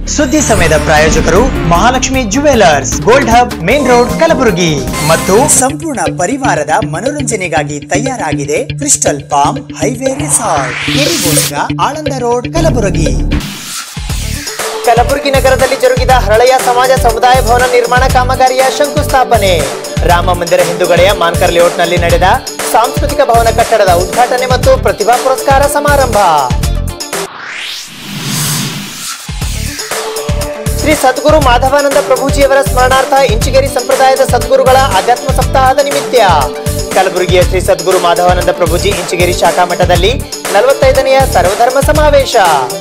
ಸುದ್ದಿ ಸಮಯದ ಪ್ರಾಯೋಜಕರು Mahalakshmi jewellers gold hub main road Kalaburagi ಮತ್ತು ಸಂಪೂರ್ಣ ಪರಿವಾರದ ಮನೋರಂಜನೆಗಾಗಿ ತಯಾರಾಗಿದೆ ಕ್ರಿಸ್ಟಲ್ ಪಾಮ್ ಹೈವೇ ರಿಸಾರ್ಟ್ ಕೆರಿಗೋಸ್ಗ ಆಳಂದ ರೋಡ್ ಕಲಬುರಗಿ ಕಲಬುರಗಿ ನಗರದಲ್ಲಿ ಜರುಗಿದ ಹರಳೆಯ ಸಮಾಜ ಸಮುದಾಯ ಭವನ ನಿರ್ಮಾಣ ಕಾಮಗಾರಿಯ ಶಂಕುಸ್ಥಾಪನೆ ರಾಮ ಮಂದಿರ ಹಿಂದುಗಡೆಯ ಮಾನ್ಕರ್ ಲೇಔಟ್ನಲ್ಲಿ ನಡೆದ ಸಾಂಸ್ಕೃತಿಕ ಭವನ ಕಟ್ಟಡದ ಉದ್ಘಾಟನೆ ಮತ್ತು ಪ್ರತಿಭಾ ಪುರಸ್ಕಾರ ಸಮಾರಂಭ ಶ್ರೀ ಸದ್ಗುರು ಮಾಧವಾನಂದ ಪ್ರಭುಜಿಯವರ ಸ್ಮರಣಾರ್ಥ ಇಂಚಿಗೇರಿ ಸಂಪ್ರದಾಯದ ಸದ್ಗುರುಗಳ ಆಧ್ಯಾತ್ಮ ಸಪ್ತಾಹದ ನಿಮಿತ್ತ ಕಲಬುರಗಿಯ ಶ್ರೀ ಸದ್ಗುರು ಮಾಧವಾನಂದ ಪ್ರಭುಜಿ ಇಂಚಿಗೇರಿ ಶಾಖಾ ಮಠದಲ್ಲಿ ನಲವತ್ತೈದನೆಯ ಸರ್ವಧರ್ಮ ಸಮಾವೇಶ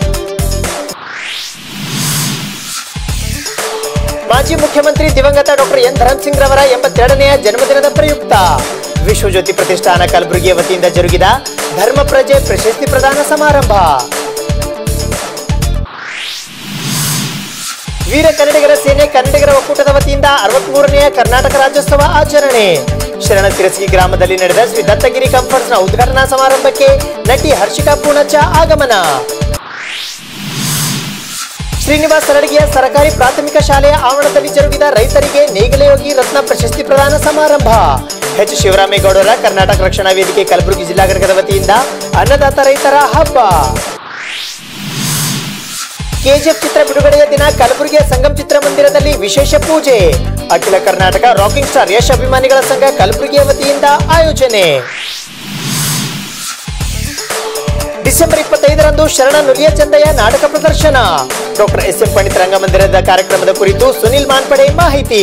ಮಾಜಿ ಮುಖ್ಯಮಂತ್ರಿ ದಿವಂಗತ ಡಾಕ್ಟರ್ ಎನ್ ಧರಮ್ ಸಿಂಗ್ ರವರ ಎಂಬತ್ತೆರಡನೆಯ ಜನ್ಮದಿನದ ಪ್ರಯುಕ್ತ ವಿಶ್ವಜ್ಯೋತಿ ಪ್ರತಿಷ್ಠಾನ ಕಲಬುರಗಿಯ ವತಿಯಿಂದ ಜರುಗಿದ ಧರ್ಮ ಪ್ರಜೆ ಪ್ರಶಸ್ತಿ ಪ್ರದಾನ ಸಮಾರಂಭ ವೀರ ಕನ್ನಡಿಗರ ಸೇನೆ ಕನ್ನಡಿಗರ ಒಕ್ಕೂಟದ ವತಿಯಿಂದ ಅರವತ್ಮೂರನೆಯ ಕರ್ನಾಟಕ ರಾಜ್ಯೋತ್ಸವ ಆಚರಣೆ ಶರಣ ತಿರಸಗಿ ಗ್ರಾಮದಲ್ಲಿ ನಡೆದ ಶ್ರೀ ದತ್ತಗಿರಿ ಕಂಫರ್ಟ್ಸ್ನ ಉದ್ಘಾಟನಾ ಸಮಾರಂಭಕ್ಕೆ ನಟಿ ಹರ್ಷಿಕಾ ಪೂಣಚ್ಚ ಆಗಮನ ಶ್ರೀನಿವಾಸ್ ಸರಡಗಿಯ ಸರ್ಕಾರಿ ಪ್ರಾಥಮಿಕ ಶಾಲೆಯ ಆವರಣದಲ್ಲಿ ಜರುಗಿದ ರೈತರಿಗೆ ನೇಗಲೆ ಯೋಗಿ ರತ್ನ ಪ್ರಶಸ್ತಿ ಪ್ರದಾನ ಸಮಾರಂಭ ಎಚ್ ಶಿವರಾಮೇಗೌಡರ ಕರ್ನಾಟಕ ರಕ್ಷಣಾ ವೇದಿಕೆ ಕಲಬುರಗಿ ಜಿಲ್ಲಾ ಘಟಕದ ವತಿಯಿಂದ ಅನ್ನದಾತ ರೈತರ ಹಬ್ಬ ಕೆಜಿಎಫ್ ಚಿತ್ರ ಬಿಡುಗಡೆಯ ದಿನ ಕಲಬುರಗಿಯ ಸಂಗಮ್ ಚಿತ್ರಮಂದಿರದಲ್ಲಿ ವಿಶೇಷ ಪೂಜೆ ಅಖಿಲ ಕರ್ನಾಟಕ ರಾಕಿಂಗ್ ಸ್ಟಾರ್ ಯಶ್ ಅಭಿಮಾನಿಗಳ ಸಂಘ ಕಲಬುರಗಿಯ ವತಿಯಿಂದ ಆಯೋಜನೆ ಡಿಸೆಂಬರ್ ಇಪ್ಪತ್ತೈದರಂದು ಶರಣ ನುಲಿಯ ಚಂದಯ್ಯ ನಾಟಕ ಪ್ರದರ್ಶನ ಡಾಕ್ಟರ್ ಎಸ್ ಎಂ ಪಂಡಿತ್ ರಂಗಮಂದಿರದ ಕಾರ್ಯಕ್ರಮದ ಕುರಿತು ಸುನಿಲ್ ಮಾನ್ಪಡೆ ಮಾಹಿತಿ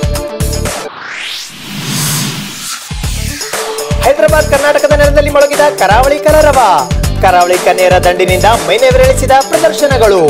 ಹೈದರಾಬಾದ್ ಕರ್ನಾಟಕದ ನೆಲದಲ್ಲಿ ಮೊಳಗಿದ ಕರಾವಳಿ ಕಲರವ ಕರಾವಳಿ ಕನ್ಯರ ದಂಡಿನಿಂದ ಮೈನೆವರೆಳಿಸಿದ ಪ್ರದರ್ಶನಗಳು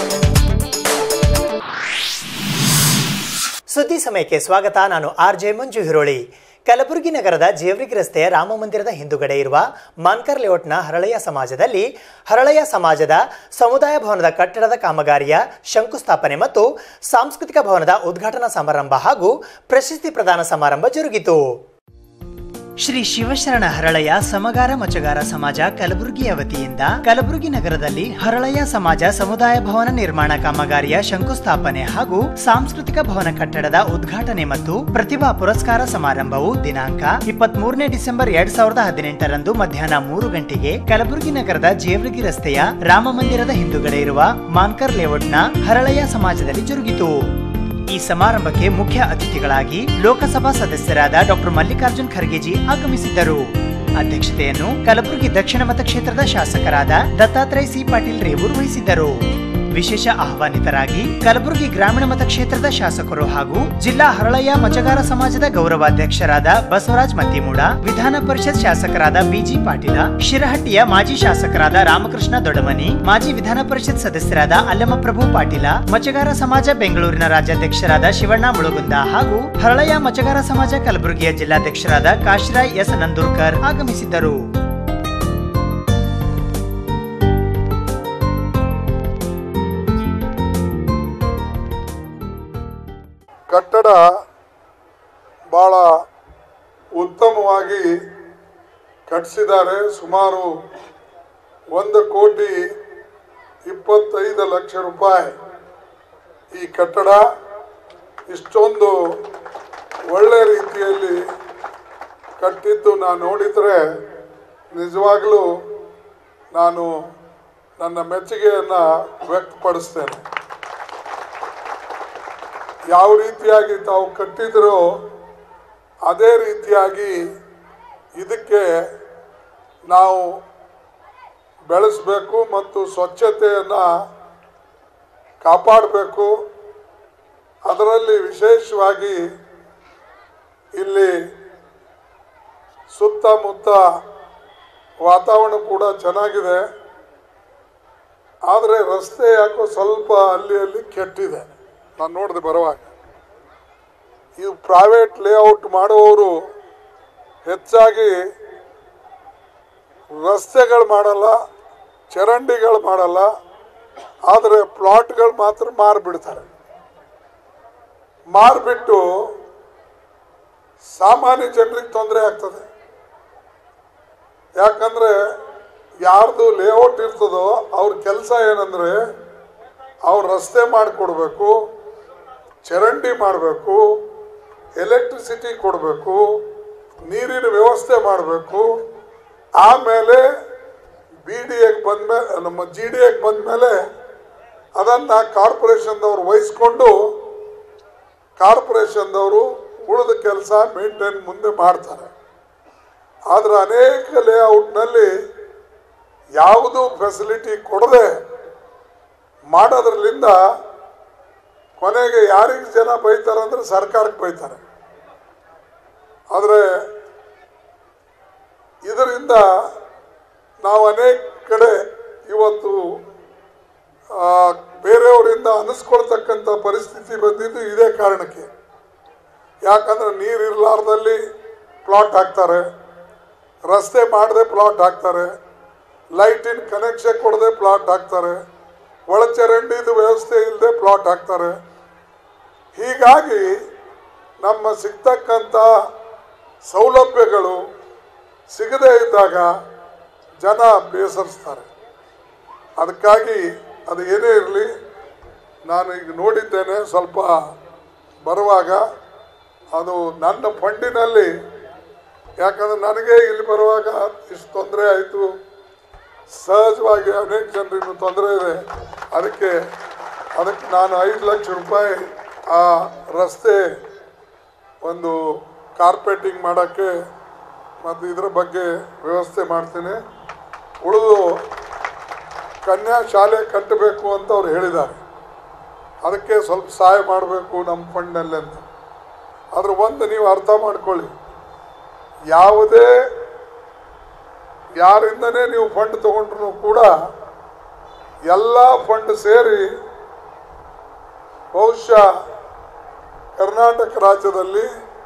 ಸುದ್ದಿ ಸಮಯಕ್ಕೆ ಸ್ವಾಗತ ನಾನು ಆರ್ ಜೆ ಮಂಜು ಹಿರೋಳಿ ಕಲಬುರಗಿ ನಗರದ ಜೇವರಿಗಿ ರಸ್ತೆಯ ರಾಮ ಮಂದಿರದ ಹಿಂದುಗಡೆ ಇರುವ ಮಾನ್ಕರ್ ಲೇಔಟ್ನ ಹರಳೆಯ ಸಮಾಜದಲ್ಲಿ ಹರಳೆಯ ಸಮಾಜದ ಸಮುದಾಯ ಭವನದ ಕಟ್ಟಡದ ಕಾಮಗಾರಿಯ ಶಂಕುಸ್ಥಾಪನೆ ಮತ್ತು ಸಾಂಸ್ಕೃತಿಕ ಭವನದ ಉದ್ಘಾಟನಾ ಸಮಾರಂಭ ಹಾಗೂ ಪ್ರಶಸ್ತಿ ಪ್ರದಾನ ಸಮಾರಂಭ ಜರುಗಿತು ಶ್ರೀ ಶಿವಶರಣ ಹರಳಯ ಸಮಗಾರ ಮಚಗಾರ ಸಮಾಜ ಕಲಬುರಗಿಯ ವತಿಯಿಂದ ಕಲಬುರಗಿ ನಗರದಲ್ಲಿ ಹರಳಯ ಸಮಾಜ ಸಮುದಾಯ ಭವನ ನಿರ್ಮಾಣ ಕಾಮಗಾರಿಯ ಶಂಕುಸ್ಥಾಪನೆ ಹಾಗೂ ಸಾಂಸ್ಕೃತಿಕ ಭವನ ಕಟ್ಟಡದ ಉದ್ಘಾಟನೆ ಮತ್ತು ಪ್ರತಿಭಾ ಪುರಸ್ಕಾರ ಸಮಾರಂಭವು ದಿನಾಂಕ ಇಪ್ಪತ್ತ್ ಮೂರನೇ ಡಿಸೆಂಬರ್ ಎರಡ್ ಸಾವಿರದ ಹದಿನೆಂಟರಂದು ಮಧ್ಯಾಹ್ನ ಮೂರು ಗಂಟೆಗೆ ಕಲಬುರಗಿ ನಗರದ ಜೇವರ್ಗಿ ರಸ್ತೆಯ ರಾಮ ಮಂದಿರದ ಹಿಂದುಗಡೆ ಇರುವ ಮಾನ್ಕರ್ ಲೇಔಟ್ನ ಹರಳಯ ಸಮಾಜದಲ್ಲಿ ಜರುಗಿತು ಈ ಸಮಾರಂಭಕ್ಕೆ ಮುಖ್ಯ ಅತಿಥಿಗಳಾಗಿ ಲೋಕಸಭಾ ಸದಸ್ಯರಾದ ಡಾಕ್ಟರ್ ಮಲ್ಲಿಕಾರ್ಜುನ್ ಖರ್ಗೆಜಿ ಆಗಮಿಸಿದ್ದರು ಅಧ್ಯಕ್ಷತೆಯನ್ನು ಕಲಬುರಗಿ ದಕ್ಷಿಣ ಮತಕ್ಷೇತ್ರದ ಶಾಸಕರಾದ ದತ್ತಾತ್ರೇಯ ಸಿ ಪಾಟೀಲ್ ರೇವೂರ್ ವಹಿಸಿದ್ದರು ವಿಶೇಷ ಆಹ್ವಾನಿತರಾಗಿ ಕಲಬುರಗಿ ಗ್ರಾಮೀಣ ಮತಕ್ಷೇತ್ರದ ಶಾಸಕರು ಹಾಗೂ ಜಿಲ್ಲಾ ಹರಳಯ್ಯ ಮಚಗಾರ ಸಮಾಜದ ಗೌರವಾಧ್ಯಕ್ಷರಾದ ಬಸವರಾಜ್ ಮತ್ತಿಮೂಡ ವಿಧಾನ ಪರಿಷತ್ ಶಾಸಕರಾದ ಬಿಜಿ ಪಾಟೀಲ ಶಿರಹಟ್ಟಿಯ ಮಾಜಿ ಶಾಸಕರಾದ ರಾಮಕೃಷ್ಣ ದೊಡಮನಿ ಮಾಜಿ ವಿಧಾನ ಪರಿಷತ್ ಸದಸ್ಯರಾದ ಅಲ್ಲಮಪ್ರಭು ಪಾಟೀಲ ಮಚಗಾರ ಸಮಾಜ ಬೆಂಗಳೂರಿನ ರಾಜ್ಯಾಧ್ಯಕ್ಷರಾದ ಶಿವಣ್ಣ ಮುಳುಗುಂದ ಹಾಗೂ ಹರಳಯ್ಯ ಮಚಗಾರ ಸಮಾಜ ಕಲಬುರಗಿಯ ಜಿಲ್ಲಾಧ್ಯಕ್ಷರಾದ ಕಾಶಿರಾಯ್ ಎಸ್ ನಂದೂರ್ಕರ್ ಆಗಮಿಸಿದ್ದರು ಕಟ್ಟಡ ಭಾಳ ಉತ್ತಮವಾಗಿ ಕಟ್ಟಿಸಿದ್ದಾರೆ ಸುಮಾರು ಒಂದು ಕೋಟಿ ಇಪ್ಪತ್ತೈದು ಲಕ್ಷ ರೂಪಾಯಿ ಈ ಕಟ್ಟಡ ಇಷ್ಟೊಂದು ಒಳ್ಳೆ ರೀತಿಯಲ್ಲಿ ಕಟ್ಟಿದ್ದು ನಾನು ನೋಡಿದರೆ ನಿಜವಾಗಲೂ ನಾನು ನನ್ನ ಮೆಚ್ಚುಗೆಯನ್ನು ವ್ಯಕ್ತಪಡಿಸ್ತೇನೆ ಯಾವ ರೀತಿಯಾಗಿ ತಾವು ಕಟ್ಟಿದ್ರೋ ಅದೇ ರೀತಿಯಾಗಿ ಇದಕ್ಕೆ ನಾವು ಬೆಳೆಸಬೇಕು ಮತ್ತು ಸ್ವಚ್ಛತೆಯನ್ನು ಕಾಪಾಡಬೇಕು ಅದರಲ್ಲಿ ವಿಶೇಷವಾಗಿ ಇಲ್ಲಿ ಸುತ್ತಮುತ್ತ ವಾತಾವರಣ ಕೂಡ ಚೆನ್ನಾಗಿದೆ ಆದರೆ ರಸ್ತೆ ಯಾಕೋ ಸ್ವಲ್ಪ ಅಲ್ಲಿ ಅಲ್ಲಿ ಕೆಟ್ಟಿದೆ ನಾನು ನೋಡಿದೆ ಬರುವಾಗ ಇದು ಪ್ರೈವೇಟ್ ಲೇಔಟ್ ಮಾಡುವವರು ಹೆಚ್ಚಾಗಿ ರಸ್ತೆಗಳು ಮಾಡಲ್ಲ ಚರಂಡಿಗಳು ಮಾಡಲ್ಲ ಆದರೆ ಪ್ಲಾಟ್ಗಳು ಮಾತ್ರ ಮಾರಿಬಿಡ್ತಾರೆ ಮಾರಿಬಿಟ್ಟು ಸಾಮಾನ್ಯ ಜನರಿಗೆ ತೊಂದರೆ ಆಗ್ತದೆ ಯಾಕಂದ್ರೆ ಯಾರ್ದು ಲೇಔಟ್ ಇರ್ತದೋ ಅವ್ರ ಕೆಲಸ ಏನಂದ್ರೆ ಅವ್ರು ರಸ್ತೆ ಮಾಡಿಕೊಡ್ಬೇಕು ಚರಂಡಿ ಮಾಡಬೇಕು ಎಲೆಕ್ಟ್ರಿಸಿಟಿ ಕೊಡಬೇಕು ನೀರಿನ ವ್ಯವಸ್ಥೆ ಮಾಡಬೇಕು ಆಮೇಲೆ ಬಿ ಡಿ ಎಗೆ ಬಂದಮೇಲೆ ನಮ್ಮ ಜಿ ಡಿ ಎಗೆ ಬಂದಮೇಲೆ ಅದನ್ನು ಕಾರ್ಪೊರೇಷನ್ದವ್ರು ವಹಿಸ್ಕೊಂಡು ಕಾರ್ಪೊರೇಷನ್ದವರು ಉಳಿದ ಕೆಲಸ ಮೇಂಟೈನ್ ಮುಂದೆ ಮಾಡ್ತಾರೆ ಆದರೆ ಅನೇಕ ಲೇಔಟ್ನಲ್ಲಿ ಯಾವುದು ಫೆಸಿಲಿಟಿ ಕೊಡದೆ ಮಾಡೋದ್ರಲ್ಲಿಂದ ಕೊನೆಗೆ ಯಾರಿಗೆ ಜನ ಬೈತಾರೆ ಅಂದ್ರೆ ಸರ್ಕಾರಕ್ಕೆ ಬೈತಾರೆ ಆದರೆ ಇದರಿಂದ ನಾವು ಅನೇಕ ಕಡೆ ಇವತ್ತು ಆ, ಬೇರೆಯವರಿಂದ ಅನಿಸ್ಕೊಳ್ತಕ್ಕಂಥ ಪರಿಸ್ಥಿತಿ ಬಂದಿದ್ದು ಇದೇ ಕಾರಣಕ್ಕೆ ಯಾಕಂದ್ರೆ ನೀರು ಇರಲಾರ್ದಲ್ಲಿ ಪ್ಲಾಟ್ ಹಾಕ್ತಾರೆ ರಸ್ತೆ ಮಾಡದೆ ಪ್ಲಾಟ್ ಹಾಕ್ತಾರೆ ಲೈಟಿನ ಕನೆಕ್ಷನ್ ಕೊಡದೆ ಪ್ಲಾಟ್ ಹಾಕ್ತಾರೆ ಒಳಚರಂಡಿದು ವ್ಯವಸ್ಥೆ ಇಲ್ಲದೆ ಪ್ಲಾಟ್ ಹಾಕ್ತಾರೆ ಹೀಗಾಗಿ ನಮ್ಮ ಸಿಗ್ತಕ್ಕಂಥ ಸೌಲಭ್ಯಗಳು ಸಿಗದೇ ಇದ್ದಾಗ ಜನ ಬೇಸರಿಸ್ತಾರೆ ಅದಕ್ಕಾಗಿ ಅದು ಏನೇ ಇರಲಿ ನಾನು ಈಗ ನೋಡಿದ್ದೇನೆ ಸ್ವಲ್ಪ ಬರುವಾಗ ಅದು ನನ್ನ ಫಂಡಿನಲ್ಲಿ ಯಾಕಂದ್ರೆ ನನಗೆ ಇಲ್ಲಿ ಬರುವಾಗ ಇಷ್ಟು ತೊಂದರೆ ಆಯಿತು ಸಹಜವಾಗಿ ಅನೇಕ ಜನರಿಗೂ ತೊಂದರೆ ಇದೆ ಅದಕ್ಕೆ ಅದಕ್ಕೆ ನಾನು ಐದು ಲಕ್ಷ ರೂಪಾಯಿ ಆ ರಸ್ತೆ ಒಂದು ಕಾರ್ಪೆಟಿಂಗ್ ಮಾಡೋಕ್ಕೆ ಮತ್ತು ಇದರ ಬಗ್ಗೆ ವ್ಯವಸ್ಥೆ ಮಾಡ್ತೀನಿ ಉಳಿದು ಕನ್ಯಾ ಶಾಲೆ ಕಟ್ಟಬೇಕು ಅಂತ ಅವ್ರು ಹೇಳಿದ್ದಾರೆ ಅದಕ್ಕೆ ಸ್ವಲ್ಪ ಸಹಾಯ ಮಾಡಬೇಕು ನಮ್ಮ ಫಂಡ್ನಲ್ಲಿ ಅಂತ ಅದ್ರ ಒಂದು ನೀವು ಅರ್ಥ ಮಾಡ್ಕೊಳ್ಳಿ ಯಾವುದೇ ಯಾರಿಂದನೇ ನೀವು ಫಂಡ್ ತಗೊಂಡ್ರು ಕೂಡ ಎಲ್ಲ ಫಂಡ್ ಸೇರಿ ಬಹುಶಃ ಕರ್ನಾಟಕ ರಾಜ್ಯದಲ್ಲಿ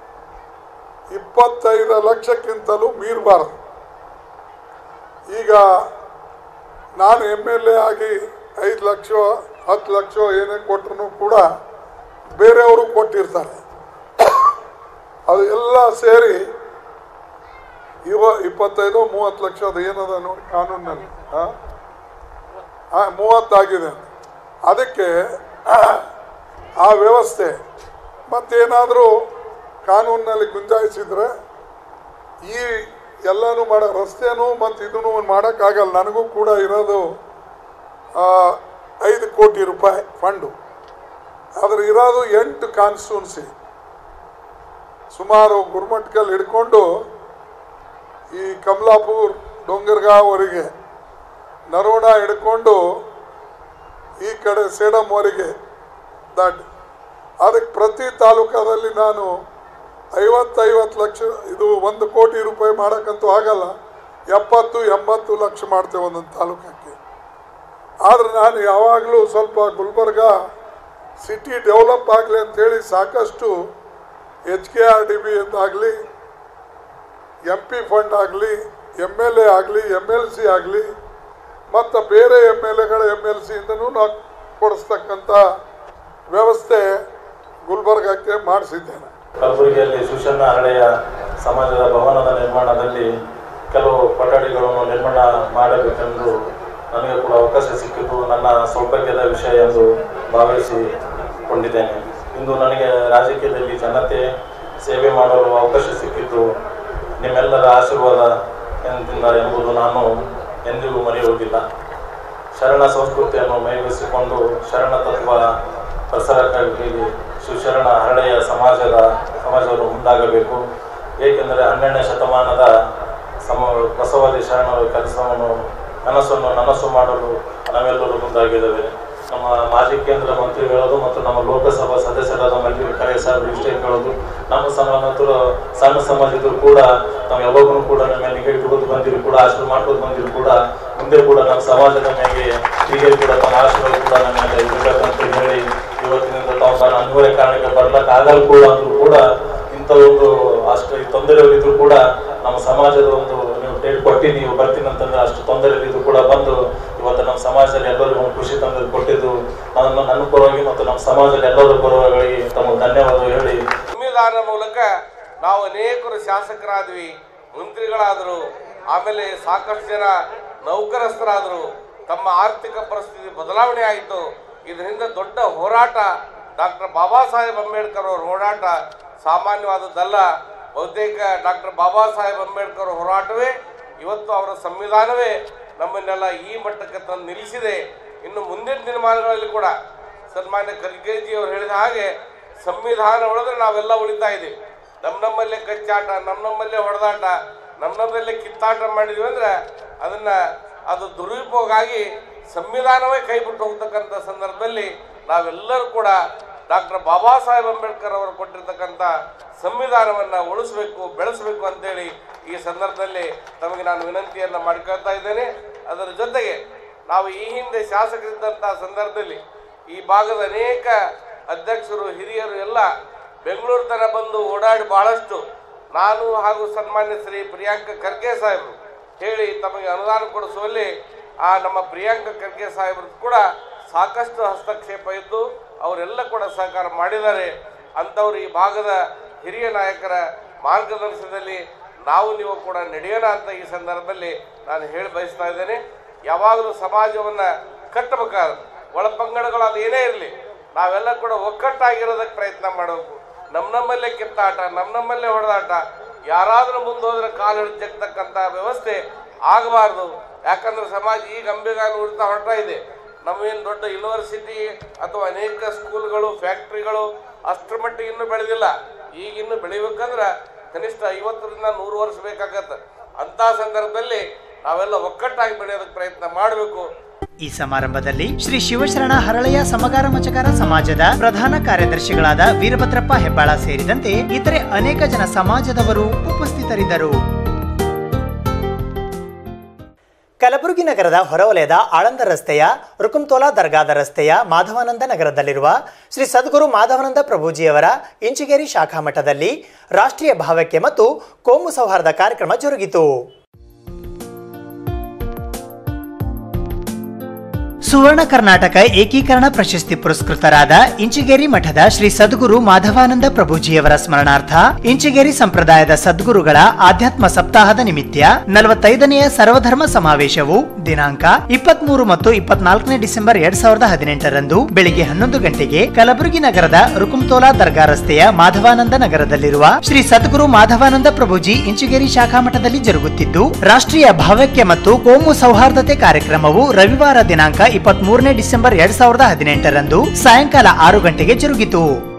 ಇಪ್ಪತ್ತೈದು ಲಕ್ಷಕ್ಕಿಂತಲೂ ಮೀರಬಾರದು ಈಗ ನಾನು ಎಮ್ ಎಲ್ ಎ ಆಗಿ ಐದು ಲಕ್ಷ ಹತ್ತು ಲಕ್ಷ ಏನೇ ಕೊಟ್ಟರು ಕೂಡ ಬೇರೆಯವರು ಕೊಟ್ಟಿರ್ತಾರೆ ಅದು ಎಲ್ಲ ಸೇರಿ ಇವ ಇಪ್ಪತ್ತೈದು ಮೂವತ್ತು ಲಕ್ಷ ಅದು ಏನದ ನೋಡಿ ಕಾನೂನಲ್ಲಿ ಹಾಂ ಹಾಂ ಮೂವತ್ತಾಗಿದೆ ಅದಕ್ಕೆ ಆ ವ್ಯವಸ್ಥೆ ಮತ್ತೇನಾದರೂ ಕಾನೂನಿನಲ್ಲಿ ಗುಂಜಾಯಿಸಿದ್ರೆ ಈ ಎಲ್ಲನೂ ಮಾಡ ರಸ್ತೆನೂ ಮತ್ತು ಇದನ್ನು ಮಾಡೋಕ್ಕಾಗಲ್ಲ ನನಗೂ ಕೂಡ ಇರೋದು ಆ, ಐದು ಕೋಟಿ ರೂಪಾಯಿ ಫಂಡು ಆದರೆ ಇರೋದು ಎಂಟು ಕಾನ್ಸ್ಟಿಟ್ಯೂನ್ಸಿ ಸುಮಾರು ಗುರುಮಟ್ಕಲ್ ಹಿಡ್ಕೊಂಡು ಈ ಕಮಲಾಪುರ್ ಡೊಂಗರ್ಗಾವ್ವರೆಗೆ ನರೋಣ ಹಿಡ್ಕೊಂಡು ಈ ಕಡೆ ಸೇಡಂವರೆಗೆ ದಾಟಿ ಅದಕ್ಕೆ ಪ್ರತಿ ತಾಲೂಕದಲ್ಲಿ ನಾನು ಐವತ್ತೈವತ್ತು ಲಕ್ಷ ಇದು ಒಂದು ಕೋಟಿ ರೂಪಾಯಿ ಮಾಡೋಕ್ಕಂತೂ ಆಗಲ್ಲ ಎಪ್ಪತ್ತು ಎಂಬತ್ತು ಲಕ್ಷ ಮಾಡ್ತೇವೆ ಒಂದೊಂದು ತಾಲೂಕಕ್ಕೆ ಆದರೆ ನಾನು ಯಾವಾಗಲೂ ಸ್ವಲ್ಪ ಗುಲ್ಬರ್ಗ ಸಿಟಿ ಡೆವಲಪ್ ಆಗಲಿ ಅಂತೇಳಿ ಸಾಕಷ್ಟು H K R D B ಎಂದಾಗಲಿ ಎಂ ಪಿ ಫಂಡ್ ಆಗಲಿ ಎಮ್ ಎಲ್ ಎ ಆಗಲಿ ಎಮ್ ಎಲ್ ಸಿ ಆಗಲಿ ಮತ್ತು ಬೇರೆ ಎಮ್ ಎಲ್ ಎಗಳ ಎಮ್ ಎಲ್ ಸಿಯಿಂದನೂ ನಾವು ಕೊಡಿಸ್ತಕ್ಕಂಥ ವ್ಯವಸ್ಥೆ ಗುಲ್ಬರ್ಗಕ್ಕೆ ಮಾಡಿಸಿದ್ದೇನೆ ಕಲಬುರಗಿಯಲ್ಲಿ ಸುಶನ್ನ ಹರಳೆಯ ಸಮಾಜದ ಭವನದ ನಿರ್ಮಾಣದಲ್ಲಿ ಕೆಲವು ಕೊಠಡಿಗಳನ್ನು ನಿರ್ಮಾಣ ಮಾಡಬೇಕೆಂದು ನನಗೆ ಕೂಡ ಅವಕಾಶ ಸಿಕ್ಕಿದ್ದು ನನ್ನ ಸೌಭಾಗ್ಯದ ವಿಷಯ ಎಂದು ಭಾವಿಸಿಕೊಂಡಿದ್ದೇನೆ ಇಂದು ನನಗೆ ರಾಜಕೀಯದಲ್ಲಿ ಜನತೆ ಸೇವೆ ಮಾಡಲು ಅವಕಾಶ ಸಿಕ್ಕಿದ್ದು ನಿಮ್ಮೆಲ್ಲರ ಆಶೀರ್ವಾದ ಎಂದಿಂದ ಎಂಬುದು ನಾನು ಎಂದಿಗೂ ಮರೆಯುವುದಿಲ್ಲ ಶರಣ ಸಂಸ್ಕೃತಿಯನ್ನು ಮೈಗೂಡಿಸಿಕೊಂಡು ಶರಣ ತತ್ವ ಪ್ರಸಾರಕ್ಕಾಗಿ ಸುಶರಣ ಹರಳೆಯ ಸಮಾಜದ ಸಮಾಜವನ್ನು ಮುಂದಾಗಬೇಕು ಏಕೆಂದರೆ ಹನ್ನೆರಡನೇ ಶತಮಾನದ ಸಮ ಬಸವಾದಿ ಶರಣರ ಕೆಲಸವನ್ನು ಕನಸನ್ನು ನನಸು ಮಾಡಲು ನಾವೆಲ್ಲರೂ ಮುಂದಾಗಿದ್ದೇವೆ ನಮ್ಮ ಮಾಜಿ ಕೇಂದ್ರ ಮಂತ್ರಿಗಳದು ಮತ್ತು ನಮ್ಮ ಲೋಕಸಭಾ ಸದಸ್ಯರಾದ ಮಲ್ಲಿಕಾರ್ಯ ಸಾಹೇಬರು ಇಷ್ಟೇ ಕೇಳೋದು ನಮ್ಮ ಸಮಾನತರ ಸಣ್ಣ ಸಮಾಜದ್ರು ಕೂಡ ನಾವು ಯಾವಾಗಲೂ ಕೂಡ ನಮ್ಮ ಮೇಲೆ ಇಟ್ಕೊಂಡು ಬಂದಿರು ಕೂಡ ಆಶೀರ್ವಾದ ಮಾಡ್ಕೊಂಡು ಬಂದಿರು ಕೂಡ ಮುಂದೆ ಕೂಡ ನಮ್ಮ ಸಮಾಜದ ಮೇಲೆ ಹೀಗೆ ಕೂಡ ತಮ್ಮ ಆಶೀರ್ವಾದ ಕೂಡ ನಮ್ಮ ಮೇಲೆ ಇರಬೇಕಂತ ಹೇಳಿ ಇವತ್ತಿನಿಂದ ತಾವು ಬರ ಅನಿವಾರ್ಯ ಕಾರಣಕ್ಕೆ ಬರ್ಲಕ್ಕೆ ಆಗಲ್ಲ ಕೂಡ ಅಂದ್ರೂ ಕೂಡ ಇಂಥ ಒಂದು ಅಷ್ಟು ತೊಂದರೆಯಲ್ಲಿದ್ರು ಕೂಡ ನಮ್ಮ ಸಮಾಜದ ಒಂದು ನೀವು ಡೇಟ್ ಕೊಟ್ಟು ನೀವು ಬರ್ತೀನಿ ಅಂತಂದ್ರೆ ಅಷ್ಟು ತೊಂದರೆಯಲ್ಲಿದ್ರು ಕೂಡ ಬಂದು ಇವತ್ತು ನಮ್ಮ ಸಮಾಜದಲ್ಲಿ ಎಲ್ಲರಿಗೂ ಒಂದು ಖುಷಿ ತಂದು ಕೊಟ್ಟಿದ್ದು ನನ್ನ ನನ್ನ ಪರವಾಗಿ ಮತ್ತು ನಮ್ಮ ಸಮಾಜದ ಎಲ್ಲರ ಪರವಾಗಿ ತಮಗೆ ಧನ್ಯವಾದ ಹೇಳಿ ಸಂವಿಧಾನ ಮೂಲಕ ನಾವು ಅನೇಕರು ಶಾಸಕರಾದ್ವಿ ಮಂತ್ರಿಗಳಾದರು ಆಮೇಲೆ ಸಾಕಷ್ಟು ಜನ ನೌಕರಸ್ಥರಾದರು ತಮ್ಮ ಆರ್ಥಿಕ ಪರಿಸ್ಥಿತಿ ಬದಲಾವಣೆ ಆಯಿತು ಇದರಿಂದ ದೊಡ್ಡ ಹೋರಾಟ ಡಾಕ್ಟರ್ ಬಾಬಾ ಸಾಹೇಬ್ ಅಂಬೇಡ್ಕರ್ ಅವರ ಹೋರಾಟ ಸಾಮಾನ್ಯವಾದದ್ದಲ್ಲ ಬಹುತೇಕ ಡಾಕ್ಟರ್ ಬಾಬಾ ಸಾಹೇಬ್ ಅಂಬೇಡ್ಕರ್ ಹೋರಾಟವೇ ಇವತ್ತು ಅವರ ಸಂವಿಧಾನವೇ ನಮ್ಮನ್ನೆಲ್ಲ ಈ ಮಟ್ಟಕ್ಕೆ ತಂದು ನಿಲ್ಲಿಸಿದೆ ಇನ್ನು ಮುಂದಿನ ದಿನಮಾನಗಳಲ್ಲಿ ಕೂಡ ಸನ್ಮಾನ್ಯ ಖರ್ಗೆಜಿ ಅವರು ಹೇಳಿದ ಹಾಗೆ ಸಂವಿಧಾನ ಒಳಗೆ ನಾವೆಲ್ಲ ಉಳಿತಾ ಇದ್ದೀವಿ ನಮ್ಮ ನಮ್ಮಲ್ಲೇ ಕಚ್ಚಾಟ ನಮ್ಮ ನಮ್ಮಲ್ಲೇ ಹೊಡೆದಾಟ ನಮ್ಮ ನಮ್ಮಲ್ಲೇ ಕಿತ್ತಾಟ ಮಾಡಿದ್ವಿ ಅಂದ್ರೆ ಅದನ್ನ ಅದು ದುರುಪಯೋಗ ಆಗಿ ಸಂವಿಧಾನವೇ ಕೈ ಬಿಟ್ಟು ಹೋಗ್ತಕ್ಕಂಥ ಸಂದರ್ಭದಲ್ಲಿ ನಾವೆಲ್ಲರೂ ಕೂಡ ಡಾಕ್ಟರ್ ಬಾಬಾ ಸಾಹೇಬ್ ಅಂಬೇಡ್ಕರ್ ಅವರು ಕೊಟ್ಟಿರ್ತಕ್ಕಂಥ ಸಂವಿಧಾನವನ್ನು ಉಳಿಸ್ಬೇಕು ಬೆಳೆಸಬೇಕು ಅಂತೇಳಿ ಈ ಸಂದರ್ಭದಲ್ಲಿ ತಮಗೆ ನಾನು ವಿನಂತಿಯನ್ನು ಮಾಡ್ಕೊಳ್ತಾ ಇದ್ದೇನೆ ಅದರ ಜೊತೆಗೆ ನಾವು ಈ ಹಿಂದೆ ಶಾಸಕರಿದ್ದಂಥ ಸಂದರ್ಭದಲ್ಲಿ ಈ ಭಾಗದ ಅನೇಕ ಅಧ್ಯಕ್ಷರು ಹಿರಿಯರು ಎಲ್ಲ ಬೆಂಗಳೂರು ತನಕ ಬಂದು ಓಡಾಡಿ ಬಹಳಷ್ಟು ನಾನು ಹಾಗೂ ಸನ್ಮಾನ್ಯ ಶ್ರೀ ಪ್ರಿಯಾಂಕ ಖರ್ಗೆ ಸಾಹೇಬರು ಹೇಳಿ ತಮಗೆ ಅನುದಾನ ಕೊಡಿಸುವಲ್ಲಿ ಆ ನಮ್ಮ ಪ್ರಿಯಾಂಕ ಖರ್ಗೆ ಸಾಹೇಬರು ಕೂಡ ಸಾಕಷ್ಟು ಹಸ್ತಕ್ಷೇಪ ಇದ್ದು ಅವರೆಲ್ಲ ಕೂಡ ಸಹಕಾರ ಮಾಡಿದ್ದಾರೆ ಅಂಥವ್ರು ಈ ಭಾಗದ ಹಿರಿಯ ನಾಯಕರ ಮಾರ್ಗದರ್ಶನದಲ್ಲಿ ನಾವು ನೀವು ಕೂಡ ನಡೆಯೋಣ ಅಂತ ಈ ಸಂದರ್ಭದಲ್ಲಿ ನಾನು ಹೇಳಿ ಬಯಸ್ತಾ ಇದ್ದೇನೆ ಯಾವಾಗಲೂ ಸಮಾಜವನ್ನು ಕಟ್ಟಬೇಕಾದ್ರೆ ಒಳಪಂಗಡಗಳು ಅದು ಏನೇ ಇರಲಿ ನಾವೆಲ್ಲ ಕೂಡ ಒಕ್ಕಟ್ಟಾಗಿರೋದಕ್ಕೆ ಪ್ರಯತ್ನ ಮಾಡಬೇಕು ನಮ್ಮ ನಮ್ಮಲ್ಲೇ ಕಿತ್ತಾಟ ನಮ್ಮ ನಮ್ಮಲ್ಲೇ ಹೊಡೆದಾಟ ಯಾರಾದರೂ ಮುಂದೋದ್ರೆ ಕಾಲು ಹಿಡಿದು ಜಗ್ತಕ್ಕಂಥ ವ್ಯವಸ್ಥೆ ಆಗಬಾರ್ದು ಯಾಕಂದ್ರೆ ಸಮಾಜ ಈಗ ಅಂಬೆಗಾಲ ಉಳಿತಾ ಹೊರಟ ಇದೆ ನಮ್ಮೇನು ದೊಡ್ಡ ಯೂನಿವರ್ಸಿಟಿ ಅಥವಾ ಅನೇಕ ಸ್ಕೂಲ್ಗಳು ಫ್ಯಾಕ್ಟ್ರಿಗಳು ಅಷ್ಟರ ಮಟ್ಟಿಗೆ ಇನ್ನೂ ಬೆಳೆದಿಲ್ಲ ಈಗ ಇನ್ನು ಬೆಳಿಬೇಕಂದ್ರೆ ಕನಿಷ್ಠ ಐವತ್ತರಿಂದ ನೂರು ವರ್ಷ ಬೇಕಾಗತ್ತೆ ಅಂಥ ಸಂದರ್ಭದಲ್ಲಿ ನಾವೆಲ್ಲ ಒಕ್ಕಟ್ಟಾಗಿ ಬೆಳೆಯೋದಕ್ಕೆ ಪ್ರಯತ್ನ ಮಾಡಬೇಕು ಈ ಸಮಾರಂಭದಲ್ಲಿ ಶ್ರೀ ಶಿವಶರಣ ಹರಳೆಯ ಸಮಗಾರ ಮಚಗಾರ ಸಮಾಜದ ಪ್ರಧಾನ ಕಾರ್ಯದರ್ಶಿಗಳಾದ ವೀರಭದ್ರಪ್ಪ ಹೆಬ್ಬಾಳ ಸೇರಿದಂತೆ ಇತರೆ ಅನೇಕ ಜನ ಸಮಾಜದವರು ಉಪಸ್ಥಿತರಿದ್ದರು ಕಲಬುರಗಿ ನಗರದ ಹೊರವಲಯದ ಆಳಂದ ರಸ್ತೆಯ ರುಕುಂತೋಲಾ ದರ್ಗಾದ ರಸ್ತೆಯ ಮಾಧವಾನಂದ ನಗರದಲ್ಲಿರುವ ಶ್ರೀ ಸದ್ಗುರು ಮಾಧವಾನಂದ ಪ್ರಭುಜಿಯವರ ಇಂಚಿಗೇರಿ ಶಾಖಾ ಮಠದಲ್ಲಿ ರಾಷ್ಟ್ರೀಯ ಭಾವೈಕ್ಯ ಮತ್ತು ಕೋಮು ಸೌಹಾರ್ದ ಕಾರ್ಯಕ್ರಮ ಜರುಗಿತು ಸುವರ್ಣ ಕರ್ನಾಟಕ ಏಕೀಕರಣ ಪ್ರಶಸ್ತಿ ಪುರಸ್ಕೃತರಾದ ಇಂಚಿಗೇರಿ ಮಠದ ಶ್ರೀ ಸದ್ಗುರು ಮಾಧವಾನಂದ ಪ್ರಭುಜಿಯವರ ಸ್ಮರಣಾರ್ಥ ಇಂಚಿಗೇರಿ ಸಂಪ್ರದಾಯದ ಸದ್ಗುರುಗಳ ಆಧ್ಯಾತ್ಮ ಸಪ್ತಾಹದ ನಿಮಿತ್ತ ನಲವತ್ತೈದನೆಯ ಸರ್ವಧರ್ಮ ಸಮಾವೇಶವು ದಿನಾಂಕ ಇಪ್ಪತ್ಮೂರು ಮತ್ತು ಇಪ್ಪತ್ನಾಲ್ಕನೇ ಡಿಸೆಂಬರ್ ಎರಡ್ ಸಾವಿರದ ಹದಿನೆಂಟರಂದು ಬೆಳಿಗ್ಗೆ ಹನ್ನೊಂದು ಗಂಟೆಗೆ ಕಲಬುರಗಿ ನಗರದ ರುಕುಂತೋಲಾ ದರ್ಗಾ ರಸ್ತೆಯ ಮಾಧವಾನಂದ ನಗರದಲ್ಲಿರುವ ಶ್ರೀ ಸದ್ಗುರು ಮಾಧವಾನಂದ ಪ್ರಭುಜಿ ಇಂಚಿಗೇರಿ ಶಾಖಾ ಮಠದಲ್ಲಿ ಜರುಗುತ್ತಿದ್ದು ರಾಷ್ಟ್ರೀಯ ಭಾವೈಕ್ಯ ಮತ್ತು ಕೋಮು ಸೌಹಾರ್ದತೆ ಕಾರ್ಯಕ್ರಮವು ರವಿವಾರ ದಿನಾಂಕ ಇಪ್ಪತ್ತ್ ಮೂರನೇ ಡಿಸೆಂಬರ್ ಎರಡ್ ಸಾವಿರದ ಹದಿನೆಂಟರಂದು ಸಾಯಂಕಾಲ ಆರು ಗಂಟೆಗೆ ಜರುಗಿತು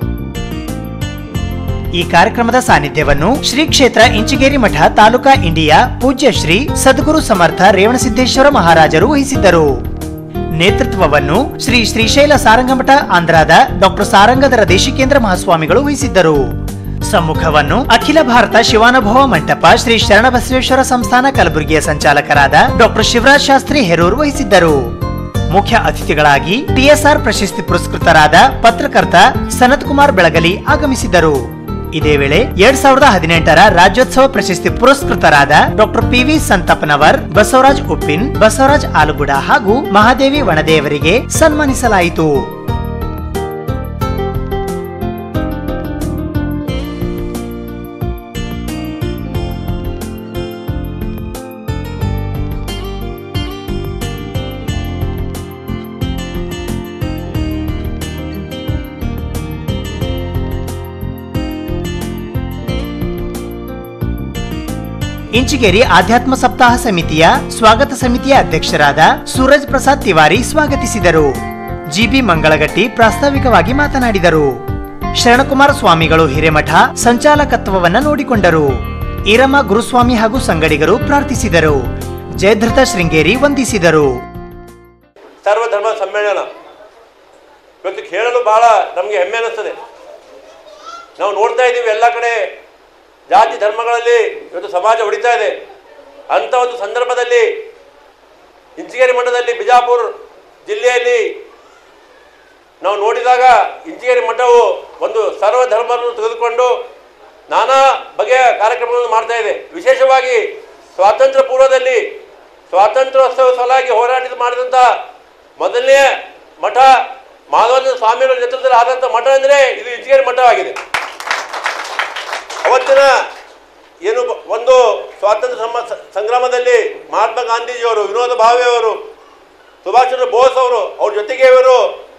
ಈ ಕಾರ್ಯಕ್ರಮದ ಸಾನ್ನಿಧ್ಯವನ್ನು ಶ್ರೀ ಕ್ಷೇತ್ರ ಇಂಚಿಗೇರಿ ಮಠ ತಾಲೂಕಾ ಇಂಡಿಯಾ ಪೂಜ್ಯ ಶ್ರೀ ಸದ್ಗುರು ಸಮರ್ಥ ರೇವಣಸಿದ್ದೇಶ್ವರ ಮಹಾರಾಜರು ವಹಿಸಿದ್ದರು ನೇತೃತ್ವವನ್ನು ಶ್ರೀ ಶ್ರೀಶೈಲ ಸಾರಂಗಮಠ ಆಂಧ್ರದ ಡಾಕ್ಟರ್ ಸಾರಂಗದರ ದೇಶಿಕೇಂದ್ರ ಮಹಾಸ್ವಾಮಿಗಳು ವಹಿಸಿದ್ದರು ಸಮ್ಮುಖವನ್ನು ಅಖಿಲ ಭಾರತ ಶಿವಾನುಭವ ಮಂಟಪ ಶ್ರೀ ಶರಣಬಸವೇಶ್ವರ ಸಂಸ್ಥಾನ ಕಲಬುರಗಿಯ ಸಂಚಾಲಕರಾದ ಡಾಕ್ಟರ್ ಶಿವರಾಜ್ ಶಾಸ್ತ್ರಿ ಹೆರೂರ್ ವಹಿಸಿದ್ದರು ಮುಖ್ಯ ಅತಿಥಿಗಳಾಗಿ ಟಿಎಸ್ಆರ್ ಪ್ರಶಸ್ತಿ ಪುರಸ್ಕೃತರಾದ ಪತ್ರಕರ್ತ ಸನತ್ ಕುಮಾರ್ ಬೆಳಗಲಿ ಆಗಮಿಸಿದ್ದರು ಇದೇ ವೇಳೆ ಎರಡ್ ಸಾವಿರದ ಹದಿನೆಂಟರ ರಾಜ್ಯೋತ್ಸವ ಪ್ರಶಸ್ತಿ ಪುರಸ್ಕೃತರಾದ doctor P V Santappanavar Basavaraj Uppin Basavaraj Aluguda ಹಾಗೂ ಮಹಾದೇವಿ ವಣದೇವರಿಗೆ ಸನ್ಮಾನಿಸಲಾಯಿತು ಇಂಚಿಗೇರಿ ಆಧ್ಯಾತ್ಮ ಸಪ್ತಾಹ ಸಮಿತಿಯ ಸ್ವಾಗತ ಸಮಿತಿಯ ಅಧ್ಯಕ್ಷರಾದ ಸೂರಜ್ ಪ್ರಸಾದ್ ತಿವಾರಿ ಸ್ವಾಗತಿಸಿದರು ಜಿಬಿ ಮಂಗಳಗಟ್ಟಿ ಪ್ರಾಸ್ತಾವಿಕವಾಗಿ ಮಾತನಾಡಿದರು ಶರಣಕುಮಾರ ಸ್ವಾಮಿಗಳು ಹಿರೇಮಠ ಸಂಚಾಲಕತ್ವವನ್ನ ನೋಡಿಕೊಂಡರು ಈರಮ್ಮ ಗುರುಸ್ವಾಮಿ ಹಾಗೂ ಸಂಗಡಿಗರು ಪ್ರಾರ್ಥಿಸಿದರು ಜಯಧೃತ ಶೃಂಗೇರಿ ವಂದಿಸಿದರು ಸರ್ವಧರ್ಮ ಸಮ್ಮೇಳನ ಇವತ್ತು ಕೇಳಲು ಬಹಳ ನಮಗೆ ಹೆಮ್ಮೆ ಅನ್ನಿಸ್ತದೆ ನಾವು ನೋಡ್ತಾ ಇದ್ದೀವಿ ಎಲ್ಲ ಕಡೆ ಜಾತಿ ಧರ್ಮಗಳಲ್ಲಿ ಇವತ್ತು ಸಮಾಜ ಹೊಡಿತಾ ಇದೆ ಅಂಥ ಒಂದು ಸಂದರ್ಭದಲ್ಲಿ ಇಂಚಿಗೇರಿ ಮಠದಲ್ಲಿ ಬಿಜಾಪುರ ಜಿಲ್ಲೆಯಲ್ಲಿ ನಾವು ನೋಡಿದಾಗ ಇಂಚಿಗೇರಿ ಮಠವು ಒಂದು ಸರ್ವಧರ್ಮವನ್ನು ತೆಗೆದುಕೊಂಡು ನಾನಾ ಬಗೆಯ ಕಾರ್ಯಕ್ರಮಗಳನ್ನು ಮಾಡ್ತಾ ಇದೆ ವಿಶೇಷವಾಗಿ ಸ್ವಾತಂತ್ರ್ಯ ಪೂರ್ವದಲ್ಲಿ ಸ್ವಾತಂತ್ರ್ಯೋತ್ಸವ ಸಲುವಾಗಿ ಹೋರಾಟ ಮಾಡಿದಂಥ ಮೊದಲನೇ ಮಠ ಮಾಧವಾನಂದ ಸ್ವಾಮಿಗಳ ನೇತೃತ್ವದಲ್ಲಿ ಆದಂಥ ಮಠ ಅಂದರೆ ಇದು ಇಂಚಿಗೇರಿ ಮಠವಾಗಿದೆ ಅವತ್ತಿನ ಏನು ಬ- ಒಂದು ಸ್ವಾತಂತ್ರ್ಯ ಸಮ ಸಂಗ್ರಾಮದಲ್ಲಿ ಮಹಾತ್ಮ ಗಾಂಧೀಜಿಯವರು ವಿನೋದ ಭಾವೆ ಅವರು ಸುಭಾಷ್ ಚಂದ್ರ ಬೋಸ್ ಅವರು ಅವ್ರ ಜೊತೆಗೆ ಇವರು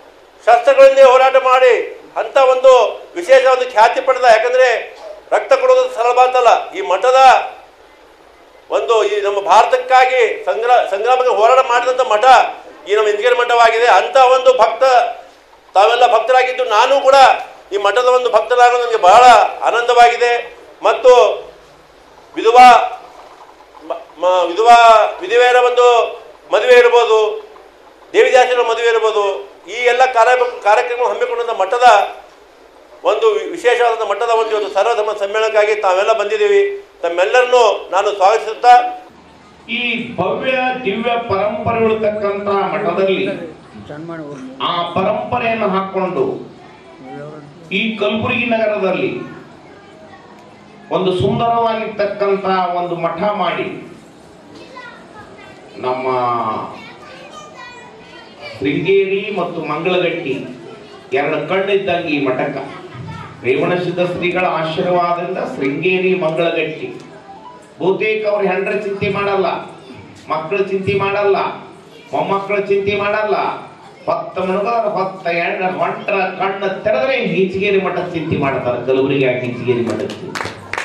ಶಸ್ತ್ರಗಳಿಂದ ಹೋರಾಟ ಮಾಡಿ ಅಂತ ಒಂದು ವಿಶೇಷ ಒಂದು ಖ್ಯಾತಿ ಪಡೆದ ಯಾಕಂದ್ರೆ ರಕ್ತ ಕೊಡೋದು ಸರಳ ಮಾತಲ್ಲ ಈ ಮಠದ ಒಂದು ಈ ನಮ್ಮ ಭಾರತಕ್ಕಾಗಿ ಸಂಗ್ರ ಸಂಗ್ರಾಮಕ್ಕೆ ಹೋರಾಟ ಮಾಡಿದಂಥ ಮಠ ಈ ನಮ್ಮ ಇಂಜಿನಿಯರ್ ಮಠವಾಗಿದೆ ಅಂತ ಒಂದು ಭಕ್ತ ತಾವೆಲ್ಲ ಭಕ್ತರಾಗಿದ್ದು ನಾನು ಕೂಡ ಈ ಮಠದ ಒಂದು ಭಕ್ತರಾಗೋದು ನನಗೆ ಬಹಳ ಆನಂದವಾಗಿದೆ ಮತ್ತು ವಿಧವಾ ಮ- ಮ- ವಿಧವಾ ವಿಧವೆಯರ ಒಂದು ಮದುವೆ ಇರ್ಬೋದು ದೇವಿದಾಸರ ಮದುವೆ ಇರ್ಬೋದು ಈ ಎಲ್ಲ ಕಾರ್ಯ ಕಾರ್ಯಕ್ರಮ ಹಮ್ಮಿಕೊಂಡಂಥ ಮಠದ ಒಂದು ವಿ- ವಿಶೇಷವಾದಂಥ ಮಟ್ಟದ ಒಂದು ಇವತ್ತು ಸರ್ವಧರ್ಮ ಸಮ್ಮೇಳನಕ್ಕಾಗಿ ತಾವೆಲ್ಲ ಬಂದಿದ್ದೀವಿ ತಮ್ಮೆಲ್ಲರನ್ನೂ ನಾನು ಸ್ವಾಗತಿಸುತ್ತಾ ಈ ಭವ್ಯ ದಿವ್ಯ ಪರಂಪರೆಗಳಿರ್ತಕ್ಕಂಥ ಮಠದಲ್ಲಿ ಆ ಪರಂಪರೆಯನ್ನು ಹಾಕೊಂಡು ಈ ಕಲಬುರಗಿ ನಗರದಲ್ಲಿ ಒಂದು ಸುಂದರವಾಗಿರ್ತಕ್ಕಂಥ ಒಂದು ಮಠ ಮಾಡಿ ನಮ್ಮ ಶೃಂಗೇರಿ ಮತ್ತು ಮಂಗಳಗಟ್ಟಿ ಎರಡು ಕಣ್ಣಿದ್ದಂಗೆ ಈ ಮಠಕ್ಕ ರೇವಣಸಿದ್ಧ ಶ್ರೀಗಳ ಆಶೀರ್ವಾದದಿಂದ ಶೃಂಗೇರಿ ಮಂಗಳಗಟ್ಟಿ ಬಹುತೇಕ ಅವ್ರ ಹೆಂಡ್ರ ಚಿಂತೆ ಮಾಡಲ್ಲ ಮಕ್ಕಳು ಚಿಂತೆ ಮಾಡಲ್ಲ ಮೊಮ್ಮಕ್ಕಳು ಚಿಂತೆ ಮಾಡಲ್ಲ ಹೊತ್ತ ಮಣಗರ ಹೊತ್ತ ಎಣ್ಣ ಹೊಂಟ್ರ ಕಣ್ಣು ತೆರೆದ್ರೆ ಹಿಂಚಗೇರಿ ಮಠದ ಚಿಂತೆ ಮಾಡ್ತಾರೆ ಕಲಬುರಗಿ ಯಾಕೆ ಹಿಂಚಗೇರಿ ಮಠದ ಚಿಂತೆ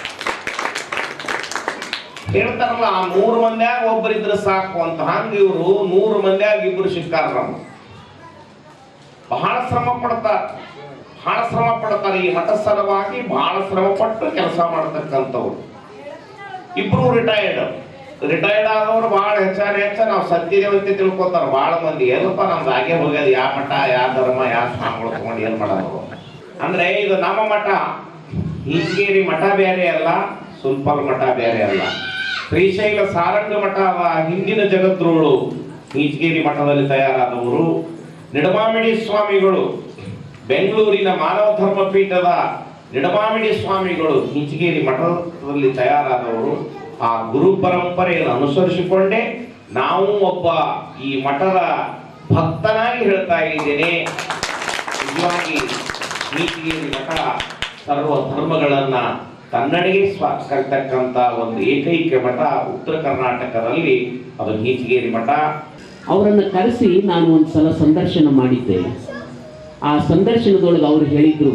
ಹೇಳ್ತಾರಲ್ಲ ಆ ನೂರು ಮಂದ್ಯಾಗ ಒಬ್ಬರಿದ್ರೆ ಸಾಕು ಅಂತ ಹಂಗ ಇವರು ನೂರು ಮಂದ್ಯಾಗ ಇಬ್ರು ಸಿಕ್ಕಾರ ನಮ್ಗೆ ಬಹಳ ಶ್ರಮ ಪಡ್ತಾರ ಬಹಳ ಶ್ರಮ ಪಡ್ತಾರೆ ಈ ಮಠ ಸಲುವಾಗಿ ಬಹಳ ಶ್ರಮ ಪಟ್ಟು ಕೆಲಸ ಮಾಡತಕ್ಕಂಥವ್ರು ಇಬ್ರು ರಿಟೈರ್ಡ್ ರಿಟೈರ್ಡ್ ಆದವ್ರು ಬಹಳ ಹೆಚ್ಚಾನ ಹೆಚ್ಚ ನಾವು ಸತ್ತಿದೇವೆ ಅಂತ ತಿಳ್ಕೊತಾರ ಬಹಳ ಮಂದಿ ಎಲ್ಲಪ್ಪ ನಮ್ದು ಹಾಗೆ ಹೋಗ್ಯದ ಯಾವ ಮಠ ಯಾವ ಧರ್ಮ ಯಾವ ಸ್ವಾಮಿಗಳು ತಗೊಂಡು ಏನ್ ಮಾಡೋದು ಅಂದ್ರೆ ಇದು ನಮ್ಮ ಮಠ ಹಿಂಗೇರಿ ಮಠ ಬೇರೆ ಅಲ್ಲ ಸುಲ್ಪಲ್ ಮಠ ಬೇರೆ ಅಲ್ಲ ಶ್ರೀಶೈಲ ಸಾರಂಗ ಮಠ ಅವ ಹಿಂದಿನ ಜಗದ್ರೋಳು ಈಚಗೇರಿ ಮಠದಲ್ಲಿ ತಯಾರಾದವರು ನಿಡಮಾಮಿಡಿ ಸ್ವಾಮಿಗಳು ಬೆಂಗಳೂರಿನ ಮಾನವ ಧರ್ಮ ಪೀಠದ ನಿಡಮಾಮಿಡಿ ಸ್ವಾಮಿಗಳು ಹಿಂಚಗೇರಿ ಮಠದಲ್ಲಿ ತಯಾರಾದವರು ಆ ಗುರು ಪರಂಪರೆಯನ್ನು ಅನುಸರಿಸಿಕೊಂಡೇ ನಾವು ಒಬ್ಬ ಈ ಮಠದ ಭಕ್ತನಾಗಿ ಹೇಳ್ತಾ ಇದ್ದೇನೆ ನಿಜವಾಗಿ ನೀತಿಗೇರಿ ಮಠ ಸರ್ವ ಧರ್ಮಗಳನ್ನ ತನ್ನಡೆಗೆ ಸ್ವಾಗತಕ್ಕಂತ ಒಂದು ಏಕೈಕ ಮಠ ಉತ್ತರ ಕರ್ನಾಟಕದಲ್ಲಿ ಅದು ನೀತಿಗೇರಿ ಮಠ ಅವರನ್ನು ಕರೆಸಿ ನಾನು ಒಂದು ಸಲ ಸಂದರ್ಶನ ಮಾಡಿದ್ದೆ ಆ ಸಂದರ್ಶನದೊಳಗೆ ಅವರು ಹೇಳಿದ್ರು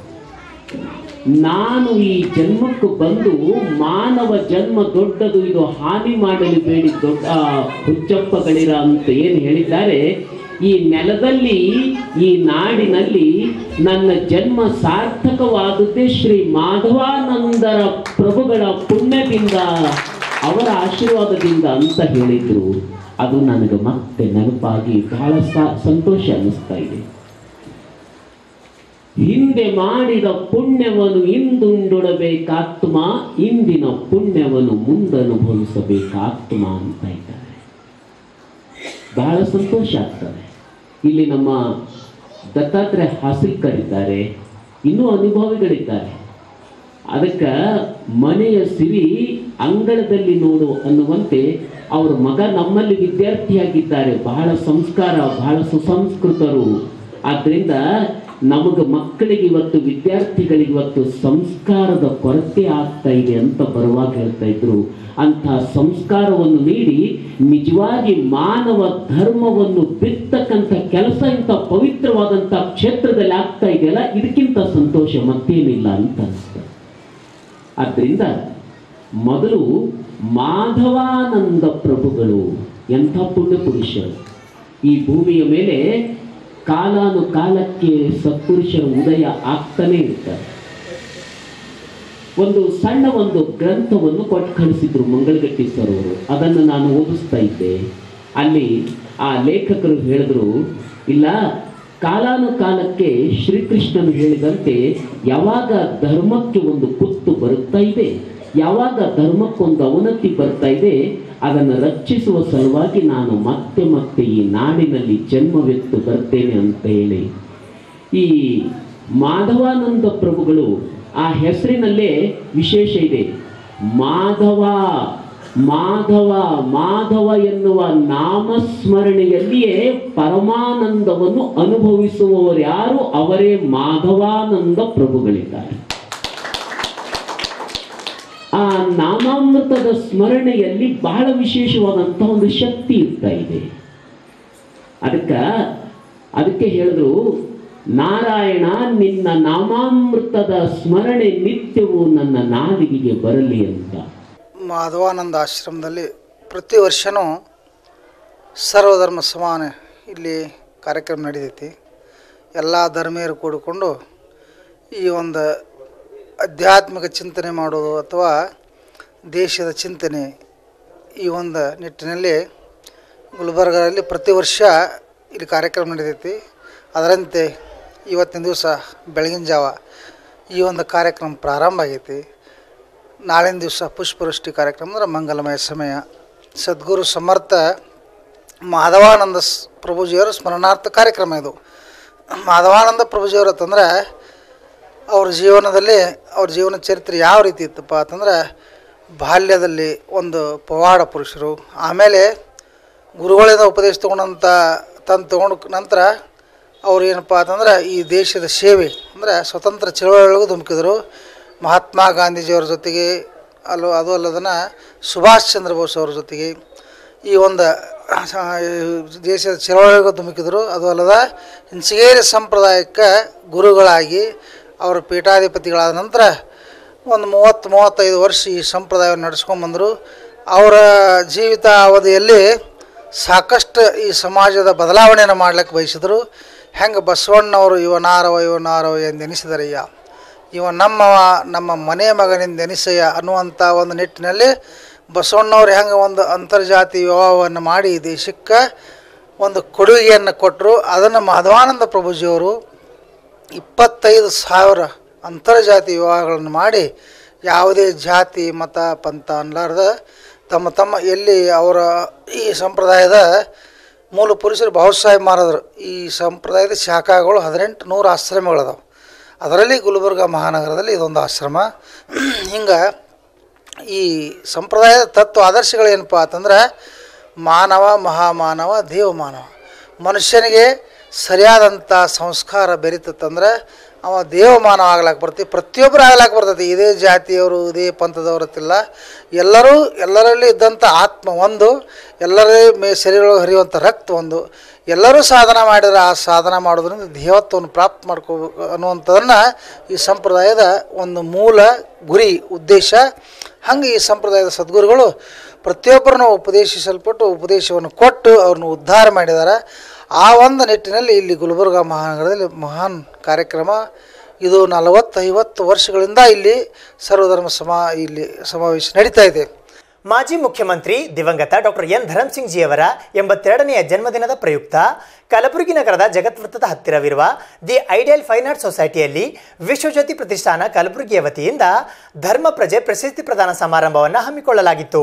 ನಾನು ಈ ಜನ್ಮಕ್ಕೆ ಬಂದು ಮಾನವ ಜನ್ಮ ದೊಡ್ಡದು ಇದು ಹಾನಿ ಮಾಡಲು ಬೇಡಿ ದೊಡ್ಡ ಆ, ಹುಚ್ಚಪ್ಪಗಳಿರ ಅಂತ ಏನು ಹೇಳಿದ್ದಾರೆ ಈ ನೆಲದಲ್ಲಿ ಈ ನಾಡಿನಲ್ಲಿ ನನ್ನ ಜನ್ಮ ಸಾರ್ಥಕವಾದದ್ದೇ ಶ್ರೀ ಮಾಧವಾನಂದರ ಪ್ರಭುಗಳ ಪುಣ್ಯದಿಂದ ಅವರ ಆಶೀರ್ವಾದದಿಂದ ಅಂತ ಹೇಳಿದ್ರು ಅದು ನನಗೆ ಮತ್ತೆ ನೆನಪಾಗಿ ಬಹಳ ಸ- ಸಂತೋಷ ಅನ್ನಿಸ್ತಾ ಇದೆ ಹಿಂದೆ ಮಾಡಿದ ಪುಣ್ಯವನ್ನು ಇಂದುಂಡೊಡಬೇಕಾತ್ಮ ಇಂದಿನ ಪುಣ್ಯವನ್ನು ಮುಂದನುಭವಿಸಬೇಕಾತ್ಮ ಅಂತ ಇದ್ದಾರೆ ಬಹಳ ಸಂತೋಷ ಆಗ್ತದೆ ಇಲ್ಲಿ ನಮ್ಮ ದತ್ತಾತ್ರೇಯ ಹಾಸಿಲ್ಕರ್ ಇದ್ದಾರೆ ಇನ್ನೂ ಅನುಭವಿಗಳಿದ್ದಾರೆ ಅದಕ್ಕೆ ಮನೆಯ ಸಿರಿ ಅಂಗಳದಲ್ಲಿ ನೋಡು ಅನ್ನುವಂತೆ ಅವ್ರ ಮಗ ನಮ್ಮಲ್ಲಿ ವಿದ್ಯಾರ್ಥಿಯಾಗಿದ್ದಾರೆ ಬಹಳ ಸಂಸ್ಕಾರ ಬಹಳ ಸುಸಂಸ್ಕೃತರು ಆದ್ರಿಂದ ನಮಗೆ ಮಕ್ಕಳಿಗೆ ಇವತ್ತು ವಿದ್ಯಾರ್ಥಿಗಳಿಗೆ ಇವತ್ತು ಸಂಸ್ಕಾರದ ಕೊರತೆ ಆಗ್ತಾ ಇದೆ ಅಂತ ಬರುವಾಗ ಹೇಳ್ತಾ ಇದ್ರು ಅಂಥ ಸಂಸ್ಕಾರವನ್ನು ನೀಡಿ ನಿಜವಾಗಿ ಮಾನವ ಧರ್ಮವನ್ನು ಬಿತ್ತಕ್ಕಂಥ ಕೆಲಸ ಇಂಥ ಪವಿತ್ರವಾದಂಥ ಕ್ಷೇತ್ರದಲ್ಲಿ ಆಗ್ತಾ ಇದೆಯಲ್ಲ ಇದಕ್ಕಿಂತ ಸಂತೋಷ ಮತ್ತೇನಿಲ್ಲ ಅಂತ ಅನಿಸ್ತದೆ ಆದ್ದರಿಂದ ಮೊದಲು ಮಾಧವಾನಂದ ಪ್ರಭುಗಳು ಎಂಥ ಪುಣ್ಯ ಪುರುಷರು ಈ ಭೂಮಿಯ ಮೇಲೆ ಕಾಲಾನುಕಾಲಕ್ಕೆ ಸತ್ಪುರುಷರ ಉದಯ ಆಗ್ತಾನೆ ಇರ್ತಾರೆ ಒಂದು ಸಣ್ಣ ಒಂದು ಗ್ರಂಥವನ್ನು ಕೊಟ್ಟು ಕಳಿಸಿದ್ರು ಮಂಗಳಗಟ್ಟಿ ಸರ್ ಅವರು ಅದನ್ನು ನಾನು ಓದಿಸ್ತಾ ಇದ್ದೆ ಅಲ್ಲಿ ಆ ಲೇಖಕರು ಹೇಳಿದ್ರು ಇಲ್ಲ ಕಾಲಾನುಕಾಲಕ್ಕೆ ಶ್ರೀಕೃಷ್ಣನು ಹೇಳಿದಂತೆ ಯಾವಾಗ ಧರ್ಮಕ್ಕೆ ಒಂದು ಕುತ್ತು ಬರುತ್ತಾ ಇದೆ ಯಾವಾಗ ಧರ್ಮಕ್ಕೊಂದು ಅವನತಿ ಬರ್ತಾ ಇದೆ ಅದನ್ನು ರಕ್ಷಿಸುವ ಸಲುವಾಗಿ ನಾನು ಮತ್ತೆ ಮತ್ತೆ ಈ ನಾಡಿನಲ್ಲಿ ಜನ್ಮವೆತ್ತು ಬರ್ತೇನೆ ಅಂತ ಹೇಳಿ ಈ ಮಾಧವಾನಂದ ಪ್ರಭುಗಳು ಆ ಹೆಸರಿನಲ್ಲೇ ವಿಶೇಷ ಇದೆ ಮಾಧವ ಮಾಧವ ಮಾಧವ ಎನ್ನುವ ನಾಮಸ್ಮರಣೆಯಲ್ಲಿಯೇ ಪರಮಾನಂದವನ್ನು ಅನುಭವಿಸುವವರು ಯಾರು ಅವರೇ ಮಾಧವಾನಂದ ಪ್ರಭುಗಳಿದ್ದಾರೆ ಆ ನಾಮಾಮೃತದ ಸ್ಮರಣೆಯಲ್ಲಿ ಬಹಳ ವಿಶೇಷವಾದಂಥ ಒಂದು ಶಕ್ತಿ ಇರ್ತಾ ಇದೆ ಅದಕ್ಕೆ ಅದಕ್ಕೆ ಹೇಳಿದ್ರು ನಾರಾಯಣ ನಿನ್ನ ನಾಮಾಮೃತದ ಸ್ಮರಣೆ ನಿತ್ಯವೂ ನನ್ನ ನಾಲಿಗೆಗೆ ಬರಲಿ ಅಂತ ಮಾಧವಾನಂದ ಆಶ್ರಮದಲ್ಲಿ ಪ್ರತಿ ವರ್ಷವೂ ಸರ್ವಧರ್ಮ ಸಮಾನ ಇಲ್ಲಿ ಕಾರ್ಯಕ್ರಮ ನಡೀತೈತಿ ಎಲ್ಲ ಧರ್ಮೀಯರು ಕೂಡಿಕೊಂಡು ಈ ಒಂದು ಆಧ್ಯಾತ್ಮಿಕ ಚಿಂತನೆ ಮಾಡೋದು ಅಥವಾ ದೇಶದ ಚಿಂತನೆ ಈ ಒಂದು ನಿಟ್ಟಿನಲ್ಲಿ ಗುಲ್ಬರ್ಗದಲ್ಲಿ ಪ್ರತಿ ವರ್ಷ ಇಲ್ಲಿ ಕಾರ್ಯಕ್ರಮ ನಡೀತೈತಿ ಅದರಂತೆ ಇವತ್ತಿನ ದಿವಸ ಬೆಳಗಿನ ಜಾವ ಈ ಒಂದು ಕಾರ್ಯಕ್ರಮ ಪ್ರಾರಂಭ ಆಗೈತಿ ನಾಳಿನ ದಿವಸ ಪುಷ್ಪವೃಷ್ಟಿ ಕಾರ್ಯಕ್ರಮ ಅಂದ್ರೆ ಮಂಗಲಮಯ ಸಮಯ ಸದ್ಗುರು ಸಮರ್ಥ ಮಾಧವಾನಂದ ಸ್ ಪ್ರಭುಜಿಯವರ ಸ್ಮರಣಾರ್ಥ ಕಾರ್ಯಕ್ರಮ ಇದು ಮಾಧವಾನಂದ ಪ್ರಭುಜಿಯವರು ಅಂತಂದ್ರೆ ಅವ್ರ ಜೀವನದಲ್ಲಿ ಅವ್ರ ಜೀವನ ಚರಿತ್ರೆ ಯಾವ ರೀತಿ ಇತ್ತಪ್ಪ ಅಂತಂದ್ರೆ ಬಾಲ್ಯದಲ್ಲಿ ಒಂದು ಪವಾಡ ಪುರುಷರು ಆಮೇಲೆ ಗುರುಗಳಿಂದ ಉಪದೇಶ ತೊಗೊಂಡಂಥ ತಂದು ತೊಗೊಂಡು ನಂತರ ಅವ್ರು ಏನಪ್ಪ ಅಂತಂದ್ರೆ ಈ ದೇಶದ ಸೇವೆ ಅಂದರೆ ಸ್ವತಂತ್ರ ಚಳವಳಿಗೂ ಧುಮುಕಿದ್ರು ಮಹಾತ್ಮ ಗಾಂಧೀಜಿಯವ್ರ ಜೊತೆಗೆ ಅಲ್ಲೋ ಅದು ಅಲ್ಲದನ್ನ ಸುಭಾಷ್ ಚಂದ್ರ ಬೋಸ್ ಅವ್ರ ಜೊತೆಗೆ ಈ ಒಂದು ಸ- ದೇಶದ ಚಳವಳಿಗೂ ಧುಮುಕಿದ್ರು ಅದು ಅಲ್ಲದ ಹಿಂಚಗೇರಿ ಸಂಪ್ರದಾಯಕ್ಕೆ ಗುರುಗಳಾಗಿ ಅವರು ಪೀಠಾಧಿಪತಿಗಳಾದ ನಂತರ ಒಂದು ಮೂವತ್ತು ಮೂವತ್ತೈದು ವರ್ಷ ಈ ಸಂಪ್ರದಾಯವನ್ನು ನಡೆಸ್ಕೊಂಬಂದರು ಅವರ ಜೀವಿತ ಅವಧಿಯಲ್ಲಿ ಸಾಕಷ್ಟು ಈ ಸಮಾಜದ ಬದಲಾವಣೆಯನ್ನು ಮಾಡ್ಲಿಕ್ಕೆ ಬಯಸಿದರು ಹೆಂಗೆ ಬಸವಣ್ಣವರು ಇವನಾರವ ಇವನಾರವ ಎಂದೆನಿಸಿದರಯ್ಯ ಇವ ನಮ್ಮವ ನಮ್ಮ ಮನೆ ಮಗನಿಂದ ಎನಿಸಯ್ಯ ಅನ್ನುವಂಥ ಒಂದು ನಿಟ್ಟಿನಲ್ಲಿ ಬಸವಣ್ಣವ್ರು ಹೆಂಗೆ ಒಂದು ಅಂತರ್ಜಾತಿ ವಿವಾಹವನ್ನು ಮಾಡಿ ಈ ದೇಶಕ್ಕೆ ಒಂದು ಕೊಡುಗೆಯನ್ನು ಕೊಟ್ಟರು ಅದನ್ನು ಮಾಧವಾನಂದ ಪ್ರಭುಜಿಯವರು ಇಪ್ಪತ್ತೈದು ಸಾವಿರ ಅಂತರ್ಜಾತಿ ವಿವಾಹಗಳನ್ನು ಮಾಡಿ ಯಾವುದೇ ಜಾತಿ ಮತ ಪಂಥ ಅನ್ಲಾರ್ದ ತಮ್ಮ ತಮ್ಮ ಎಲ್ಲಿ ಅವರ ಈ ಸಂಪ್ರದಾಯದ ಮೂಲ ಪುರುಷರು ಬಹುಸಾಹೇಬ್ ಮಾರಾದರು ಈ ಸಂಪ್ರದಾಯದ ಶಾಖೆಗಳು ಹದಿನೆಂಟು ನೂರು ಆಶ್ರಮಗಳದಾವೆ ಅದರಲ್ಲಿ ಗುಲ್ಬರ್ಗ ಮಹಾನಗರದಲ್ಲಿ ಇದೊಂದು ಆಶ್ರಮ ಹಿಂಗೆ ಈ ಸಂಪ್ರದಾಯದ ತತ್ವ ಆದರ್ಶಗಳೇನಪ್ಪ ಅಂತಂದ್ರೆ ಮಾನವ ಮಹಾಮಾನವ ದೇವಮಾನವ ಮನುಷ್ಯನಿಗೆ ಸರಿಯಾದಂಥ ಸಂಸ್ಕಾರ ಬೆರೀತತ್ತಂದ್ರೆ ಅವ ದೇವಮಾನವ ಆಗ್ಲಾಕ ಬರ್ತೀವಿ ಪ್ರತಿಯೊಬ್ಬರು ಆಗ್ಲಾಕ ಬರ್ತೈತಿ ಇದೇ ಜಾತಿಯವರು ಇದೇ ಪಂಥದವರತ್ತಿಲ್ಲ ಎಲ್ಲರೂ ಎಲ್ಲರಲ್ಲಿ ಇದ್ದಂಥ ಆತ್ಮ ಒಂದು ಎಲ್ಲರ ಮೇ ಶರೀರೊಳಗೆ ಹರಿಯುವಂಥ ರಕ್ತ ಒಂದು ಎಲ್ಲರೂ ಸಾಧನ ಮಾಡಿದ್ರೆ ಆ ಸಾಧನ ಮಾಡೋದ್ರಿಂದ ದೇವತ್ವವನ್ನು ಪ್ರಾಪ್ತ ಮಾಡ್ಕೋಬೇಕು ಅನ್ನುವಂಥದ್ದನ್ನು ಈ ಸಂಪ್ರದಾಯದ ಒಂದು ಮೂಲ ಗುರಿ ಉದ್ದೇಶ ಹಂಗೆ ಈ ಸಂಪ್ರದಾಯದ ಸದ್ಗುರುಗಳು ಪ್ರತಿಯೊಬ್ಬರನ್ನು ಉಪದೇಶಿಸಲ್ಪಟ್ಟು ಉಪದೇಶವನ್ನು ಕೊಟ್ಟು ಅವ್ರನ್ನ ಉದ್ಧಾರ ಮಾಡಿದ್ದಾರೆ ಆ ಒಂದು ನಿಟ್ಟಿನಲ್ಲಿ ಇಲ್ಲಿ ಗುಲ್ಬರ್ಗ ಮಹಾನಗರದಲ್ಲಿ ಮಹಾನ್ ಕಾರ್ಯಕ್ರಮ ಇದು ನಲವತ್ತೈವತ್ತು ವರ್ಷಗಳಿಂದ ಇಲ್ಲಿ ಸರ್ವಧರ್ಮ ಸಮಾ ಇಲ್ಲಿ ಸಮಾವೇಶ ನಡೀತಾ ಇದೆ ಮಾಜಿ ಮುಖ್ಯಮಂತ್ರಿ ದಿವಂಗತ ಡಾಕ್ಟರ್ ಎನ್ ಧರಮ್ಸಿಂಗ್ ಜಿಯವರ ಎಂಬತ್ತೆರಡನೆಯ ಜನ್ಮದಿನದ ಪ್ರಯುಕ್ತ ಕಲಬುರಗಿ ನಗರದ ಜಗತ್ವೃತ್ತದ ಹತ್ತಿರವಿರುವ ದಿ ಐಡಿಯಲ್ ಫೈನ್ ಆರ್ಟ್ ಸೊಸೈಟಿಯಲ್ಲಿ ವಿಶ್ವಜ್ಯೋತಿ ಪ್ರತಿಷ್ಠಾನ ಕಲಬುರಗಿಯ ವತಿಯಿಂದ ಧರ್ಮ ಪ್ರಜೆ ಪ್ರಶಸ್ತಿ ಪ್ರದಾನ ಸಮಾರಂಭವನ್ನು ಹಮ್ಮಿಕೊಳ್ಳಲಾಗಿತ್ತು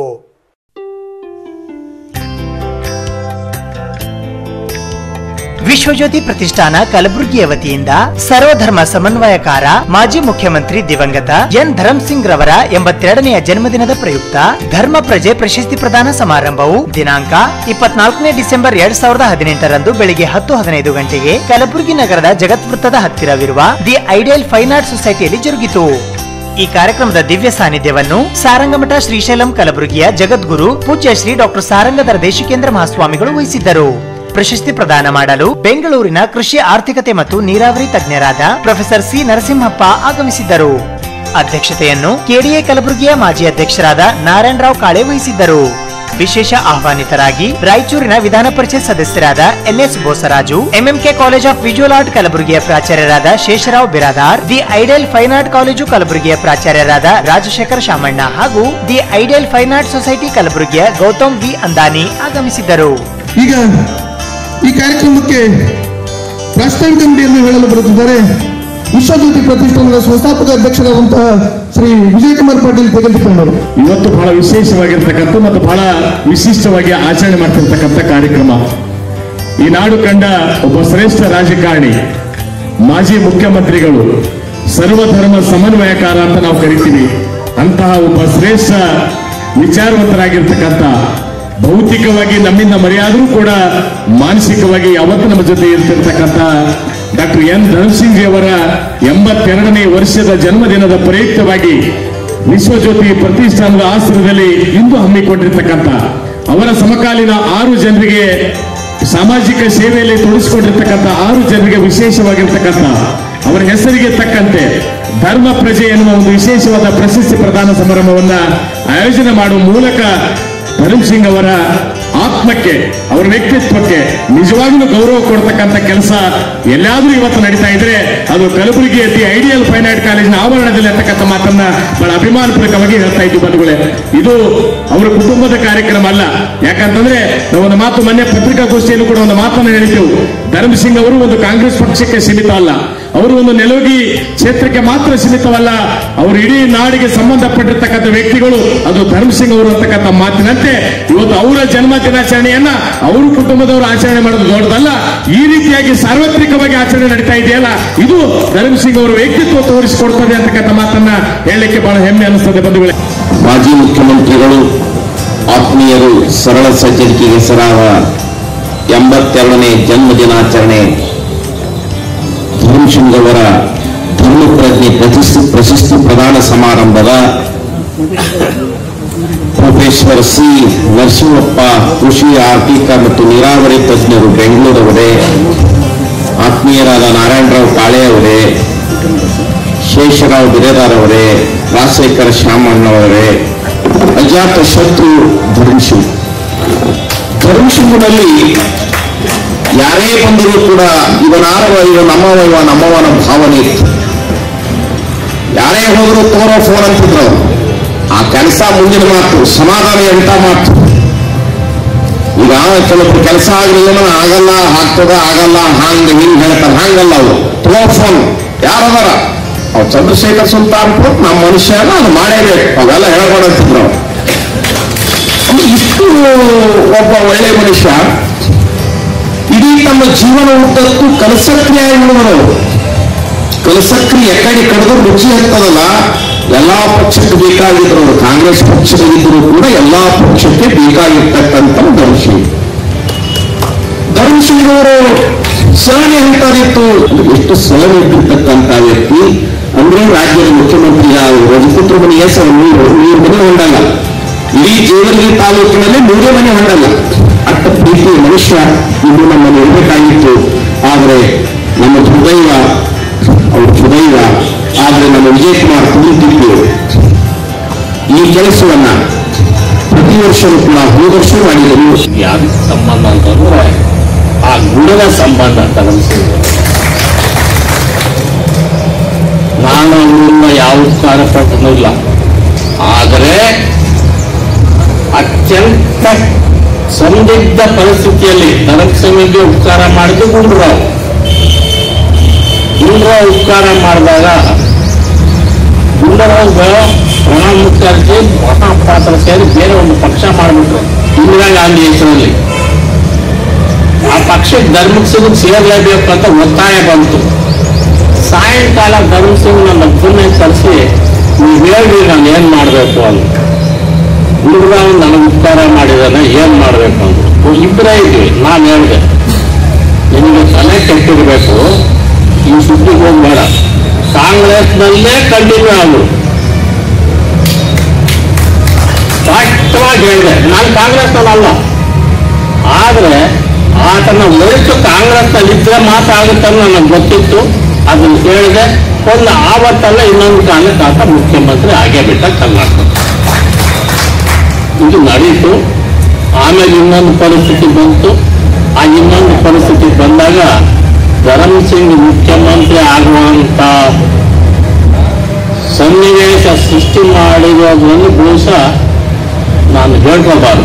ವಿಶ್ವಜ್ಯೋತಿ ಪ್ರತಿಷ್ಠಾನ ಕಲಬುರಗಿಯ ವತಿಯಿಂದ ಸರ್ವಧರ್ಮ ಸಮನ್ವಯಕಾರ ಮಾಜಿ ಮುಖ್ಯಮಂತ್ರಿ ದಿವಂಗತ ಎನ್ ಧರಮ್ಸಿಂಗ್ ರವರ ಎಂಬತ್ತೆರಡನೆಯ ಜನ್ಮದಿನದ ಪ್ರಯುಕ್ತ ಧರ್ಮ ಪ್ರಜೆ ಪ್ರಶಸ್ತಿ ಪ್ರದಾನ ಸಮಾರಂಭವು ದಿನಾಂಕ ಇಪ್ಪತ್ನಾಲ್ಕನೇ ಡಿಸೆಂಬರ್ ಎರಡ್ ಸಾವಿರದ ಹದಿನೆಂಟರಂದು ಬೆಳಿಗ್ಗೆ ಹತ್ತು ಹದಿನೈದು ಗಂಟೆಗೆ ಕಲಬುರಗಿ ನಗರದ ಜಗತ್ವೃತ್ತದ ಹತ್ತಿರವಿರುವ ದಿ ಐಡಿಯಲ್ ಫೈನ್ ಆರ್ಟ್ ಸೊಸೈಟಿಯಲ್ಲಿ ಜರುಗಿತು ಈ ಕಾರ್ಯಕ್ರಮದ ದಿವ್ಯ ಸಾನ್ನಿಧ್ಯವನ್ನು ಸಾರಂಗಮಠ ಶ್ರೀಶೈಲಂ ಕಲಬುರಗಿಯ ಜಗದ್ಗುರು ಪೂಜ್ಯ ಶ್ರೀ ಡಾಕ್ಟರ್ ಸಾರಂಗಧರ ದೇಶಿಕೇಂದ್ರ ಮಹಾಸ್ವಾಮಿಗಳು ವಹಿಸಿದ್ದರು ಪ್ರಶಸ್ತಿ ಪ್ರದಾನ ಮಾಡಲು ಬೆಂಗಳೂರಿನ ಕೃಷಿ ಆರ್ಥಿಕತೆ ಮತ್ತು ನೀರಾವರಿ ತಜ್ಞರಾದ ಪ್ರೊಫೆಸರ್ ಸಿ ನರಸಿಂಹಪ್ಪ ಆಗಮಿಸಿದ್ದರು ಅಧ್ಯಕ್ಷತೆಯನ್ನು ಕೆಡಿಎ ಕಲಬುರಗಿಯ ಮಾಜಿ ಅಧ್ಯಕ್ಷರಾದ ನಾರಾಯಣರಾವ್ ಕಾಳೆ ವಹಿಸಿದ್ದರು ವಿಶೇಷ ಆಹ್ವಾನಿತರಾಗಿ ರಾಯಚೂರಿನ ವಿಧಾನ ಪರಿಷತ್ ಸದಸ್ಯರಾದ N S Bosaraju M M K college of visual art ಕಲಬುರಗಿಯ ಪ್ರಾಚಾರ್ಯರಾದ Shesharao Biradar the ideal fine art college ಕಲಬುರಗಿಯ ಪ್ರಾಚಾರ್ಯರಾದ ರಾಜಶೇಖರ್ ಶಾಮಣ್ಣ ಹಾಗೂ the ideal fine art society ಕಲಬುರಗಿಯ ಗೌತಮ್ ವಿ ಅಂದಾನಿ ಆಗಮಿಸಿದ್ದರು ಈಗ ಈ ಕಾರ್ಯಕ್ರಮಕ್ಕೆ ಪ್ರಾಸ್ತಾವಿಕ ನುಡಿಯನ್ನು ಹೇಳಲು ಬರುತ್ತಿದ್ದಾರೆ ವಿಶ್ವಜ್ಯೋತಿ ಪ್ರತಿಷ್ಠಾನದ ಸಂಸ್ಥಾಪಕ ಅಧ್ಯಕ್ಷರಾದಂತಹ ಶ್ರೀ ವಿಜಯಕುಮಾರ್ ಪಾಟೀಲ್ ತೆಗೆದುಕೊಂಡರು ಇವತ್ತು ಬಹಳ ವಿಶೇಷವಾಗಿರ್ತಕ್ಕಂಥ ಮತ್ತು ಬಹಳ ವಿಶಿಷ್ಟವಾಗಿ ಆಚರಣೆ ಮಾಡ್ತಿರ್ತಕ್ಕಂಥ ಕಾರ್ಯಕ್ರಮ ಈ ನಾಡು ಕಂಡ ಒಬ್ಬ ಶ್ರೇಷ್ಠ ರಾಜಕಾರಣಿ ಮಾಜಿ ಮುಖ್ಯಮಂತ್ರಿಗಳು ಸರ್ವಧರ್ಮ ಸಮನ್ವಯಕಾರ ಅಂತ ನಾವು ಕರಿತೀವಿ ಅಂತಹ ಒಬ್ಬ ಶ್ರೇಷ್ಠ ವಿಚಾರವಂತರಾಗಿರ್ತಕ್ಕಂಥ ಭೌತಿಕವಾಗಿ ನಮ್ಮಿಂದ ಮರೆಯಾದರೂ ಕೂಡ ಮಾನಸಿಕವಾಗಿ ಯಾವತ್ತೂ ನಮ್ಮ ಜೊತೆ ಇರ್ತಿರ್ತಕ್ಕಂಥ ಡಾಕ್ಟರ್ ಎನ್ ಧನಸಿಂಗ್ ಅವರ ಎಂಬತ್ತೆರಡನೇ ವರ್ಷದ ಜನ್ಮದಿನದ ಪ್ರಯುಕ್ತವಾಗಿ ವಿಶ್ವಜ್ಯೋತಿ ಪ್ರತಿಷ್ಠಾನದ ಆಶ್ರಯದಲ್ಲಿ ಇಂದು ಹಮ್ಮಿಕೊಂಡಿರ್ತಕ್ಕಂಥ ಅವರ ಸಮಕಾಲೀನ ಆರು ಜನರಿಗೆ ಸಾಮಾಜಿಕ ಸೇವೆಯಲ್ಲಿ ತೊಡಗಿಸಿಕೊಂಡಿರ್ತಕ್ಕಂಥ ಆರು ಜನರಿಗೆ ವಿಶೇಷವಾಗಿರ್ತಕ್ಕಂಥ ಅವರ ಹೆಸರಿಗೆ ತಕ್ಕಂತೆ ಧರ್ಮ ಪ್ರಜೆ ಎನ್ನುವ ಒಂದು ವಿಶೇಷವಾದ ಪ್ರಶಸ್ತಿ ಪ್ರದಾನ ಸಮಾರಂಭವನ್ನ ಆಯೋಜನೆ ಮಾಡುವ ಮೂಲಕ ಧರ್ಮ್ ಸಿಂಗ್ ಅವರ ಆತ್ಮಕ್ಕೆ ಅವರ ವ್ಯಕ್ತಿತ್ವಕ್ಕೆ ನಿಜವಾಗ್ಲೂ ಗೌರವ ಕೊಡ್ತಕ್ಕಂಥ ಕೆಲಸ ಎಲ್ಲಾದ್ರೂ ಇವತ್ತು ನಡೀತಾ ಇದ್ರೆ ಅದು Kalaburagi the ideal fine art ಕಾಲೇಜಿನ ಆವರಣದಲ್ಲಿ ಅಂತಕ್ಕಂಥ ಮಾತನ್ನ ಬಹಳ ಅಭಿಮಾನಪೂರ್ವಕವಾಗಿ ಹೇಳ್ತಾ ಇದ್ವಿ ಬಂಧುಗಳೇ ಇದು ಅವರ ಕುಟುಂಬದ ಕಾರ್ಯಕ್ರಮ ಅಲ್ಲ ಯಾಕಂತಂದ್ರೆ ನಾವು ಒಂದು ಮಾತು ಮೊನ್ನೆ ಪತ್ರಿಕಾಗೋಷ್ಠಿಯಲ್ಲೂ ಕೂಡ ಒಂದು ಮಾತನ್ನು ಹೇಳಿದ್ದೆವು ಧರ್ಮ್ ಸಿಂಗ್ ಅವರು ಒಂದು ಕಾಂಗ್ರೆಸ್ ಪಕ್ಷಕ್ಕೆ ಸೀಮಿತ ಅಲ್ಲ ಅವರು ಒಂದು ನೆಲೋಗಿ ಕ್ಷೇತ್ರಕ್ಕೆ ಮಾತ್ರ ಸೀಮಿತವಲ್ಲ ಅವರು ಇಡೀ ನಾಡಿಗೆ ಸಂಬಂಧಪಟ್ಟಿರ್ತಕ್ಕಂಥ ವ್ಯಕ್ತಿಗಳು ಅದು ಧರ್ಮ್ ಸಿಂಗ್ ಅವರು ಅಂತಕ್ಕಂಥ ಮಾತಿನಂತೆ ಇವತ್ತು ಅವರ ಜನ್ಮ ದಿನಾಚರಣೆಯನ್ನ ಅವರು ಕುಟುಂಬದವರು ಆಚರಣೆ ಮಾಡೋದು ದೊಡ್ಡದಲ್ಲ ಈ ರೀತಿಯಾಗಿ ಸಾರ್ವತ್ರಿಕವಾಗಿ ಆಚರಣೆ ನಡೀತಾ ಇದೆಯಲ್ಲ ಇದು ಧರ್ಮ್ ಸಿಂಗ್ ಅವರ ವ್ಯಕ್ತಿತ್ವ ತೋರಿಸಿಕೊಡ್ತದೆ ಅಂತಕ್ಕಂಥ ಮಾತನ್ನ ಹೇಳಲಿಕ್ಕೆ ಬಹಳ ಹೆಮ್ಮೆ ಅನಿಸ್ತದೆ ಬಂಧುಗಳೇ ಮಾಜಿ ಮುಖ್ಯಮಂತ್ರಿಗಳು ಆತ್ಮೀಯರು ಸರಳ ಸಜ್ಜನಿಕೆಗೆ ಹೆಸರಾದ ಎಂಬತ್ತೆರಡನೇ ಜನ್ಮ ದಿನಾಚರಣೆ ಧರ್ಮ್ ಸಿಂಗ್ ಅವರ ಧರ್ಮ ಪ್ರಜ್ಞೆ ಪ್ರಶಸ್ತಿ ಪ್ರಶಸ್ತಿ ಪ್ರದಾನ ಸಮಾರಂಭದ ಪ್ರೊಫೆಸರ್ ಸಿ ನರಸಿಂಹಪ್ಪ ಕೃಷಿ ಆರ್ಥಿಕ ಮತ್ತು ನೀರಾವರಿ ತಜ್ಞರು ಬೆಂಗಳೂರವರೇ ಆತ್ಮೀಯರಾದ ನಾರಾಯಣರಾವ್ ಕಾಳೆ ಅವರೇ ಶೇಷರಾವ್ ಬಿರೇದಾರ್ ಅವರೇ ರಾಜಶೇಖರ ಶ್ಯಾಮಣ್ಣವರೇ ಅಜಾತ ಶತ್ರು ಧರ್ಮ್ ಸಿಂಗ್ ಧರ್ಮ್ ಸಿಂಗ್ನಲ್ಲಿ ಯಾರೇ ಬಂದರೂ ಕೂಡ ಇವನಾರವ ಇವ ನಮ್ಮವ ಇವ ನಮ್ಮವನ ಭಾವನೆ ಇತ್ತು ಯಾರೇ ಹೋದ್ರು ತೋರೋ ಫೋನ್ ಅಂತಿದ್ರು ಅವ್ರು. ಆ ಕೆಲಸ ಮುಂದಿನ ಮಾತು ಸಮಾಧಾನ ಎಂತ ಮಾತು ಈಗ ಕೆಲವೊಬ್ರು ಕೆಲಸ ಆಗ್ಲಿಲ್ಲ ಆಗಲ್ಲ ಆಗ್ತದ ಆಗಲ್ಲ ಹಂಗ ಹಿಂಗ್ ಹೇಳ್ತಾರೆ ಹಂಗಲ್ಲ ಅವರು ತಗೋ ಫೋನ್ ಯಾರದಾರ ಅವ್ ಚಂದ್ರಶೇಖರ್ ಸುಲ್ತಾನ್ಪುರ್ ನಮ್ಮ ಮನುಷ್ಯ ಅದು ಮಾಡೇಬೇಕು ಅವೆಲ್ಲ ಹೇಳ್ಕೊಡಂತಿದ್ರು ಅವ್ರು. ಅಂದ್ರೆ ಇಷ್ಟು ಒಬ್ಬ ಒಳ್ಳೆ ಮನುಷ್ಯ ಇಡೀ ತಮ್ಮ ಜೀವನ ಉದ್ದಕ್ಕೂ ಕಲಸಕ್ರಿಯಾಗಿ ಉಳಿದವರು ಕಲಸಕ್ರಿ ಎಕಡೆ ಕಡಿದು ರುಚಿ ಹತ್ತದಲ್ಲ ಎಲ್ಲಾ ಪಕ್ಷಕ್ಕೆ ಬೇಕಾಗಿದ್ರು ಅವರು ಕಾಂಗ್ರೆಸ್ ಪಕ್ಷದಲ್ಲಿದ್ದರೂ ಕೂಡ ಎಲ್ಲಾ ಪಕ್ಷಕ್ಕೆ ಬೇಕಾಗಿರ್ತಕ್ಕಂಥ ಧರ್ಮಸಿಂಗ್ ಧರ್ಮಸಿಂಗ್ ಅವರು ಸರಣಿ ಹೇಳ್ತಾರಿತ್ತು ಎಷ್ಟು ಸರಣಿ ಇದ್ದಿರ್ತಕ್ಕಂಥ ವ್ಯಕ್ತಿ ಅಂದ್ರೆ ರಾಜ್ಯದ ಮುಖ್ಯಮಂತ್ರಿ ರಜಪುತ್ರ ಮನೆ ಹೆಸರು ನೀರು ನೀರು ಮನೆ ಹೊಂಡಲ್ಲ ಇಡೀ ಜೇವರ್ಗಿ ತಾಲೂಕಿನಲ್ಲಿ ಮೂರೇ ಮನೆ ಹೊಂಡಲ್ಲ ಅಟ್ಟ ಪ್ರೀತಿಯ ಮನುಷ್ಯ ಇನ್ನು ನಮ್ಮಲ್ಲಿ ಇರಬೇಕಾಗಿತ್ತು ಆದರೆ ನಮ್ಮ ಹೃದಯ ಅವ್ರ ಹೃದಯ ಆದರೆ ನಮ್ಮ ವಿಜಯ್ ಕುಮಾರ್ ಕುಳಿತಿದ್ದು ಈ ಕೆಲಸವನ್ನ ಪ್ರತಿ ವರ್ಷವೂ ಕೂಡ ಹೋದ ವರ್ಷ ಮಾಡಿದರು ಯಾವ್ದು ಸಂಬಂಧ ಅಂತಂದ್ರೆ ಆ ಗುಣದ ಸಂಬಂಧ ಅಂತ ಅನಿಸಿದೆ ನಾನು ಅವ್ರನ್ನ ಯಾವ ಉಪಕಾರ ಪಟ್ಟನೂ ಇಲ್ಲ ಆದರೆ ಅತ್ಯಂತ ಸಂದಿಗ್ಧ ಪರಿಸ್ಥಿತಿಯಲ್ಲಿ ಧರ್ಮಸಮಿಗೆ ಉಪಕಾರ ಮಾಡಿದ್ದು ಗುಂಡ್ರಾವ್ ಗುಂಡ್ರಾವ್ ಉಪಕಾರ ಮಾಡಿದಾಗ ಗುಂಡರಾವ್ ಪ್ರಣಬ್ ಮುಖರ್ಜಿ ಮಹಾಪಾತ್ರ ಸೇರಿ ಬೇರೆ ಒಂದು ಪಕ್ಷ ಮಾಡಿಬಿಟ್ರು ಇಂದಿರಾ ಗಾಂಧಿ ಹೆಸರಲ್ಲಿ ಆ ಪಕ್ಷಕ್ಕೆ ಧರ್ಮಕ್ ಸಿಂಗ್ ಸೇರ್ಲೇಬೇಕು ಅಂತ ಒತ್ತಾಯ ಬಂತು ಸಾಯಂಕಾಲ ಧರ್ಮ ಸಿಂಗ್ ನನ್ನ ಅಪ್ಪನ್ನೇ ಕರೆಸಿ ನೀವು ಹೇಳ್ರಿ ನಾನು ಏನ್ ಮಾಡಬೇಕು ಅಂತ ಗುರುರಾವ್ ನನಗೆ ಉಪಕಾರ ಮಾಡಿದಾನೆ ಏನ್ ಮಾಡಬೇಕು ಅಂತ ಇಬ್ಬರೇ ಇದ್ವಿ ನಾನು ಹೇಳಿದೆ ನಿಮಗೆ ತಲೆ ಕೆಟ್ಟಿರ್ಬೇಕು ಈ ಸುದ್ದಿಗೆ ಹೋಗ್ಬೇಡ ಕಾಂಗ್ರೆಸ್ನಲ್ಲೇ ಕಂಟಿನ್ಯೂ ಆಗು ಸ್ಪಷ್ಟವಾಗಿ ಹೇಳಿದೆ ನಾನು ಕಾಂಗ್ರೆಸ್ನಲ್ಲ ಆದ್ರೆ ಆತನ ಒಳಿತು ಕಾಂಗ್ರೆಸ್ನಲ್ಲಿ ಇದ್ರೆ ಮಾತ್ರ ಆಗುತ್ತೆ ಅಂತ ನನಗೆ ಗೊತ್ತಿತ್ತು ಅದನ್ನು ಕೇಳಿದೆ ಒಂದು ಆವತ್ತಲ್ಲ ಇನ್ನೊಂದು ಕಾಲಕ್ಕೆ ಆತ ಮುಖ್ಯಮಂತ್ರಿ ಆಗೇ ಬಿಟ್ಟ ಕರ್ನಾಟಕ ಇದು ನಡೀತು ಆಮೇಲೆ ಇನ್ನೊಂದು ಪರಿಸ್ಥಿತಿ ಬಂತು ಆ ಇನ್ನೊಂದು ಪರಿಸ್ಥಿತಿ ಬಂದಾಗ ಧರಮ್ ಸಿಂಗ್ ಮುಖ್ಯಮಂತ್ರಿ ಆಗುವಂತ ಸನ್ನಿವೇಶ ಸೃಷ್ಟಿ ಮಾಡಿರೋದ್ರಲ್ಲಿ ಬಹುಶಃ ನಾನು ಹೇಳ್ಕೋಬಾರ್ದು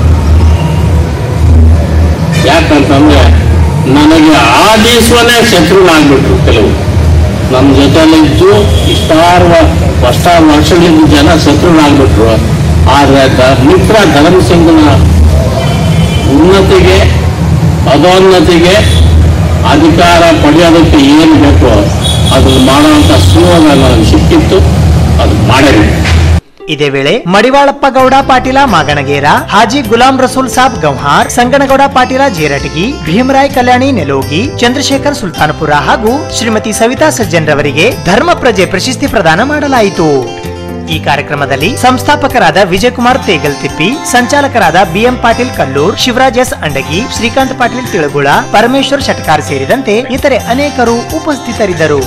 ಯಾಕಂತಂದ್ರೆ ನನಗೆ ಆ ದಿವಸನೇ ಶತ್ರುಗಳಾಗ್ಬಿಟ್ರು ಕೆಲವು ನಮ್ಮ ಜೊತೆಲಿದ್ದು ಇಷ್ಟಾರು ಅಷ್ಟಾರು ವರ್ಷಗಳಿಂದ ಜನ ಶತ್ರುಗಳಾಗ್ಬಿಟ್ರು ಆದ್ರೆ ದ- ಮಿತ್ರ ಧರ್ಮ ಸಿಂಗ್ನ ಉನ್ನತಿಗೆ ಪದೋನ್ನತಿಗೆ ಅಧಿಕಾರ ಪಡೆಯೋದಕ್ಕೆ ಏನು ಬೇಕೋ ಅದನ್ನು ಮಾಡುವಂತ ಸುಯೋಗ ನನಗೆ ಸಿಕ್ಕಿತ್ತು ಅದು ಮಾಡಬೇಕು ಇದೇ ವೇಳೆ ಮಡಿವಾಳಪ್ಪ ಗೌಡ ಪಾಟೀಲ ಮಾಗಣಗೇರ ಹಾಜಿ ಗುಲಾಂ ರಸೂಲ್ ಸಾಬ್ ಗೌಹಾರ್ ಸಂಗನಗೌಡ ಪಾಟೀಲ ಜೇರಟಗಿ ಭೀಮರಾಯ್ ಕಲ್ಯಾಣಿ ನೆಲೋಗಿ ಚಂದ್ರಶೇಖರ್ ಸುಲ್ತಾನಪುರ ಹಾಗೂ ಶ್ರೀಮತಿ ಸವಿತಾ ಸಜ್ಜನ್ ರವರಿಗೆ ಧರ್ಮ ಪ್ರಜೆ ಪ್ರಶಸ್ತಿ ಪ್ರದಾನ ಮಾಡಲಾಯಿತು ಈ ಕಾರ್ಯಕ್ರಮದಲ್ಲಿ ಸಂಸ್ಥಾಪಕರಾದ ವಿಜಯಕುಮಾರ್ ತೇಗಲ್ ತಿಪ್ಪಿ ಸಂಚಾಲಕರಾದ ಬಿಎಂ ಪಾಟೀಲ್ ಕಲ್ಲೂರ್ ಶಿವರಾಜ್ ಎಸ್ ಅಂಡಗಿ ಶ್ರೀಕಾಂತ್ ಪಾಟೀಲ್ ತಿಳಗುಳ ಪರಮೇಶ್ವರ್ ಶಟಕಾರ್ ಸೇರಿದಂತೆ ಇತರೆ ಅನೇಕರು ಉಪಸ್ಥಿತರಿದ್ದರು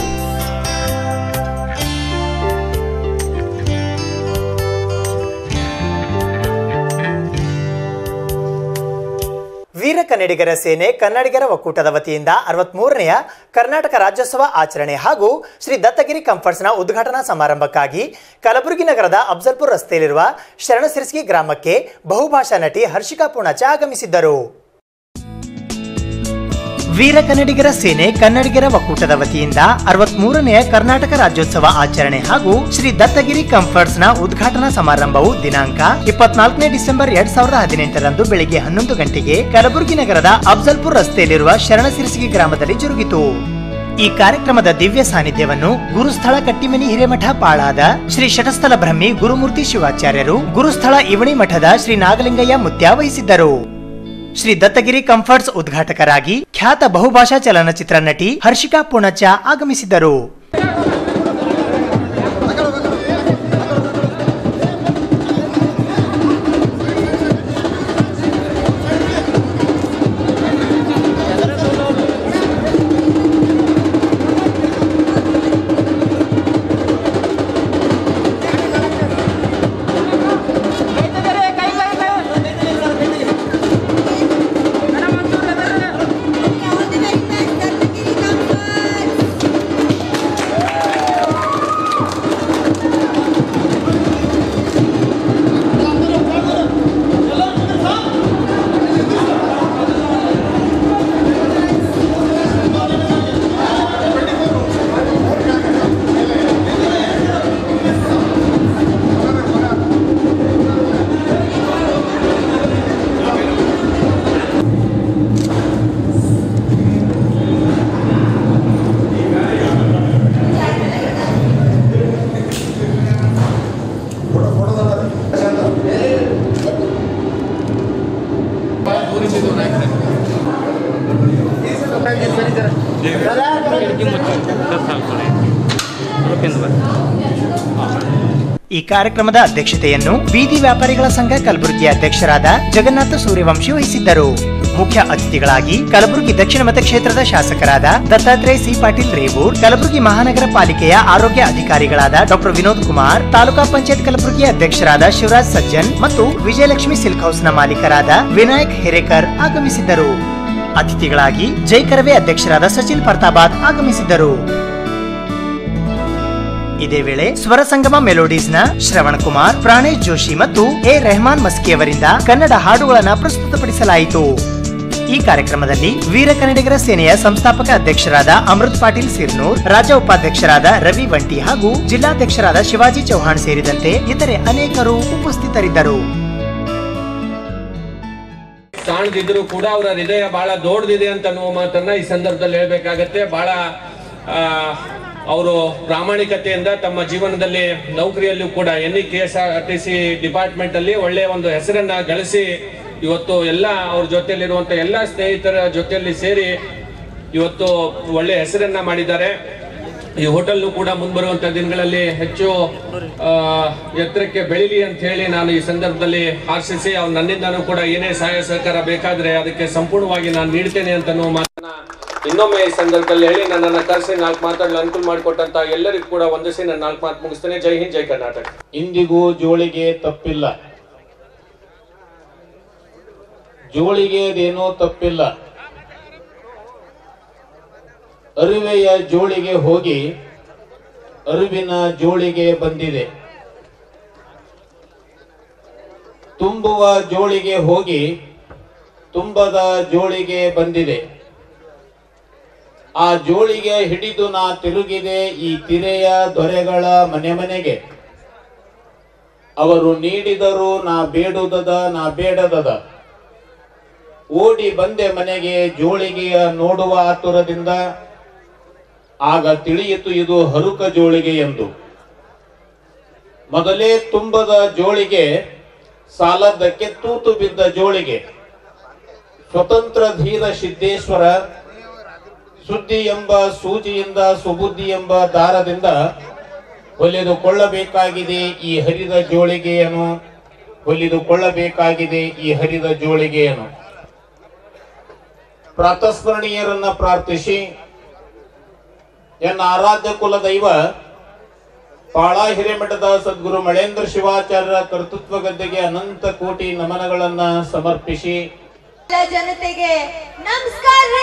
ವೀರ ಕನ್ನಡಿಗರ ಸೇನೆ ಕನ್ನಡಿಗರ ಒಕ್ಕೂಟದ ವತಿಯಿಂದ ಅರವತ್ಮೂರನೆಯ ಕರ್ನಾಟಕ ರಾಜ್ಯೋತ್ಸವ ಆಚರಣೆ ಹಾಗೂ ಶ್ರೀ ದತ್ತಗಿರಿ ಕಂಫರ್ಟ್ಸ್ನ ಉದ್ಘಾಟನಾ ಸಮಾರಂಭಕ್ಕಾಗಿ ಕಲಬುರಗಿ ನಗರದ ಅಫ್ಜಲ್ಪುರ್ ರಸ್ತೆಯಲ್ಲಿರುವ ಶರಣಸಿರ್ಸ್ಗಿ ಗ್ರಾಮಕ್ಕೆ ಬಹುಭಾಷಾ ನಟಿ ಹರ್ಷಿಕಾ ಪೂಣಚ ಆಗಮಿಸಿದ್ದರು ವೀರ ಕನ್ನಡಿಗರ ಸೇನೆ ಕನ್ನಡಿಗರ ಒಕ್ಕೂಟದ ವತಿಯಿಂದ ಅರವತ್ಮೂರನೆಯ ಕರ್ನಾಟಕ ರಾಜ್ಯೋತ್ಸವ ಆಚರಣೆ ಹಾಗೂ ಶ್ರೀ ದತ್ತಗಿರಿ ಕಂಫರ್ಟ್ಸ್ನ ಉದ್ಘಾಟನಾ ಸಮಾರಂಭವು ದಿನಾಂಕ ಇಪ್ಪತ್ನಾಲ್ಕನೇ ಡಿಸೆಂಬರ್ ಎರಡ್ ಸಾವಿರದ ಹದಿನೆಂಟರಂದು ಬೆಳಿಗ್ಗೆ ಹನ್ನೊಂದು ಗಂಟೆಗೆ ಕಲಬುರಗಿ ನಗರದ ಅಫ್ಜಲ್ಪುರ್ ರಸ್ತೆಯಲ್ಲಿರುವ ಶರಣಸಿರಿಸಿಗಿ ಗ್ರಾಮದಲ್ಲಿ ಜರುಗಿತು ಈ ಕಾರ್ಯಕ್ರಮದ ದಿವ್ಯ ಸಾನ್ನಿಧ್ಯವನ್ನು ಗುರುಸ್ಥಳ ಕಟ್ಟಿಮನಿ ಹಿರೇಮಠ ಪಾಳಾದ ಶ್ರೀ ಶಟಸ್ಥಲ ಬ್ರಹ್ಮಿ ಗುರುಮೂರ್ತಿ ಶಿವಾಚಾರ್ಯರು ಗುರುಸ್ಥಳ ಇವಣಿ ಮಠದ ಶ್ರೀ ನಾಗಲಿಂಗಯ್ಯ ಮುತ್ಯ ವಹಿಸಿದ್ದರು ಶ್ರೀ ದತ್ತಗಿರಿ ಕಂಫರ್ಟ್ಸ್ ಉದ್ಘಾಟಕರಾಗಿ ಖ್ಯಾತ ಬಹುಭಾಷಾ ಚಲನಚಿತ್ರ ನಟಿ ಹರ್ಷಿಕಾ ಪೂಣಚ್ಚ ಆಗಮಿಸಿದ್ದರು ಈ ಕಾರ್ಯಕ್ರಮದ ಅಧ್ಯಕ್ಷತೆಯನ್ನು ಬೀದಿ ವ್ಯಾಪಾರಿಗಳ ಸಂಘ ಕಲಬುರಗಿ ಅಧ್ಯಕ್ಷರಾದ ಜಗನ್ನಾಥ ಸೂರ್ಯವಂಶಿ ವಹಿಸಿದ್ದರು ಮುಖ್ಯ ಅತಿಥಿಗಳಾಗಿ ಕಲಬುರಗಿ ದಕ್ಷಿಣ ಮತಕ್ಷೇತ್ರದ ಶಾಸಕರಾದ ದತ್ತಾತ್ರೇಯ ಸಿ ಪಾಟೀಲ್ ರೇವೂರ್ ಕಲಬುರಗಿ ಮಹಾನಗರ ಪಾಲಿಕೆಯ ಆರೋಗ್ಯ ಅಧಿಕಾರಿಗಳಾದ ಡಾಕ್ಟರ್ ವಿನೋದ್ ಕುಮಾರ್ ತಾಲೂಕಾ ಪಂಚಾಯತ್ ಕಲಬುರಗಿ ಅಧ್ಯಕ್ಷರಾದ ಶಿವರಾಜ್ ಸಜ್ಜನ್ ಮತ್ತು ವಿಜಯಲಕ್ಷ್ಮಿ ಸಿಲ್ಕ್ ಹೌಸ್ನ ಮಾಲೀಕರಾದ ವಿನಾಯಕ್ ಹಿರೇಕರ್ ಆಗಮಿಸಿದ್ದರು ಅತಿಥಿಗಳಾಗಿ ಜೈ ಕರವೇ ಅಧ್ಯಕ್ಷರಾದ ಸಚಿನ್ ಪರ್ತಾಬಾದ್ ಆಗಮಿಸಿದ್ದರು ಇದೇ ವೇಳೆ ಸ್ವರ ಸಂಗಮ ಮೆಲೋಡೀಸ್ನ ಶ್ರವಣ್ ಕುಮಾರ್ ಪ್ರಾಣೇಶ್ ಜೋಶಿ ಮತ್ತು ಎ ರೆಹಮಾನ್ ಮಸ್ಕಿ ಅವರಿಂದ ಕನ್ನಡ ಹಾಡುಗಳನ್ನು ಪ್ರಸ್ತುತಪಡಿಸಲಾಯಿತು ಈ ಕಾರ್ಯಕ್ರಮದಲ್ಲಿ ವೀರ ಕನ್ನಡಿಗರ ಸೇನೆಯ ಸಂಸ್ಥಾಪಕ ಅಧ್ಯಕ್ಷರಾದ ಅಮೃತ್ ಪಾಟೀಲ್ ಸಿರ್ನೂರ್ ರಾಜ್ಯ ಉಪಾಧ್ಯಕ್ಷರಾದ ರವಿ ವಂಟಿ ಹಾಗೂ ಜಿಲ್ಲಾಧ್ಯಕ್ಷರಾದ ಶಿವಾಜಿ ಚೌಹಾಣ್ ಸೇರಿದಂತೆ ಇತರೆ ಅನೇಕರು ಉಪಸ್ಥಿತರಿದ್ದರು ಕಾಣದಿದ್ರು ಕೂಡ ಅವರ ಹೃದಯ ಬಹಳ ದೊಡ್ಡದಿದೆ ಅಂತ ಅನ್ನುವ ಮಾತನ್ನ ಈ ಸಂದರ್ಭದಲ್ಲಿ ಹೇಳ್ಬೇಕಾಗತ್ತೆ ಬಹಳ ಅವರು ಪ್ರಾಮಾಣಿಕತೆಯಿಂದ ತಮ್ಮ ಜೀವನದಲ್ಲಿ ನೌಕರಿಯಲ್ಲೂ ಕೂಡ N E K S R T C department ಅಲ್ಲಿ ಒಳ್ಳೆಯ ಒಂದು ಹೆಸರನ್ನ ಗಳಿಸಿ ಇವತ್ತು ಎಲ್ಲ ಅವ್ರ ಜೊತೆಯಲ್ಲಿರುವಂತ ಎಲ್ಲ ಸ್ನೇಹಿತರ ಜೊತೆಯಲ್ಲಿ ಸೇರಿ ಇವತ್ತು ಒಳ್ಳೆ ಹೆಸರನ್ನ ಮಾಡಿದ್ದಾರೆ ಈ ಹೋಟೆಲ್ ಕೂಡ ಮುಂಬರುವಂತ ದಿನಗಳಲ್ಲಿ ಹೆಚ್ಚು ಆ, ಎತ್ತರಕ್ಕೆ ಬೆಳಿಲಿ ಅಂತ ಹೇಳಿ ನಾನು ಈ ಸಂದರ್ಭದಲ್ಲಿ ಆಶಿಸಿ ಅವ್ರು ನನ್ನಿಂದನೂ ಕೂಡ ಏನೇ ಸಹಾಯ ಸಹಕಾರ ಬೇಕಾದ್ರೆ ಅದಕ್ಕೆ ಸಂಪೂರ್ಣವಾಗಿ ನಾನು ನೀಡ್ತೇನೆ ಅಂತ ಅನ್ನೋ ಮಾತನ್ನ ಇನ್ನೊಮ್ಮೆ ಈ ಸಂದರ್ಭದಲ್ಲಿ ಹೇಳಿ ನನ್ನನ್ನು ಕರೆಸಿ ನಾಲ್ಕು ಮಾತಾಡಲು ಅನುಕೂಲ ಮಾಡಿಕೊಟ್ಟಂತ ಎಲ್ಲರಿಗೂ ಕೂಡ ವಂದಿಸಿ ನಾನು ನಾಲ್ಕು ಮಾತು ಮುಗಿಸ್ತೇನೆ ಜೈ ಹಿಂದ್ ಜೈ ಕರ್ನಾಟಕ ಇಂದಿಗೂ ಜೋಳಿಗೆ ತಪ್ಪಿಲ್ಲ ಜೋಳಿಗೆದೇನೋ ತಪ್ಪಿಲ್ಲ ಅರಿವೆಯ ಜೋಳಿಗೆ ಹೋಗಿ ಅರಿವಿನ ಜೋಳಿಗೆ ಬಂದಿದೆ ತುಂಬುವ ಜೋಳಿಗೆ ಹೋಗಿ ತುಂಬದ ಜೋಳಿಗೆ ಬಂದಿದೆ ಆ ಜೋಳಿಗೆ ಹಿಡಿದು ನಾ ತಿರುಗಿದೆ ಈ ತಿರೆಯ ದೊರೆಗಳ ಮನೆ ಮನೆಗೆ ಅವರು ನೀಡಿದರು ನಾ ಬೇಡುದದ ನಾ ಬೇಡದದ ಓಡಿ ಬಂದೆ ಮನೆಗೆ ಜೋಳಿಗೆಯ ನೋಡುವ ಆತುರದಿಂದ ಆಗ ತಿಳಿಯಿತು ಇದು ಹರುಕ ಜೋಳಿಗೆ ಎಂದು ಮೊದಲೇ ತುಂಬದ ಜೋಳಿಗೆ ಸಾಲದ್ದಕ್ಕೆ ತೂತು ಬಿದ್ದ ಜೋಳಿಗೆ ಸ್ವತಂತ್ರ ಧೀರ ಸಿದ್ದೇಶ್ವರ ಸುದ್ದಿ ಎಂಬ ಸೂಜಿಯಿಂದ ಸುಬುದ್ಧಿ ಎಂಬ ದಾರದಿಂದ ಹೊಲಿದುಕೊಳ್ಳಬೇಕಾಗಿದೆ ಈ ಹರಿದ ಜೋಳಿಗೆಯನ್ನು ಹೊಲಿದುಕೊಳ್ಳಬೇಕಾಗಿದೆ ಈ ಹರಿದ ಜೋಳಿಗೆಯನ್ನು ಪ್ರಾತಸ್ಮರಣೀಯರನ್ನ ಪ್ರಾರ್ಥಿಸಿ ಎನ್ನ ಆರಾಧ್ಯ ಕುಲ ದೈವ ಪಾಳ ಹಿರೇಮಠದ ಸದ್ಗುರು ಮಳೇಂದ್ರ ಶಿವಾಚಾರ್ಯರ ಕರ್ತೃತ್ವ ಗದ್ದೆಗೆ ಅನಂತ ಕೋಟಿ ನಮನಗಳನ್ನ ಸಮರ್ಪಿಸಿ ಎಲ್ಲ ಜನತೆಗೆ ನಮಸ್ಕಾರ ರೀ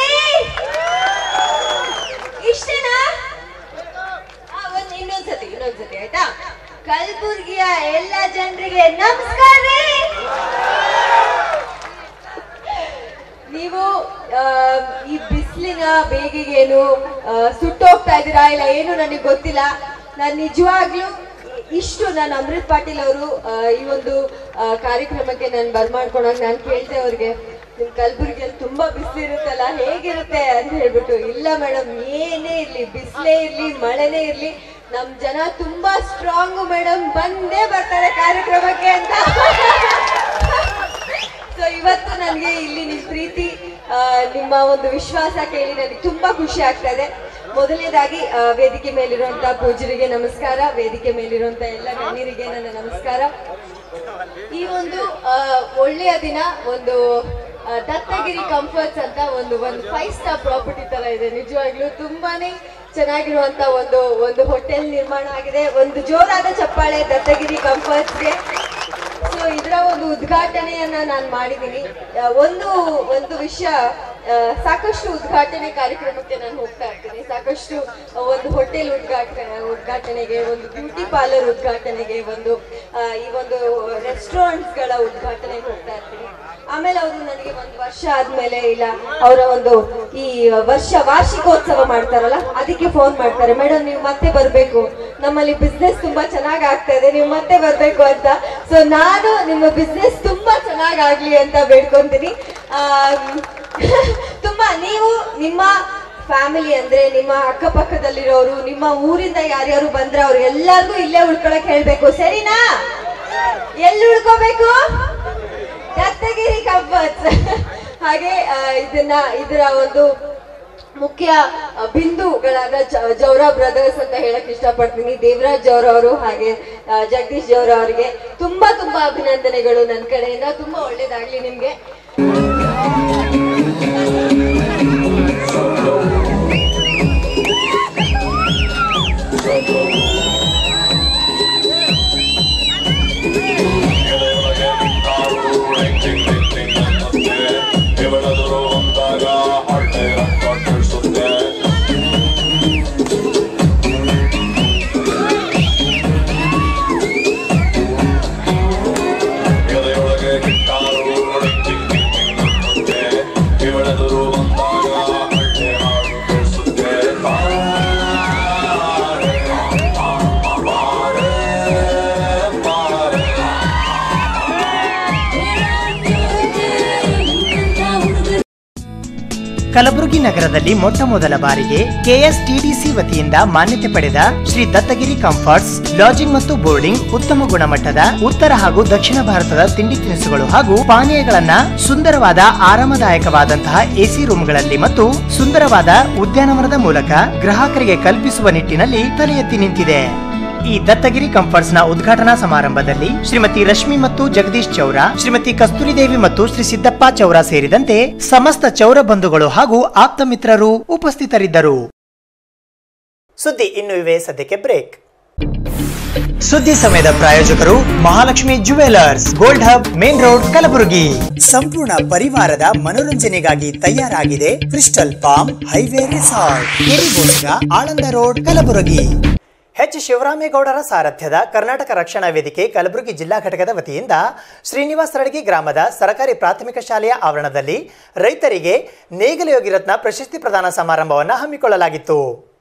ಇಷ್ಟೇನಾ ಆ, ಒಂದ್ ಇನ್ನೊಂದ್ಸತಿ ಇನ್ನೊಂದ್ಸತಿ ಆಯ್ತಾ ಕಲಬುರ್ಗಿಯ ಎಲ್ಲ ಜನರಿಗೆ ನಮಸ್ಕಾರ ರೀ ನೀವು ಆ, ಈ ಬಿಸಿಲಿನ ಬೇಗೆಗೇನು ಆ, ಸುಟ್ಟೋಗ್ತಾ ಇದ್ದೀರಾ ಇಲ್ಲ ಏನು ನನಗೆ ಗೊತ್ತಿಲ್ಲ ನಾನು ನಿಜವಾಗ್ಲೂ ಇಷ್ಟು ನಾನು ಅಮೃತ್ ಪಾಟೀಲ್ ಅವರು ಈ ಒಂದು ಆ, ಕಾರ್ಯಕ್ರಮಕ್ಕೆ ನಾನು ಬರ್ಮಾಡ್ಕೊಂಡಾಗ ನಾನು ಕೇಳ್ದೆ ಅವ್ರಿಗೆ ನಿಮ್ ಕಲಬುರ್ಗಿಯಲ್ಲಿ ತುಂಬಾ ಬಿಸಿಲಿರುತ್ತಲ್ಲ ಹೇಗಿರುತ್ತೆ ಅಂತ ಹೇಳ್ಬಿಟ್ಟು ಇಲ್ಲ ಮೇಡಮ್ ಏನೇ ಇರ್ಲಿ ಬಿಸಿಲೇ ಇರ್ಲಿ ಮಳೆನೇ ಇರ್ಲಿ ನಮ್ ಜನ ತುಂಬಾ ಸ್ಟ್ರಾಂಗ್ ಮೇಡಮ್ ಬಂದೇ ಬರ್ತಾರೆ ಕಾರ್ಯಕ್ರಮಕ್ಕೆ ಅಂತ ಸೊ ಇವತ್ತು ನನಗೆ ಇಲ್ಲಿ ನಿಮ್ ಪ್ರೀತಿ ಆ, ನಿಮ್ಮ ಒಂದು ವಿಶ್ವಾಸ ಕೇಳಿ ನನಗೆ ತುಂಬಾ ಖುಷಿ ಆಗ್ತಾ ಇದೆ ಮೊದಲನೇದಾಗಿ ಆ, ವೇದಿಕೆ ಮೇಲಿರುವಂತ ಪೂಜರಿಗೆ ನಮಸ್ಕಾರ ವೇದಿಕೆ ಮೇಲಿರುವಂತ ಎಲ್ಲ ಗಣ್ಯರಿಗೆ ನನ್ನ ನಮಸ್ಕಾರ ಈ ಒಂದು ಆ, ಒಳ್ಳೆಯ ದಿನ ಒಂದು ಆ, ದತ್ತಗಿರಿ ಕಂಫರ್ಟ್ಸ್ ಅಂತ ಒಂದು ಒಂದು ಫೈವ್ ಸ್ಟಾರ್ ಪ್ರಾಪರ್ಟಿ ತರ ಇದೆ ನಿಜವಾಗ್ಲೂ ತುಂಬಾನೇ ಚೆನ್ನಾಗಿರುವಂತ ಒಂದು ಒಂದು ಹೋಟೆಲ್ ನಿರ್ಮಾಣ ಆಗಿದೆ ಒಂದು ಜೋರಾದ ಚಪ್ಪಾಳೆ ದತ್ತಗಿರಿ ಕಂಫರ್ಟ್ಸ್ಗೆ ಸೊ ಇದರ ಒಂದು ಉದ್ಘಾಟನೆಯನ್ನ ನಾನು ಮಾಡಿದ್ದೀನಿ ಆ, ಒಂದು ಒಂದು ವಿಷಯ ಆ, ಸಾಕಷ್ಟು ಉದ್ಘಾಟನೆ ಕಾರ್ಯಕ್ರಮಕ್ಕೆ ನಾನು ಹೋಗ್ತಾ ಇರ್ತೀನಿ ಸಾಕಷ್ಟು ಆ, ಒಂದು ಹೋಟೆಲ್ ಉದ್ಘಾಟನೆ ಉದ್ಘಾಟನೆಗೆ ಒಂದು ಬ್ಯೂಟಿ ಪಾರ್ಲರ್ ಉದ್ಘಾಟನೆಗೆ ಒಂದು ಆ, ಈ ಒಂದು ರೆಸ್ಟೋರೆಂಟ್ಸ್ಗಳ ಉದ್ಘಾಟನೆಗೆ ಹೋಗ್ತಾ ಇರ್ತೀನಿ ಆಮೇಲೆ ಅವರು ನನಗೆ ಒಂದು ವರ್ಷ ಆದ್ಮೇಲೆ ಇಲ್ಲ ಅವರ ಒಂದು ಈ ವರ್ಷ ವಾರ್ಷಿಕೋತ್ಸವ ಮಾಡ್ತಾರಲ್ಲ ಅದಕ್ಕೆ ಫೋನ್ ಮಾಡ್ತಾರೆ ಮೇಡಮ್ ನೀವು ಮತ್ತೆ ಬರ್ಬೇಕು ನಮ್ಮಲ್ಲಿ ಬಿಸ್ನೆಸ್ ತುಂಬಾ ಚೆನ್ನಾಗ್ ಆಗ್ತಾ ಇದೆ ನೀವು ಮತ್ತೆ ಬರ್ಬೇಕು ಅಂತ ಸೊ ನಾನು ನಿಮ್ಮ ಬಿಸ್ನೆಸ್ ತುಂಬಾ ಚೆನ್ನಾಗ್ ಆಗ್ಲಿ ಅಂತ ಬೇಡ್ಕೊಂತೀನಿ ಆಮ್, ತುಂಬಾ ನೀವು ನಿಮ್ಮ ಫ್ಯಾಮಿಲಿ ಅಂದ್ರೆ ನಿಮ್ಮ ಅಕ್ಕಪಕ್ಕದಲ್ಲಿರೋರು ನಿಮ್ಮ ಊರಿಂದ ಯಾರ್ಯಾರು ಬಂದ್ರೆ ಅವ್ರು ಎಲ್ಲರಿಗೂ ಇಲ್ಲೇ ಉಳ್ಕೊಳಕ್ ಹೇಳ್ಬೇಕು ಸರಿನಾ ಎಲ್ಲಿ ಉಳ್ಕೋಬೇಕು ದತ್ತಗಿರಿ ಕಂಫರ್ಟ್ಸ್ ಹಾಗೆ ಆ, ಇದನ್ನ ಇದರ ಒಂದು ಮುಖ್ಯ ಆ, ಬಿಂದುಗಳಾದ ಜ- ಜೌರಾ ಬ್ರದರ್ಸ್ ಅಂತ ಹೇಳಕ್ ಇಷ್ಟಪಡ್ತೀನಿ ದೇವರಾಜ್ ಜೌರ ಅವರು ಹಾಗೆ ಆ, ಜಗದೀಶ್ ಜೌರ ಅವರಿಗೆ ತುಂಬಾ ತುಂಬಾ ಅಭಿನಂದನೆಗಳು ನನ್ನ ಕಡೆಯಿಂದ ತುಂಬಾ ಒಳ್ಳೇದಾಗ್ಲಿ ನಿಮ್ಗೆ ಕಲಬುರಗಿ ನಗರದಲ್ಲಿ ಮೊಟ್ಟ ಮೊದಲ ಬಾರಿಗೆ ಕೆಎಸ್ಟಿಡಿಸಿ ವತಿಯಿಂದ ಮಾನ್ಯತೆ ಪಡೆದ ಶ್ರೀ ದತ್ತಗಿರಿ ಕಂಫರ್ಟ್ಸ್ ಲಾಡ್ಜಿಂಗ್ ಮತ್ತು ಬೋರ್ಡಿಂಗ್ ಉತ್ತಮ ಗುಣಮಟ್ಟದ ಉತ್ತರ ಹಾಗೂ ದಕ್ಷಿಣ ಭಾರತದ ತಿಂಡಿ ತಿನಿಸುಗಳು ಹಾಗೂ ಪಾನೀಯಗಳನ್ನ ಸುಂದರವಾದ ಆರಾಮದಾಯಕವಾದಂತಹ ಎಸಿ ರೂಮ್ಗಳಲ್ಲಿ ಮತ್ತು ಸುಂದರವಾದ ಉದ್ಯಾನವನದ ಮೂಲಕ ಗ್ರಾಹಕರಿಗೆ ಕಲ್ಪಿಸುವ ನಿಟ್ಟಿನಲ್ಲಿ ತಲೆ ಎತ್ತಿ ನಿಂತಿದೆ ಈ ದತ್ತಗಿರಿ ಕಂಫರ್ಟ್ಸ್ ನ ಉದ್ಘಾಟನಾ ಸಮಾರಂಭದಲ್ಲಿ ಶ್ರೀಮತಿ ರಶ್ಮಿ ಮತ್ತು ಜಗದೀಶ್ ಚೌರ ಶ್ರೀಮತಿ ಕಸ್ತೂರಿದೇವಿ ಮತ್ತು ಶ್ರೀ ಸಿದ್ದಪ್ಪ ಚೌರ ಸೇರಿದಂತೆ ಸಮಸ್ತ ಚೌರ ಬಂಧುಗಳು ಹಾಗೂ ಆಪ್ತ ಮಿತ್ರರು ಉಪಸ್ಥಿತರಿದ್ದರು ಸುದ್ದಿ ಇನ್ನು ಇವೆ ಸದ್ಯಕ್ಕೆ ಬ್ರೇಕ್ ಸುದ್ದಿ ಸಮಯದ ಪ್ರಾಯೋಜಕರು Mahalakshmi jewellers gold hub main road Kalaburagi ಸಂಪೂರ್ಣ ಪರಿವಾರದ ಮನೋರಂಜನೆಗಾಗಿ ತಯಾರಾಗಿದೆ ಕ್ರಿಸ್ಟಲ್ ಪಾಮ್ ಹೈವೇ ರಿಸಾರ್ಟ್ ಕೆರಿಗೋಸ್ಗ ಆಳಂದ ರೋಡ್ ಕಲಬುರಗಿ ಎಚ್ ಶಿವರಾಮೇಗೌಡರ ಸಾರಥ್ಯದ ಕರ್ನಾಟಕ ರಕ್ಷಣಾ ವೇದಿಕೆ ಕಲಬುರಗಿ ಜಿಲ್ಲಾ ಘಟಕದ ವತಿಯಿಂದ ಶ್ರೀನಿವಾಸ ರಡಗಿ ಗ್ರಾಮದ ಸರ್ಕಾರಿ ಪ್ರಾಥಮಿಕ ಶಾಲೆಯ ಆವರಣದಲ್ಲಿ ರೈತರಿಗೆ ನೇಗಲ ಯೋಗಿರತ್ನ ಪ್ರಶಸ್ತಿ ಪ್ರದಾನ ಸಮಾರಂಭವನ್ನು ಹಮ್ಮಿಕೊಳ್ಳಲಾಗಿತ್ತು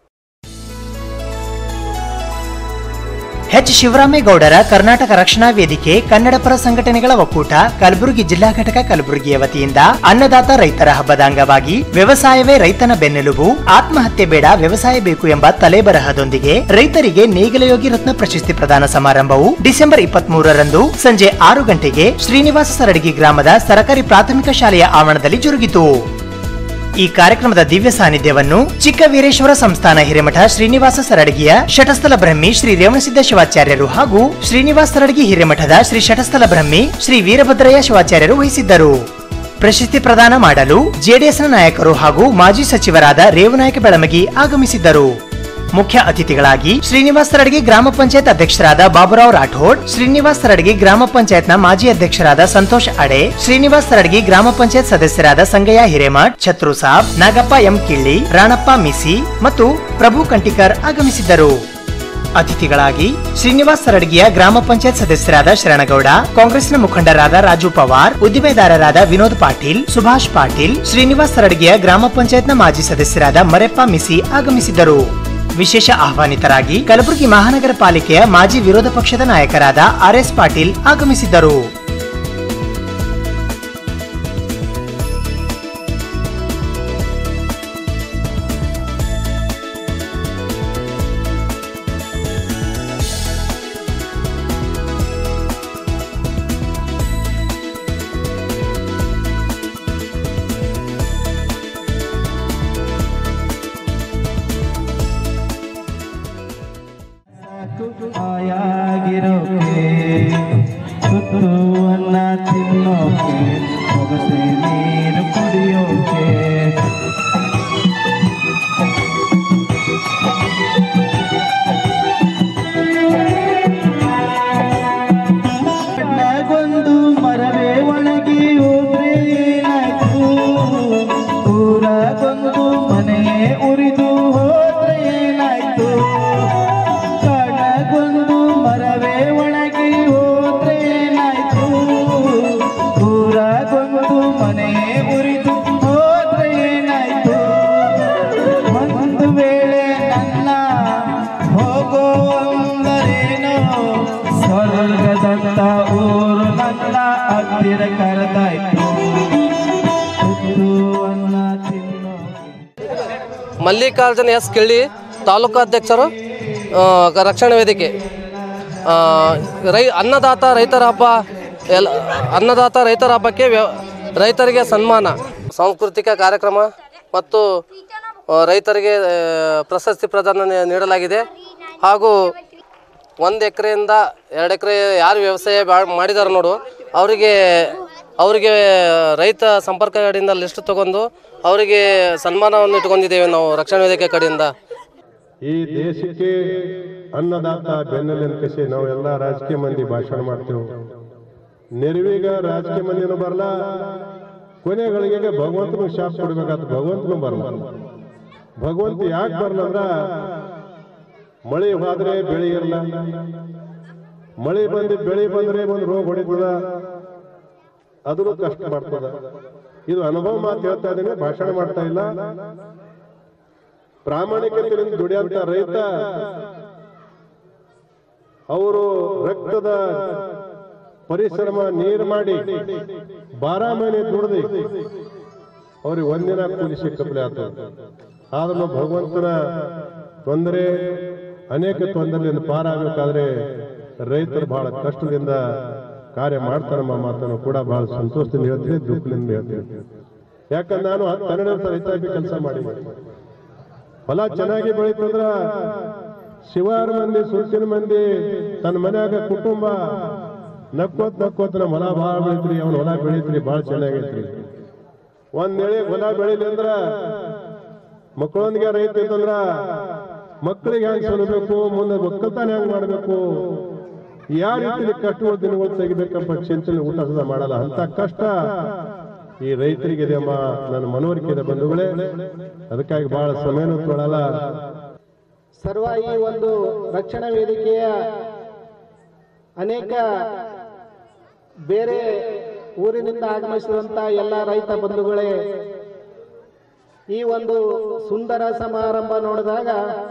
ಎಚ್ ಶಿವರಾಮೇಗೌಡರ ಕರ್ನಾಟಕ ರಕ್ಷಣಾ ವೇದಿಕೆ ಕನ್ನಡಪರ ಸಂಘಟನೆಗಳ ಒಕ್ಕೂಟ ಕಲಬುರಗಿ ಜಿಲ್ಲಾ ಘಟಕ ಕಲಬುರಗಿಯ ವತಿಯಿಂದ ಅನ್ನದಾತ ರೈತರ ಹಬ್ಬದ ಅಂಗವಾಗಿ ವ್ಯವಸಾಯವೇ ರೈತನ ಬೆನ್ನೆಲುಬು ಆತ್ಮಹತ್ಯೆ ಬೇಡ ವ್ಯವಸಾಯ ಬೇಕು ಎಂಬ ತಲೆಬರಹದೊಂದಿಗೆ ರೈತರಿಗೆ ನೇಗಿಲಯೋಗಿ ರತ್ನ ಪ್ರಶಸ್ತಿ ಪ್ರದಾನ ಸಮಾರಂಭವು ಡಿಸೆಂಬರ್ ಇಪ್ಪತ್ತ್ ಮೂರರಂದು ಸಂಜೆ ಆರು ಗಂಟೆಗೆ ಶ್ರೀನಿವಾಸ ಸರಡಗಿ ಗ್ರಾಮದ ಸರಕಾರಿ ಪ್ರಾಥಮಿಕ ಶಾಲೆಯ ಆವರಣದಲ್ಲಿ ಜರುಗಿತು ಈ ಕಾರ್ಯಕ್ರಮದ ದಿವ್ಯ ಸಾನ್ನಿಧ್ಯವನ್ನು ಚಿಕ್ಕ ವೀರೇಶ್ವರ ಸಂಸ್ಥಾನ ಹಿರೇಮಠ ಶ್ರೀನಿವಾಸ ಸರಡಗಿಯ ಶಟಸ್ಥಲ ಬ್ರಹ್ಮಿ ಶ್ರೀ ರೇವಣಸಿದ್ಧ ಶಿವಾಚಾರ್ಯರು ಹಾಗೂ ಶ್ರೀನಿವಾಸ ಸರಡಗಿ ಹಿರೇಮಠದ ಶ್ರೀ ಶಟಸ್ಥಲ ಬ್ರಹ್ಮಿ ಶ್ರೀ ವೀರಭದ್ರಯ್ಯ ಶಿವಾಚಾರ್ಯರು ವಹಿಸಿದ್ದರು ಪ್ರಶಸ್ತಿ ಪ್ರದಾನ ಮಾಡಲು ಜೆಡಿಎಸ್ನ ನಾಯಕರು ಹಾಗೂ ಮಾಜಿ ಸಚಿವರಾದ ರೇವನಾಯಕ ಬೆಳಮಗಿ ಆಗಮಿಸಿದ್ದರು ಮುಖ್ಯ ಅತಿಥಿಗಳಾಗಿ ಶ್ರೀನಿವಾಸ್ ಸರಡಗಿ ಗ್ರಾಮ ಪಂಚಾಯತ್ ಅಧ್ಯಕ್ಷರಾದ ಬಾಬುರಾವ್ ರಾಠೋಡ್ ಶ್ರೀನಿವಾಸ್ ಸರಡಗಿ ಗ್ರಾಮ ಪಂಚಾಯತ್ನ ಮಾಜಿ ಅಧ್ಯಕ್ಷರಾದ ಸಂತೋಷ್ ಅಡೆ ಶ್ರೀನಿವಾಸ್ ಸರಡಗಿ ಗ್ರಾಮ ಪಂಚಾಯತ್ ಸದಸ್ಯರಾದ ಸಂಗಯ್ಯ ಹಿರೇಮಠ್ ಛತ್ರು ಸಾಬ್ ನಾಗಪ್ಪ ಎಂ ಕಿಳ್ಳಿ ರಾಣಪ್ಪ ಮಿಸಿ ಮತ್ತು ಪ್ರಭು ಕಂಟಿಕರ್ ಆಗಮಿಸಿದ್ದರು ಅತಿಥಿಗಳಾಗಿ ಶ್ರೀನಿವಾಸ್ ಸರಡಗಿಯ ಗ್ರಾಮ ಪಂಚಾಯತ್ ಸದಸ್ಯರಾದ ಶರಣಗೌಡ ಕಾಂಗ್ರೆಸ್ನ ಮುಖಂಡರಾದ ರಾಜು ಪವಾರ್ ಉದ್ದಿಮೆದಾರರಾದ ವಿನೋದ್ ಪಾಟೀಲ್ ಸುಭಾಷ್ ಪಾಟೀಲ್ ಶ್ರೀನಿವಾಸ್ ಸರಡಗಿಯ ಗ್ರಾಮ ಪಂಚಾಯತ್ನ ಮಾಜಿ ಸದಸ್ಯರಾದ ಮರೆಪ್ಪ ಮಿಸಿ ಆಗಮಿಸಿದ್ದರು ವಿಶೇಷ ಆಹ್ವಾನಿತರಾಗಿ ಕಲಬುರಗಿ ಮಹಾನಗರ ಪಾಲಿಕೆಯ ಮಾಜಿ ವಿರೋಧ ಪಕ್ಷದ ನಾಯಕರಾದ ಆರ್ ಎಸ್ ಪಾಟೀಲ್ ಆಗಮಿಸಿದ್ದರು ಆಯಾಗಿರೋಕೆ ಸುತ್ತು ಅನ್ನ ತಿನ್ನೋಕೆ ಹೊಗಸೆ ನೀರು ಕುಡಿಯೋಕೆ ಕಣ್ಣಗೊಂದು ಮರವೇ ಒಣಗಿ ಹೋದ್ರೆ ಏನಾಯ್ತು ಊರಗೊಂದು ಮನೆಯೇ ಉರಿದು ಹೋದ್ರೆ ಏನಾಯ್ತು ಕಣ್ಣಗೊಂದು ಮರವೇ ಒಣಗಿ ಹೋದ್ರೆ ಏನಾಯ್ತು ಊರಗೊಂದು ಮನೆಯೇ ಉರಿದು ಹೋದ್ರೆ ಏನಾಯ್ತು ಒಂದು ವೇಳೆ ನನ್ನ ಹೋಗೋ ಅಂದರೇನೋ ಸ್ವರ್ಗದಂತ ಊರು ನನ್ನ ಹತ್ತಿರ ಕರೆದಾಯ್ತು ಸುತ್ತು ಅನ್ನ ತಿನ್ನೋ ಮಲ್ಲಿಕಾರ್ಜುನ ಎಸ್ ಕಿಳ್ಳಿ ತಾಲೂಕು ಅಧ್ಯಕ್ಷರು ಆ, ರಕ್ಷಣಾ ವೇದಿಕೆ ಆ, ರೈ ಅನ್ನದಾತ ರೈತರ ಹಬ್ಬ ಎಲ್ಲ ಅನ್ನದಾತ ರೈತರ ಹಬ್ಬಕ್ಕೆ ವ್ಯ ರೈತರಿಗೆ ಸನ್ಮಾನ ಸಾಂಸ್ಕೃತಿಕ ಕಾರ್ಯಕ್ರಮ ಮತ್ತು ಆ, ರೈತರಿಗೆ ಆ, ಪ್ರಶಸ್ತಿ ಪ್ರದಾನ ನೀ- ನೀಡಲಾಗಿದೆ ಹಾಗೂ ಒಂದು ಎಕರೆಯಿಂದ ಎರಡು ಎಕರೆ ಯಾರು ವ್ಯವಸಾಯ ಬಾ- ಮಾಡಿದಾರೆ ನೋಡು ಅವರಿಗೆ ಅವರಿಗೆ ರೈತ ಸಂಪರ್ಕ ಕಡೆಯಿಂದ ಲಿಸ್ಟ್ ತಗೊಂಡು ಅವರಿಗೆ ಸನ್ಮಾನವನ್ನು ಇಟ್ಕೊಂಡಿದ್ದೇವೆ ನಾವು ರಕ್ಷಣಾ ವೇದಿಕೆ ಕಡೆಯಿಂದ ಈ ದೇಶಕ್ಕೆ ಅನ್ನದಾತ ಬೆನ್ನೆಲಿನ ಕಸಿ ನಾವೆಲ್ಲ ರಾಜಕೀಯ ಮಂದಿ ಭಾಷಣ ಮಾಡ್ತೇವೆ ನೆರವಿಗ ರಾಜಕೀಯ ಮಂದಿನೂ ಬರಲ್ಲ ಕೊನೆಗಳಿಗೆ ಭಗವಂತನು ಶಾಪ ಕೊಡ್ಬೇಕಾದ ಭಗವಂತನು ಬರಲ್ಲ ಭಗವಂತ ಯಾಕೆ ಬರಲ್ಲ ಅಂದ್ರ ಮಳೆ ಹೋದ್ರೆ ಬೆಳೆ ಇರಲ್ಲ ಮಳೆ ಬಂದು ಬೆಳೆ ಬಂದ್ರೆ ಒಂದು ರೋಗ ಹೊಡಿತದ ಅದನ್ನು ಕಷ್ಟ ಮಾಡ್ತದ ಇದು ಅನುಭವ ಮಾತು ಹೇಳ್ತಾ ಇದ್ದೀನಿ ಭಾಷಣ ಮಾಡ್ತಾ ಇಲ್ಲ ಪ್ರಾಮಾಣಿಕತೆಯಿಂದ ದುಡಿಯಂತ ರೈತ ಅವರು ರಕ್ತದ ಪರಿಶ್ರಮ ನೀರು ಮಾಡಿ ಬಾರ ಮನೆ ದುಡ್ದು ಅವ್ರಿಗೆ ಒಂದಿನ ಕೂಲಿ ಸಿಕ್ಕಪ್ಲೆ ಆಗ್ತದೆ ಆದ್ರೂ ಭಗವಂತನ ತೊಂದರೆ ಅನೇಕ ತೊಂದರೆಯಿಂದ ಪಾರಾಗಬೇಕಾದ್ರೆ ರೈತರು ಬಹಳ ಕಷ್ಟದಿಂದ ಕಾರ್ಯ ಮಾಡ್ತಾರಮ್ಮ ಮಾತನ್ನು ಕೂಡ ಬಹಳ ಸಂತೋಷದಿಂದ ಹೇಳ್ತೀನಿ ದುಃಖದಿಂದ ಹೇಳ್ತೀನಿ ಯಾಕಂದ್ರೆ ನಾನು ಹತ್ತು ಹನ್ನೆರಡು ವರ್ಷ ರೈತಾಪಿ ಕೆಲಸ ಮಾಡಿ ಹೊಲ ಚೆನ್ನಾಗಿ ಬೆಳೀತಂದ್ರ ಶಿವಾರ ಮಂದಿ ಸುರ್ಸಿನ ಮಂದಿ ತನ್ನ ಮನ್ಯಾಗ ಕುಟುಂಬ ನಕ್ಕೋತ್ ನಕ್ಕೋತ್ ನಮ್ಮ ಹೊಲ ಭಾಳ ಬೆಳಿತ್ರಿ ಅವ್ನ ಹೊಲ ಬೆಳಿತ್ರಿ ಭಾಳ ಚೆನ್ನಾಗೈತ್ರಿ ಒಂದ್ ವೇಳೆ ಹೊಲ ಬೆಳಿಲಿ ಅಂದ್ರ ಮಕ್ಕಳೊಂದಿಗೆ ರೈತ ಇತ್ತಂದ್ರ ಮಕ್ಕಳಿಗೆ ಹೆಂಗ್ ಸಲಬೇಕು ಮುಂದೆ ಒಕ್ಕಲ್ತಾನೆ ಹೆಂಗ್ ಮಾಡ್ಬೇಕು ಯಾವ ರೀತಿ ಕಷ್ಟಗಳು ದಿನಗಳು ತೆಗಿಬೇಕಂತ ಚಿಂತನೆ ಊಟ ಸದ ಮಾಡಲ್ಲ ಅಂತ ಕಷ್ಟ ಈ ರೈತರಿಗೆ ಎಂಬ ನನ್ನ ಮನವರಿಕೆ ಇದೆ ಬಂಧುಗಳೇ ಅದಕ್ಕಾಗಿ ಬಹಳ ಸಮಯನೂ ತೊಳಲ್ಲ ಸರ್ವ ಈ ಒಂದು ರಕ್ಷಣಾ ವೇದಿಕೆಯ ಅನೇಕ ಬೇರೆ ಊರಿನಿಂದ ಆಗಮಿಸಿದಂಥ ಎಲ್ಲ ರೈತ ಬಂಧುಗಳೇ ಈ ಒಂದು ಸುಂದರ ಸಮಾರಂಭ ನೋಡಿದಾಗ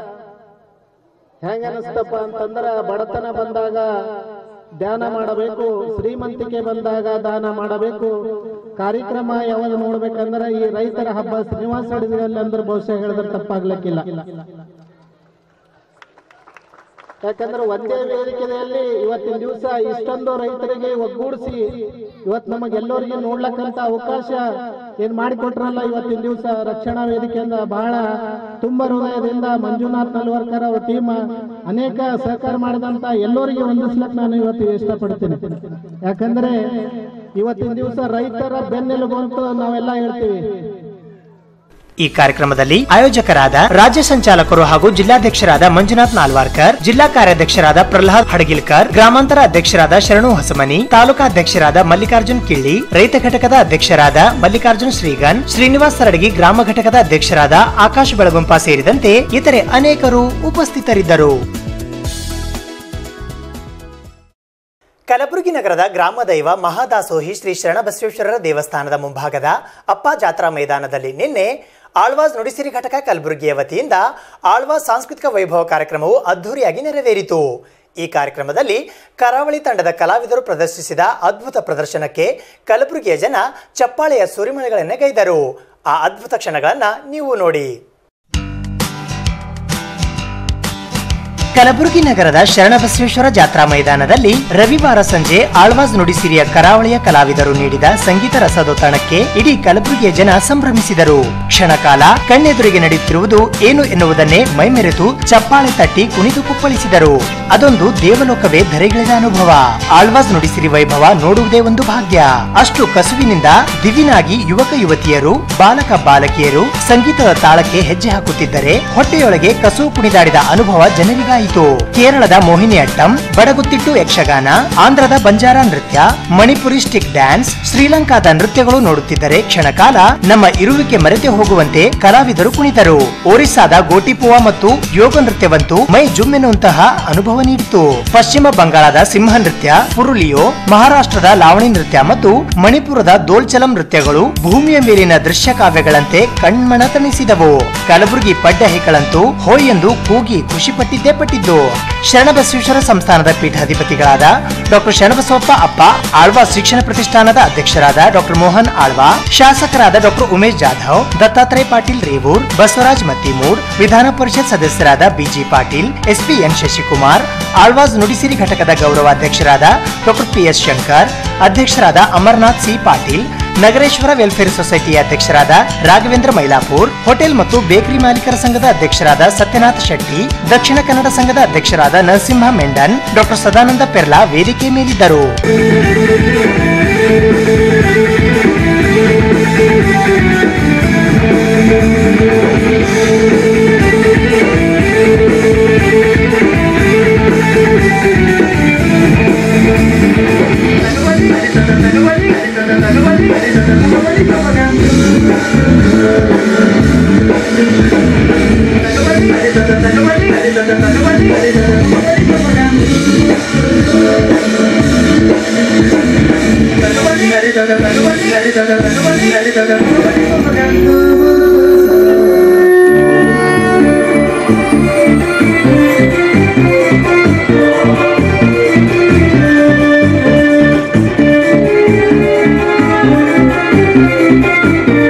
ಹೆಂಗ ಅನಿಸ್ತಪ್ಪ ಅಂತಂದ್ರ ಬಡತನ ಬಂದಾಗ ಧ್ಯಾನ ಮಾಡಬೇಕು ಶ್ರೀಮಂತಿಕೆ ಬಂದಾಗ ದಾನ ಮಾಡಬೇಕು ಕಾರ್ಯಕ್ರಮ ಯಾವಾಗ ನೋಡ್ಬೇಕಂದ್ರೆ ಈ ರೈತರ ಹಬ್ಬ ಶ್ರೀನಿವಾಸ ಅಡಿಗೆಯಲ್ಲಿ ಅಂದ್ರೆ ಬಹುಶಃ ಹೇಳಿದ್ರೆ ತಪ್ಪಾಗ್ಲಿಕ್ಕಿಲ್ಲ ಯಾಕಂದ್ರೆ ಒಂದೇ ವೇದಿಕೆಯಲ್ಲಿ ಇವತ್ತಿನ ದಿವಸ ಇಷ್ಟೊಂದು ರೈತರಿಗೆ ಒಗ್ಗೂಡಿಸಿ ಇವತ್ತು ನಮಗೆಲ್ಲರಿಗೆ ನೋಡ್ಲಕ್ಕಂತ ಅವಕಾಶ ಏನ್ ಮಾಡಿಕೊಟ್ರಲ್ಲ ಇವತ್ತಿನ ದಿವಸ ರಕ್ಷಣಾ ವೇದಿಕೆಯಿಂದ ಬಹಳ ತುಂಬ ಹೃದಯದಿಂದ ಮಂಜುನಾಥ್ ನಲ್ವರ್ಕರ್ ಅವ್ರ ಟೀಮ್ ಅನೇಕ ಸಹಕಾರ ಮಾಡಿದಂತ ಎಲ್ಲರಿಗೆ ವಂದಿಸ್ಲಕ್ ನಾನು ಇವತ್ತು ಇಷ್ಟಪಡ್ತೀನಿ ಯಾಕಂದ್ರೆ ಇವತ್ತಿನ ದಿವಸ ರೈತರ ಬೆನ್ನೆಲುಬು ಅಂತ ನಾವೆಲ್ಲ ಹೇಳ್ತೀವಿ ಈ ಕಾರ್ಯಕ್ರಮದಲ್ಲಿ ಆಯೋಜಕರಾದ ರಾಜ್ಯ ಸಂಚಾಲಕರು ಹಾಗೂ ಜಿಲ್ಲಾಧ್ಯಕ್ಷರಾದ ಮಂಜುನಾಥ್ ನಾಲ್ವಾರ್ಕರ್ ಜಿಲ್ಲಾ ಕಾರ್ಯಾಧ್ಯಕ್ಷರಾದ ಪ್ರಹ್ಲಾದ್ ಹಡಗಿಲ್ಕರ್ ಗ್ರಾಮಾಂತರ ಅಧ್ಯಕ್ಷರಾದ ಶರಣು ಹೊಸಮನಿ ತಾಲೂಕಾ ಅಧ್ಯಕ್ಷರಾದ ಮಲ್ಲಿಕಾರ್ಜುನ್ ಕಿಳ್ಳಿ ರೈತ ಘಟಕದ ಅಧ್ಯಕ್ಷರಾದ ಮಲ್ಲಿಕಾರ್ಜುನ್ ಶ್ರೀಗನ್ ಶ್ರೀನಿವಾಸ್ ಸರಡಗಿ ಗ್ರಾಮ ಘಟಕದ ಅಧ್ಯಕ್ಷರಾದ ಆಕಾಶ್ ಬೆಳಗುಂಪ ಸೇರಿದಂತೆ ಇತರೆ ಅನೇಕರು ಉಪಸ್ಥಿತರಿದ್ದರು ಕಲಬುರಗಿ ನಗರದ ಗ್ರಾಮ ದೈವ ಮಹಾದಾಸೋಹಿ ಶ್ರೀ ಶರಣಬಸವೇಶ್ವರರ ದೇವಸ್ಥಾನದ ಮುಂಭಾಗದ ಅಪ್ಪ ಜಾತ್ರಾ ಮೈದಾನದಲ್ಲಿ ನಿನ್ನೆ ಆಳ್ವಾಸ್ ನುಡಿಸಿರಿ ಘಟಕ ಕಲಬುರಗಿಯ ವತಿಯಿಂದ ಆಳ್ವಾಸ್ ಸಾಂಸ್ಕೃತಿಕ ವೈಭವ ಕಾರ್ಯಕ್ರಮವು ಅದ್ಧೂರಿಯಾಗಿ ನೆರವೇರಿತು ಈ ಕಾರ್ಯಕ್ರಮದಲ್ಲಿ ಕರಾವಳಿ ತಂಡದ ಕಲಾವಿದರು ಪ್ರದರ್ಶಿಸಿದ ಅದ್ಭುತ ಪ್ರದರ್ಶನಕ್ಕೆ ಕಲಬುರಗಿಯ ಜನ ಚಪ್ಪಾಳೆಯ ಸುರಿಮಳೆಗಳನ್ನೇ ಗೈದರು ಆ ಅದ್ಭುತ ಕ್ಷಣಗಳನ್ನ ನೀವು ನೋಡಿ ಕಲಬುರಗಿ ನಗರದ ಶರಣಬಸವೇಶ್ವರ ಜಾತ್ರಾ ಮೈದಾನದಲ್ಲಿ ರವಿವಾರ ಸಂಜೆ ಆಳ್ವಾಸ್ ನುಡಿಸಿರಿಯ ಕರಾವಳಿಯ ಕಲಾವಿದರು ನೀಡಿದ ಸಂಗೀತ ರಸದೊತ್ತಣಕ್ಕೆ ಇಡೀ ಕಲಬುರಗಿಯ ಜನ ಸಂಭ್ರಮಿಸಿದರು ಕ್ಷಣಕಾಲ ಕಣ್ಣೆದುರಿಗೆ ನಡೆಯುತ್ತಿರುವುದು ಏನು ಎನ್ನುವುದನ್ನೇ ಮೈಮೆರೆತು ಚಪ್ಪಾಳೆ ತಟ್ಟಿ ಕುಣಿದು ಕುಪ್ಪಳಿಸಿದರು ಅದೊಂದು ದೇವಲೋಕವೇ ಧರೆಗಿಳಿದ ಅನುಭವ ಆಳ್ವಾಸ್ ನುಡಿಸಿರಿ ವೈಭವ ನೋಡುವುದೇ ಒಂದು ಭಾಗ್ಯ ಅಷ್ಟು ಕಸುವಿನಿಂದ ದಿವಿನಾಗಿ ಯುವಕ ಯುವತಿಯರು ಬಾಲಕ ಬಾಲಕಿಯರು ಸಂಗೀತದ ತಾಳಕ್ಕೆ ಹೆಜ್ಜೆ ಹಾಕುತ್ತಿದ್ದರೆ ಹೊಟ್ಟೆಯೊಳಗೆ ಕಸು ಕುಣಿದಾಡಿದ ಅನುಭವ ಜನರಿಗಾಯಿತು ಕೇರಳದ ಮೋಹಿನಿ ಅಟ್ಟಂ ಬಡಗುತ್ತಿಟ್ಟು ಯಕ್ಷಗಾನ ಆಂಧ್ರದ ಬಂಜಾರ ನೃತ್ಯ ಮಣಿಪುರಿ ಸ್ಟಿಕ್ ಡ್ಯಾನ್ಸ್ ಶ್ರೀಲಂಕಾದ ನೃತ್ಯಗಳು ನೋಡುತ್ತಿದ್ದರೆ ಕ್ಷಣಕಾಲ ನಮ್ಮ ಇರುವಿಕೆ ಮರೆತೆ ಹೋಗುವಂತೆ ಕಲಾವಿದರು ಕುಣಿದರು ಒರಿಸ್ಸಾದ ಗೋಟಿಪುವಾ ಮತ್ತು ಯೋಗ ನೃತ್ಯವಂತೂ ಮೈ ಜುಮ್ಮೆನ್ನುವಂತಹ ಅನುಭವ ನೀಡಿತು ಪಶ್ಚಿಮ ಬಂಗಾಳದ ಸಿಂಹ ನೃತ್ಯ ಪುರುಲಿಯೋ ಮಹಾರಾಷ್ಟ್ರದ ಲಾವಣಿ ನೃತ್ಯ ಮತ್ತು ಮಣಿಪುರದ ದೋಲ್ಚಲಂ ನೃತ್ಯಗಳು ಭೂಮಿಯ ಮೇಲಿನ ದೃಶ್ಯ ಕಾವ್ಯಗಳಂತೆ ಕಣ್ಮಣ ತಣಿಸಿದವು ಕಲಬುರಗಿ ಪಡ್ಡ ಹೆಕ್ಕಳಂತೂ ಹೋಯ್ ಎಂದು ಕೂಗಿ ಖುಷಿಪಟ್ಟಿದ್ದೇ ಪಟ್ಟಿದ್ದು ಶರಣಬಸವೇಶ್ವರ ಸಂಸ್ಥಾನದ ಪೀಠಾಧಿಪತಿಗಳಾದ ಡಾಕ್ಟರ್ ಶರಣಬಸವಪ್ಪ ಅಪ್ಪ ಆಳ್ವಾ ಶಿಕ್ಷಣ ಪ್ರತಿಷ್ಠಾನದ ಅಧ್ಯಕ್ಷರಾದ ಡಾಕ್ಟರ್ ಮೋಹನ್ ಆಳ್ವಾ ಶಾಸಕರಾದ ಡಾಕ್ಟರ್ ಉಮೇಶ್ ಜಾಧವ್ ದತ್ತಾತ್ರೇಯ ಪಾಟೀಲ್ ರೇವೂರ್ ಬಸವರಾಜ್ ಮತ್ತಿಮೂಡ್ ವಿಧಾನ ಪರಿಷತ್ ಸದಸ್ಯರಾದ B G Patil S P N Shashikumar Alvas Nudisiri ಘಟಕದ ಗೌರವಾಧ್ಯಕ್ಷರಾದ ಡಾಕ್ಟರ್ ಪಿ ಎಸ್ ಶಂಕರ್ ಅಧ್ಯಕ್ಷರಾದ ಅಮರ್ನಾಥ್ ಸಿ ಪಾಟೀಲ್ ನಗರೇಶ್ವರ ವೆಲ್ಫೇರ್ ಸೊಸೈಟಿಯ ಅಧ್ಯಕ್ಷರಾದ ರಾಘವೇಂದ್ರ ಮೈಲಾಪುರ್ ಹೋಟೆಲ್ ಮತ್ತು ಬೇಕರಿ ಮಾಲೀಕರ ಸಂಘದ ಅಧ್ಯಕ್ಷರಾದ ಸತ್ಯನಾಥ್ ಶೆಟ್ಟಿ ದಕ್ಷಿಣ ಕನ್ನಡ ಸಂಘದ ಅಧ್ಯಕ್ಷರಾದ ನರಸಿಂಹ ಮೆಂಡನ್ ಡಾಕ್ಟರ್ ಸದಾನಂದ ಪೆರ್ಲಾ ವೇದಿಕೆ ಮೇಲಿದ್ದರು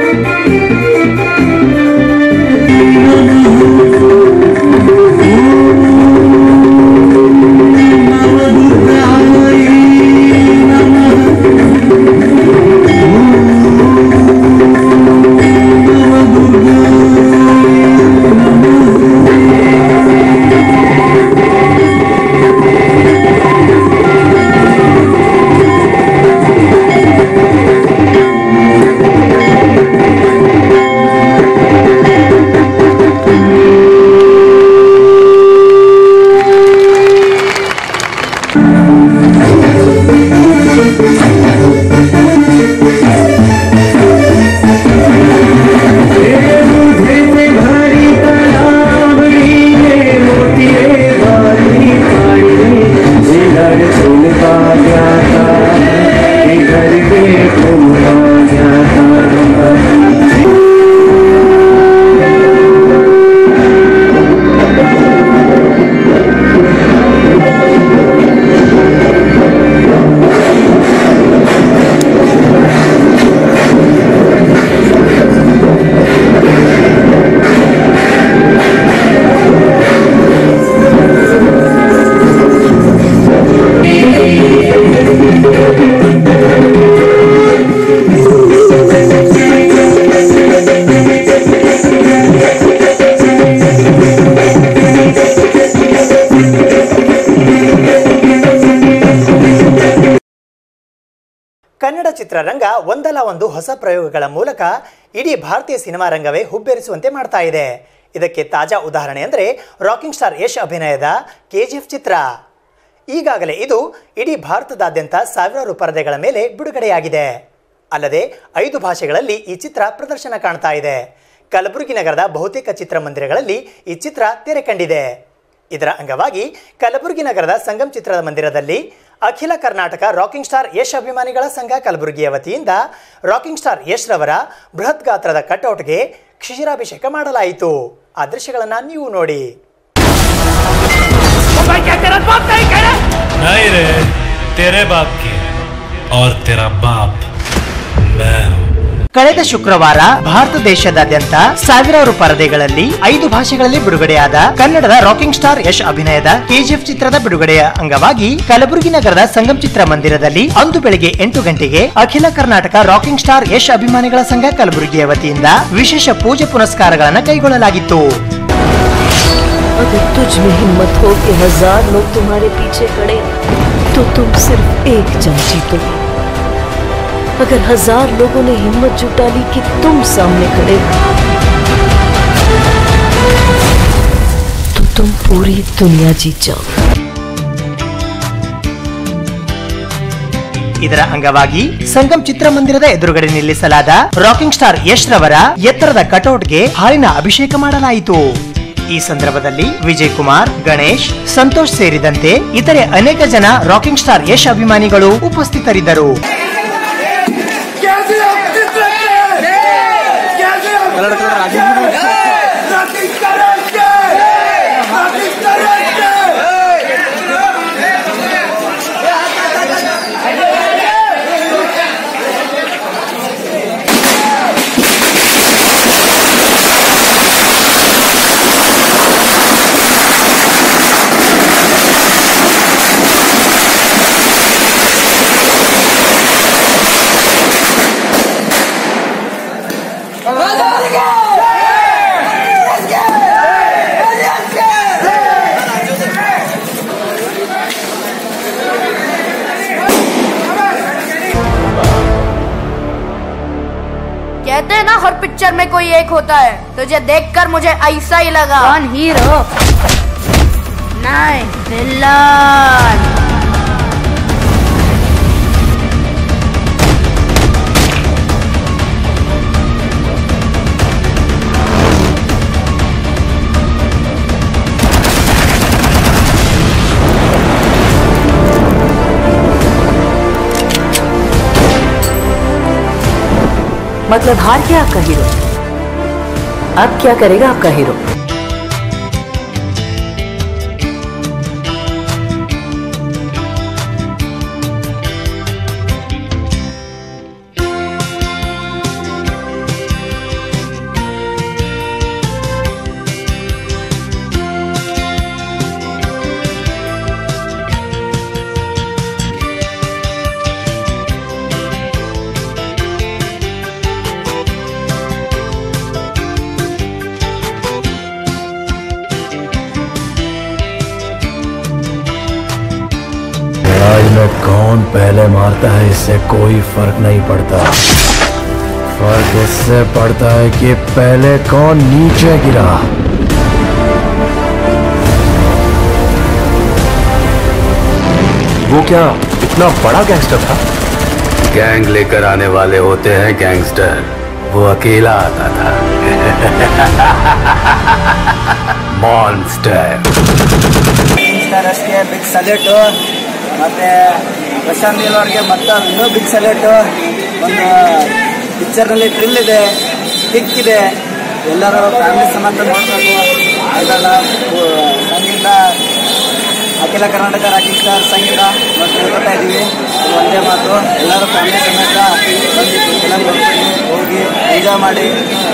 Thank you. ಚಿತ್ರರಂಗ ಒಂದಲ್ಲ ಒಂದು ಹೊಸ ಪ್ರಯೋಗಗಳ ಮೂಲಕ ಇಡೀ ಭಾರತೀಯ ಸಿನಿಮಾ ರಂಗವೇ ಹುಬ್ಬೇರಿಸುವಂತೆ ಮಾಡ್ತಾ ಇದೆ ಇದಕ್ಕೆ ತಾಜಾ ಉದಾಹರಣೆ ಅಂದರೆ ರಾಕಿಂಗ್ ಸ್ಟಾರ್ ಯಶ್ ಅಭಿನಯದ ಕೆಜಿಎಫ್ ಚಿತ್ರ ಈಗಾಗಲೇ ಇದು ಇಡೀ ಭಾರತದಾದ್ಯಂತ ಸಾವಿರಾರು ಪರದೆಗಳ ಮೇಲೆ ಬಿಡುಗಡೆಯಾಗಿದೆ ಅಲ್ಲದೆ ಐದು ಭಾಷೆಗಳಲ್ಲಿ ಈ ಚಿತ್ರ ಪ್ರದರ್ಶನ ಕಾಣ್ತಾ ಇದೆ ಕಲಬುರಗಿ ನಗರದ ಬಹುತೇಕ ಚಿತ್ರಮಂದಿರಗಳಲ್ಲಿ ಈ ಚಿತ್ರ ತೆರೆ ಕಂಡಿದೆ ಇದರ ಅಂಗವಾಗಿ ಕಲಬುರಗಿ ನಗರದ ಸಂಗಮ್ ಚಿತ್ರದ ಮಂದಿರದಲ್ಲಿ ಅಖಿಲ ಕರ್ನಾಟಕ ರಾಕಿಂಗ್ ಸ್ಟಾರ್ ಯಶ್ ಅಭಿಮಾನಿಗಳ ಸಂಘ ಕಲಬುರಗಿಯ ವತಿಯಿಂದ ರಾಕಿಂಗ್ ಸ್ಟಾರ್ ಯಶ್ ರವರ ಬೃಹತ್ ಗಾತ್ರದ ಕಟ್ಔಟ್ಗೆ ಕ್ಷೀರಾಭಿಷೇಕ ಮಾಡಲಾಯಿತು ಆ ದೃಶ್ಯಗಳನ್ನು ನೀವು ನೋಡಿ नहीं रे तेरे बाप की और तेरा बाप मैं हूँ ಕಳೆದ ಶುಕ್ರವಾರ ಭಾರತ ದೇಶದಾದ್ಯಂತ ಸಾವಿರಾರು ಪರದೆಗಳಲ್ಲಿ ಐದು ಭಾಷೆಗಳಲ್ಲಿ ಬಿಡುಗಡೆಯಾದ ಕನ್ನಡದ ರಾಕಿಂಗ್ ಸ್ಟಾರ್ ಯಶ್ ಅಭಿನಯದ ಕೆಜಿಎಫ್ ಚಿತ್ರದ ಬಿಡುಗಡೆಯ ಅಂಗವಾಗಿ ಕಲಬುರಗಿ ನಗರದ ಸಂಗಮ್ ಚಿತ್ರ ಮಂದಿರದಲ್ಲಿ ಅಂದು ಬೆಳಗ್ಗೆ ಎಂಟು ಗಂಟೆಗೆ ಅಖಿಲ ಕರ್ನಾಟಕ ರಾಕಿಂಗ್ ಸ್ಟಾರ್ ಯಶ್ ಅಭಿಮಾನಿಗಳ ಸಂಘ ಕಲಬುರಗಿಯ ವತಿಯಿಂದ ವಿಶೇಷ ಪೂಜೆ ಪುನಸ್ಕಾರಗಳನ್ನು ಕೈಗೊಳ್ಳಲಾಗಿತ್ತು अगर तुझ में हिम्मत हो कि हजार लोग तुम्हारे पीछे खड़े तो तुम सिर्फ एक जंग जीतोगे अगर हजार लोगों ने हिम्मत जुटा ली कि तुम सामने खड़े हो तो तुम पूरी दुनिया जीत जाओगे ಇದರ ಅಂಗವಾಗಿ ಸಂಗಮ್ ಚಿತ್ರಮಂದಿರದ ಎದುರುಗಡೆ ನಿಲ್ಲಿಸಲಾದ ರಾಕಿಂಗ್ ಸ್ಟಾರ್ ಯಶ್ ರವರ ಎತ್ತರದ ಕಟೌಟ್ಗೆ ಹಾಲಿನ ಅಭಿಷೇಕ ಮಾಡಲಾಯಿತು ಈ ಸಂದರ್ಭದಲ್ಲಿ ವಿಜಯ್ ಕುಮಾರ್ ಗಣೇಶ್ ಸಂತೋಷ್ ಸೇರಿದಂತೆ ಇತರೆ ಅನೇಕ ಜನ ರಾಕಿಂಗ್ ಸ್ಟಾರ್ ಯಶ್ ಅಭಿಮಾನಿಗಳು ಉಪಸ್ಥಿತರಿದ್ದರು कहते हैं ना हर पिक्चर में कोई एक होता है तुझे देखकर मुझे ऐसा ही लगा कौन हीरो नहीं विलन मतलब हार गया आपका हीरो अब क्या करेगा आपका हीरो लड़ाई में कौन पहले मारता है इससे कोई फर्क नहीं पड़ता फर्क इससे पड़ता है कि पहले कौन नीचे गिरा वो क्या इतना बड़ा गैंगस्टर था गैंग लेकर आने वाले होते हैं गैंगस्टर वो अकेला आता था मॉन्स्टर ಅಷ್ಟೇ ಬಿಗ್ ಸಲ್ಯೂಟು ಮತ್ತೆ ಪ್ರಶಾಂತ್ ನೀಲ್ ಅವ್ರಿಗೆ ಮತ್ತೆ ಇನ್ನೂ ಬಿಗ್ ಸಲ್ಯೂಟು ಒಂದು ಪಿಕ್ಚರ್ನಲ್ಲಿ ಥ್ರಿಲ್ ಇದೆ ಕಿಕ್ ಇದೆ ಎಲ್ಲರೂ ಫ್ಯಾಮಿಲಿ ಸಮೇತ ನೋಡಬೇಕು ಅದೆಲ್ಲ ಸಂಗೀತ ಅಖಿಲ ಕರ್ನಾಟಕ ರಾಕಿಂಗ್ ಸ್ಟಾರ್ ಸಂಗೀತ ಮತ್ತು ಹೇಳ್ಕೊತಾ ಇದ್ದೀವಿ ಇದು ಒಂದೇ ಮಾತು ಎಲ್ಲರೂ ಫ್ಯಾಮಿಲಿ ಸಮೇತ ಬಂದು ಫಿಲಮ್ ನೋಡ್ಕೊಂಡು ಹೋಗಿ ಎಂಜಾಯ್ ಮಾಡಿ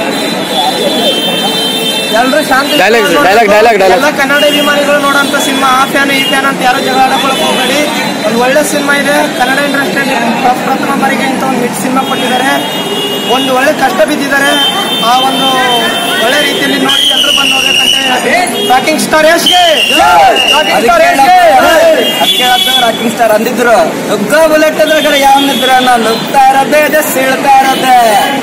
ಎಲ್ಲರೂ ಶಾಂತಿ Dialogue, dialogue, dialogue, dialogue. ಎಲ್ಲ ಕನ್ನಡ ಅಭಿಮಾನಿಗಳು ನೋಡೋಂಥ ಸಿನಿಮಾ ಆ ಫ್ಯಾನ್ ಈ ಫ್ಯಾನ್ ಅಂತ ಯಾರು ಜಗಳ ಆಡಕೊಳಕ್ ಹೋಗಬೇಡಿ ಒಂದು ಒಳ್ಳೆ ಸಿನಿಮಾ ಇದೆ ಕನ್ನಡ ಇಂಡಸ್ಟ್ರಿಯಲ್ಲಿ ಪ್ರಪ್ರಥಮ ಬಾರಿಗೆ ಇಂಥ ಒಂದು ಹಿಟ್ ಸಿನಿಮಾ ಕೊಟ್ಟಿದ್ದಾರೆ ಒಂದು ಒಳ್ಳೆ ಕಷ್ಟ ಬಿದ್ದಿದ್ದಾರೆ ಆ ಒಂದು ಒಳ್ಳೆ ರೀತಿಯಲ್ಲಿ ನೋಡಿ ಎಲ್ಲರೂ ಬಂದು ನೋಡ್ಬೇಕಂತ ರಾಕಿಂಗ್ ಸ್ಟಾರ್ ಯಶ್ಗೆ ರಾಕಿಂಗ್ ಸ್ಟಾರ್ ಯಶ್ಗೆ ಅದಕ್ಕೆ ರಾಕಿಂಗ್ ಸ್ಟಾರ್ ಅಂದಿದ್ರು ನುಗ್ಗ ಬುಲೆಟ್ ಅಂದ್ರೆ ಯಾವ ನಿದ್ರ ನಾನು ನುಗ್ತಾ ಇರೋದೇ ಇದೆ ಸೀಳ್ತಾ ಇರೋದೇ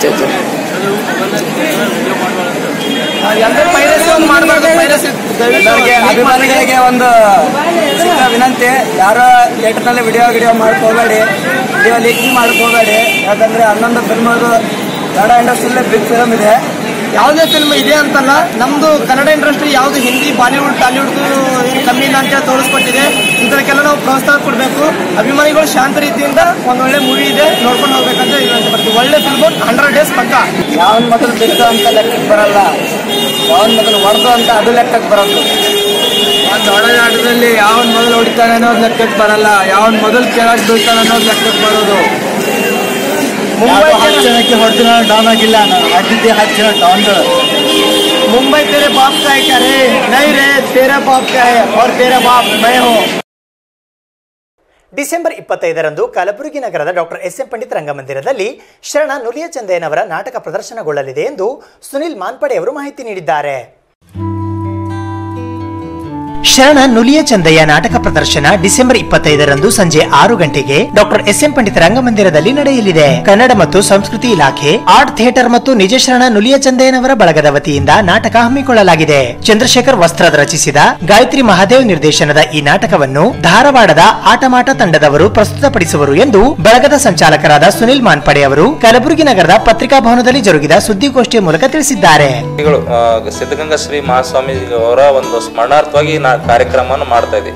ಎಲ್ಲರೂ ಪೈರಸಿ ಒಂದು ಮಾಡಬಾರ್ದು ಪೈರಸಿ ಅಭಿಮಾನಿಗಳಿಗೆ ಒಂದು ಚಿಕ್ಕ ವಿನಂತಿ ಯಾರೋ ಥಿಯೇಟರ್ನಲ್ಲಿ ವಿಡಿಯೋ ವಿಡಿಯೋ ಮಾಡ್ಕೋಬೇಡಿ ವಿಡಿಯೋ ಲೀಕ್ ಮಾಡ್ಕೋಬೇಡಿ ಯಾಕಂದ್ರೆ ಹನ್ನೊಂದು ಫಿಲ್ಮ್ ಅದು ಕನ್ನಡ ಇಂಡಸ್ಟ್ರಿಯಲ್ಲೇ ಬಿಗ್ ಫಿಲ್ಮ್ ಇದೆ ಯಾವುದೇ ಫಿಲ್ಮ್ ಇದೆ ಅಂತಲ್ಲ ನಮ್ದು ಕನ್ನಡ ಇಂಡಸ್ಟ್ರಿ ಯಾವುದು ಹಿಂದಿ ಬಾಲಿವುಡ್ ಟಾಲಿವುಡ್ ಕಮ್ಮಿ ಇಲ್ಲ ಅಂತ ತೋರಿಸ್ಕೊಟ್ಟಿದೆ ಇಂಥದಕ್ಕೆಲ್ಲ ನಾವು ಪ್ರೋತ್ಸಾಹ ಕೊಡಬೇಕು ಅಭಿಮಾನಿಗಳು ಶಾಂತ ರೀತಿಯಿಂದ ಒಂದು ಒಳ್ಳೆ ಮೂವಿ ಇದೆ ನೋಡ್ಕೊಂಡು ಹೋಗ್ಬೇಕಂತ ವಿನಂತಿ ಬರ್ತೀವಿ ಒಳ್ಳೆ ಫಿಲ್ಮ್ ಹಂಡ್ರೆಡ್ ಡೇಸ್ ಪಕ್ಕ ಯಾವನ್ ಮೊದಲು ಬಿದ್ದು ಅಂತ ಲೆಕ್ಕಕ್ಕೆ ಬರಲ್ಲ ಯಾವನ್ ಮೊದಲು ಹೊಡೆದು ಅಂತ ಅದು ಲೆಕ್ಕಕ್ಕೆ ಬರೋದು ಒಂದು ಒಳನಾಟದಲ್ಲಿ ಯಾವನ್ ಮೊದಲು ಹೊಡಿತಾನೆ ಅನ್ನೋದು ಲೆಕ್ಕಕ್ಕೆ ಬರಲ್ಲ ಯಾವನ್ ಮೊದಲು ಕೆಳಗೆ ಬೀಳ್ತಾನೆ ಅನ್ನೋದು ಲೆಕ್ಕಕ್ಕೆ ಬರೋದು ಮುಂಬೈ ಹತ್ತು ಜನಕ್ಕೆ ಹೊಡೆದಿನ ಡೌನ್ ಆಗಿಲ್ಲ ನಾನು ಅಡ್ಡಿದ್ದೆ ಹತ್ತು ಜನ ಡೌನ್ಗಳು ಮುಂಬೈ तेरे बाप का है क्या रे नहीं रे तेरा बाप का है और तेरा बाप मैं हूँ ಡಿಸೆಂಬರ್ ಇಪ್ಪತ್ತೈದರಂದು ಕಲಬುರಗಿ ನಗರದ ಡಾಕ್ಟರ್ ಎಸ್ ಎಂ ಪಂಡಿತ್ ರಂಗಮಂದಿರದಲ್ಲಿ ಶರಣ ನುಲಿಯ ಚಂದಯ್ಯನವರ ನಾಟಕ ಪ್ರದರ್ಶನಗೊಳ್ಳಲಿದೆ ಎಂದು ಸುನಿಲ್ ಮಾನ್ಪಡೆ ಅವರು ಮಾಹಿತಿ ನೀಡಿದ್ದಾರೆ ಶರಣ ನುಲಿಯ ಚಂದಯ್ಯ ನಾಟಕ ಪ್ರದರ್ಶನ ಡಿಸೆಂಬರ್ ಇಪ್ಪತ್ತೈದರಂದು ಸಂಜೆ ಆರು ಗಂಟೆಗೆ ಡಾಕ್ಟರ್ ಎಸ್ ಎಂ ಪಂಡಿತ ರಂಗಮಂದಿರದಲ್ಲಿ ನಡೆಯಲಿದೆ ಕನ್ನಡ ಮತ್ತು ಸಂಸ್ಕೃತಿ ಇಲಾಖೆ ಆರ್ಟ್ ಥಿಯೇಟರ್ ಮತ್ತು ನಿಜ ಶರಣ ನುಲಿಯ ಚಂದಯ್ಯನವರ ಬಳಗದ ವತಿಯಿಂದ ನಾಟಕ ಹಮ್ಮಿಕೊಳ್ಳಲಾಗಿದೆ ಚಂದ್ರಶೇಖರ್ ವಸ್ತ್ರದ್ ರಚಿಸಿದ ಗಾಯತ್ರಿ ಮಹಾದೇವ್ ನಿರ್ದೇಶನದ ಈ ನಾಟಕವನ್ನು ಧಾರವಾಡದ ಆಟಮಾಟ ತಂಡದವರು ಪ್ರಸ್ತುತಪಡಿಸುವರು ಎಂದು ಬಳಗದ ಸಂಚಾಲಕರಾದ ಸುನಿಲ್ ಮಾನ್ಪಡೆ ಅವರು ಕಲಬುರಗಿ ನಗರದ ಪತ್ರಿಕಾ ಭವನದಲ್ಲಿ ಜರುಗಿದ ಸುದ್ದಿಗೋಷ್ಠಿಯ ಮೂಲಕ ತಿಳಿಸಿದ್ದಾರೆ ಶ್ರೀಗಳು ಆ, ಸಿದ್ಧಗಂಗಾ ಶ್ರೀ ಮಹಾಸ್ವಾಮಿ ಅವರ ಒಂದು ಸ್ಮರಣಾರ್ಥವಾಗಿ ನಾ ಕಾರ್ಯಕ್ರಮವನ್ನು ಮಾಡ್ತಾ ಇದ್ದೀವಿ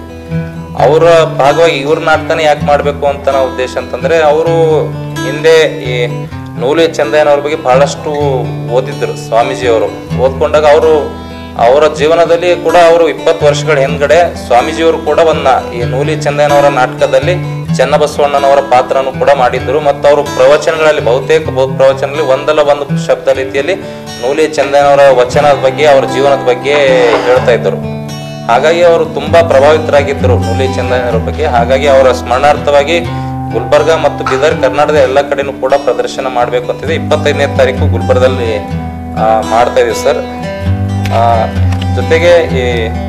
ಅವರ ಭಾಗವಾಗಿ ಇವ್ರ ನಾಟಕನೇ ಯಾಕೆ ಮಾಡಬೇಕು ಅಂತ ನಾವು ಉದ್ದೇಶ ಅಂತಂದ್ರೆ ಅವರು ಹಿಂದೆ ಈ ನೂಲಿ ಚಂದಯ್ಯನವ್ರ ಬಗ್ಗೆ ಬಹಳಷ್ಟು ಓದಿದ್ರು ಸ್ವಾಮೀಜಿಯವರು ಓದ್ಕೊಂಡಾಗ ಅವರು ಅವರ ಜೀವನದಲ್ಲಿ ಕೂಡ ಅವರು ಇಪ್ಪತ್ತು ವರ್ಷಗಳ ಹಿಂದ್ಗಡೆ ಸ್ವಾಮೀಜಿಯವರು ಕೂಡ ಒಂದ ಈ ನೂಲಿ ಚಂದಯ್ಯನವರ ನಾಟಕದಲ್ಲಿ ಚನ್ನಬಸವಣ್ಣನವರ ಪಾತ್ರನೂ ಕೂಡ ಮಾಡಿದ್ರು ಮತ್ತು ಅವರು ಪ್ರವಚನಗಳಲ್ಲಿ ಬಹುತೇಕ ಬಹು ಪ್ರವಚನದಲ್ಲಿ ಒಂದಲ್ಲ ಒಂದು ಶಬ್ದ ರೀತಿಯಲ್ಲಿ ನೂಲಿ ಚಂದಯ್ಯನವರ ವಚನದ ಬಗ್ಗೆ ಅವರ ಜೀವನದ ಬಗ್ಗೆ ಹೇಳ್ತಾ ಇದ್ದರು ಹಾಗಾಗಿ ಅವರು ತುಂಬಾ ಪ್ರಭಾವಿತರಾಗಿದ್ದರು ನೂಲಿ ಚಂದಯ್ಯನವರ ಬಗ್ಗೆ ಹಾಗಾಗಿ ಅವರ ಸ್ಮರಣಾರ್ಥವಾಗಿ ಗುಲ್ಬರ್ಗ ಮತ್ತು ಬೀದರ್ ಕರ್ನಾಟಕದ ಎಲ್ಲ ಕಡೆನೂ ಕೂಡ ಪ್ರದರ್ಶನ ಮಾಡಬೇಕು ಅಂತಿದೆ ಇಪ್ಪತ್ತೈದನೇ ತಾರೀಕು ಗುಲ್ಬರ್ಗದಲ್ಲಿ ಆ, ಮಾಡ್ತಾ ಇದೀವಿ ಸರ್ ಆ, ಜೊತೆಗೆ ಈ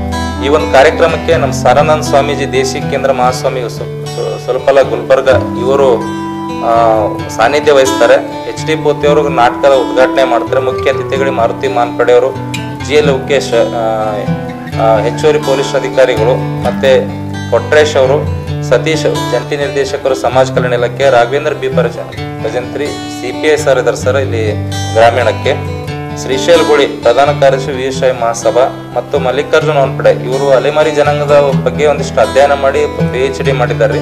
ಈ ಒಂದು ಕಾರ್ಯಕ್ರಮಕ್ಕೆ ನಮ್ಮ ಸಾರಾನಂದ ಸ್ವಾಮೀಜಿ ದೇಶಿ ಕೇಂದ್ರ ಮಹಾಸ್ವಾಮಿ ಸು- ಸು- ಸ್ವಲ್ಪಲ ಗುಲ್ಬರ್ಗ ಇವರು ಆ, ಸಾನ್ನಿಧ್ಯ ವಹಿಸ್ತಾರೆ ಎಚ್ ಡಿ ಪೋತಿ ಅವರು ನಾಟಕದ ಉದ್ಘಾಟನೆ ಮಾಡ್ತಾರೆ ಮುಖ್ಯ ಅತಿಥಿಗಳಿಗೆ ಮಾರುತಿ ಮಾನ್ಪಡೆ ಅವರು ಜಿ ಎಲ್ ಉಕೇಶ್ ಆ, ಆ, ಹೆಚ್ಚುವರಿ ಪೊಲೀಸ್ ಅಧಿಕಾರಿಗಳು ಮತ್ತೆ ಕೊಟ್ರೇಶ್ ಅವರು ಸತೀಶ್ ಜಂಟಿ ನಿರ್ದೇಶಕರು ಸಮಾಜ ಕಲ್ಯಾಣ ಇಲಾಖೆ ರಾಘವೇಂದ್ರ ಬಿ ಪರಜ Bhajantri C P I sir ಇದ್ದಾರೆ ಸರ್ ಇಲ್ಲಿ ಗ್ರಾಮೀಣಕ್ಕೆ ಶ್ರೀಶೈಲ್ ಗುಳಿ ಪ್ರಧಾನ ಕಾರ್ಯದರ್ಶಿ ವೀರಶೈವ ಮಹಾಸಭಾ ಮತ್ತು ಮಲ್ಲಿಕಾರ್ಜುನ್ ಅವನ್ಪಡೆ ಇವರು ಅಲೆಮಾರಿ ಜನಾಂಗದ ಬಗ್ಗೆ ಒಂದಿಷ್ಟು ಅಧ್ಯಯನ ಮಾಡಿ ಪಿ ಎಚ್ ಡಿ ಮಾಡಿದ್ದಾರೆ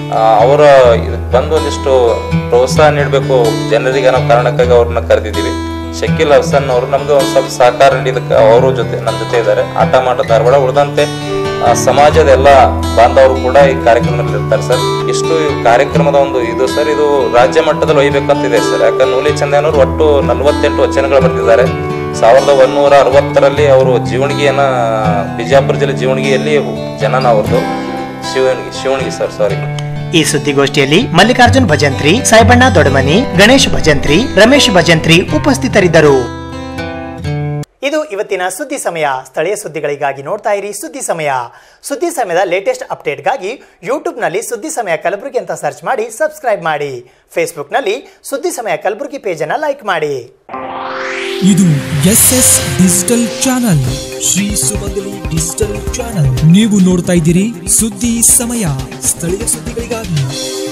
ಅವರ ಇದಕ್ಕೆ ಬಂದು ಒಂದಿಷ್ಟು ಪ್ರೋತ್ಸಾಹ ನೀಡಬೇಕು ಜನರಿಗೆ ಅನ್ನೋ ಕಾರಣಕ್ಕಾಗಿ ಅವ್ರನ್ನ ಕರೆದಿದ್ದೀವಿ ಶಕೀಲ್ ಹಸನ್ ಅವರು ನಮ್ಗೆ ಒಂದು ಸ್ವಲ್ಪ ಸಹಕಾರ ನೀಡಿದಕ್ಕೆ ಅವರು ಜೊತೆ ನಮ್ಮ ಜೊತೆ ಇದ್ದಾರೆ ಆಟ ಮಾಡ ಧಾರವಾಡ ಉಳಿದಂತೆ ಆ, ಸಮಾಜದ ಎಲ್ಲ ಬಾಂಧವರು ಕೂಡ ಈ ಕಾರ್ಯಕ್ರಮದಲ್ಲಿ ಇರ್ತಾರೆ ಸರ್ ಇಷ್ಟು ಈ ಕಾರ್ಯಕ್ರಮದ ಒಂದು ಇದು ಸರ್ ಇದು ರಾಜ್ಯ ಮಟ್ಟದಲ್ಲಿ ಒಯ್ಬೇಕಂತಿದೆ ಸರ್ ಯಾಕಂದ್ರೆ ನೂಲಿ ಚಂದನವರು ಒಟ್ಟು ನಲವತ್ತೆಂಟು ವಚನಗಳು ಬರೆದಿದ್ದಾರೆ ಸಾವಿರದ ಒಂದೂರ ಅರವತ್ತರಲ್ಲಿ ಅವರು ಜೀವಣಿಗೆಯನ್ನ ಬಿಜಾಪುರ ಜಿಲ್ಲೆ ಜೀವಣಿಗೆಯಲ್ಲಿ ಜನನ ಅವ್ರದ್ದು ಶಿವಣಿಗೆ ಶಿವಣಿಗೆ ಸರ್ ಸಾರಿ ಈ ಸುದ್ದಿಗೋಷ್ಠಿಯಲ್ಲಿ ಮಲ್ಲಿಕಾರ್ಜುನ್ ಭಜಂತ್ರಿ ಸಾಯ್ಬಣ್ಣ ದೊಡಮನಿ ಗಣೇಶ್ ಭಜಂತ್ರಿ ರಮೇಶ್ ಭಜಂತ್ರಿ ಉಪಸ್ಥಿತರಿದ್ದರು ಇದು ಇವತ್ತಿನ ಸುದ್ದಿ ಸಮಯ ಸ್ಥಳೀಯ ಸುದ್ದಿಗಳಿಗಾಗಿ ನೋಡ್ತಾ ಇರಿ ಸುದ್ದಿ ಸಮಯ ಸುದ್ದಿ ಸಮಯದ ಲೇಟೆಸ್ಟ್ ಅಪ್ಡೇಟ್ಗಾಗಿ ಯೂಟ್ಯೂಬ್ನಲ್ಲಿ ಸುದ್ದಿ ಸಮಯ ಕಲಬುರಗಿ ಅಂತ ಸರ್ಚ್ ಮಾಡಿ ಸಬ್ಸ್ಕ್ರೈಬ್ ಮಾಡಿ ಫೇಸ್ಬುಕ್ನಲ್ಲಿ ಸುದ್ದಿ ಸಮಯ ಕಲಬುರಗಿ ಪೇಜನ್ನು ಲೈಕ್ ಮಾಡಿ ಇದು S S digital channel Shri Sumangali digital channel ನೀವು ನೋಡ್ತಾ ಇದ್ದೀರಿ ಸುದ್ದಿ ಸಮಯ ಸ್ಥಳೀಯ ಸುದ್ದಿಗಳಿಗಾಗಿ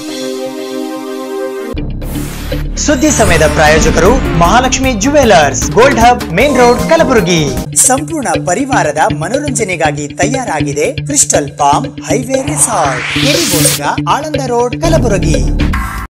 ಸುದ್ದಿ ಸಮಯದ ಪ್ರಾಯೋಜಕರು Mahalakshmi jewellers gold hub main road Kalaburagi ಸಂಪೂರ್ಣ ಪರಿವಾರದ ಮನೋರಂಜನೆಗಾಗಿ ತಯಾರಾಗಿದೆ ಕ್ರಿಸ್ಟಲ್ ಪಾಮ್ ಹೈವೇ ರಿಸಾರ್ಟ್ ಕೆರಿಬೋಸ್ಗ ಆಳಂದ ರೋಡ್ ಕಲಬುರಗಿ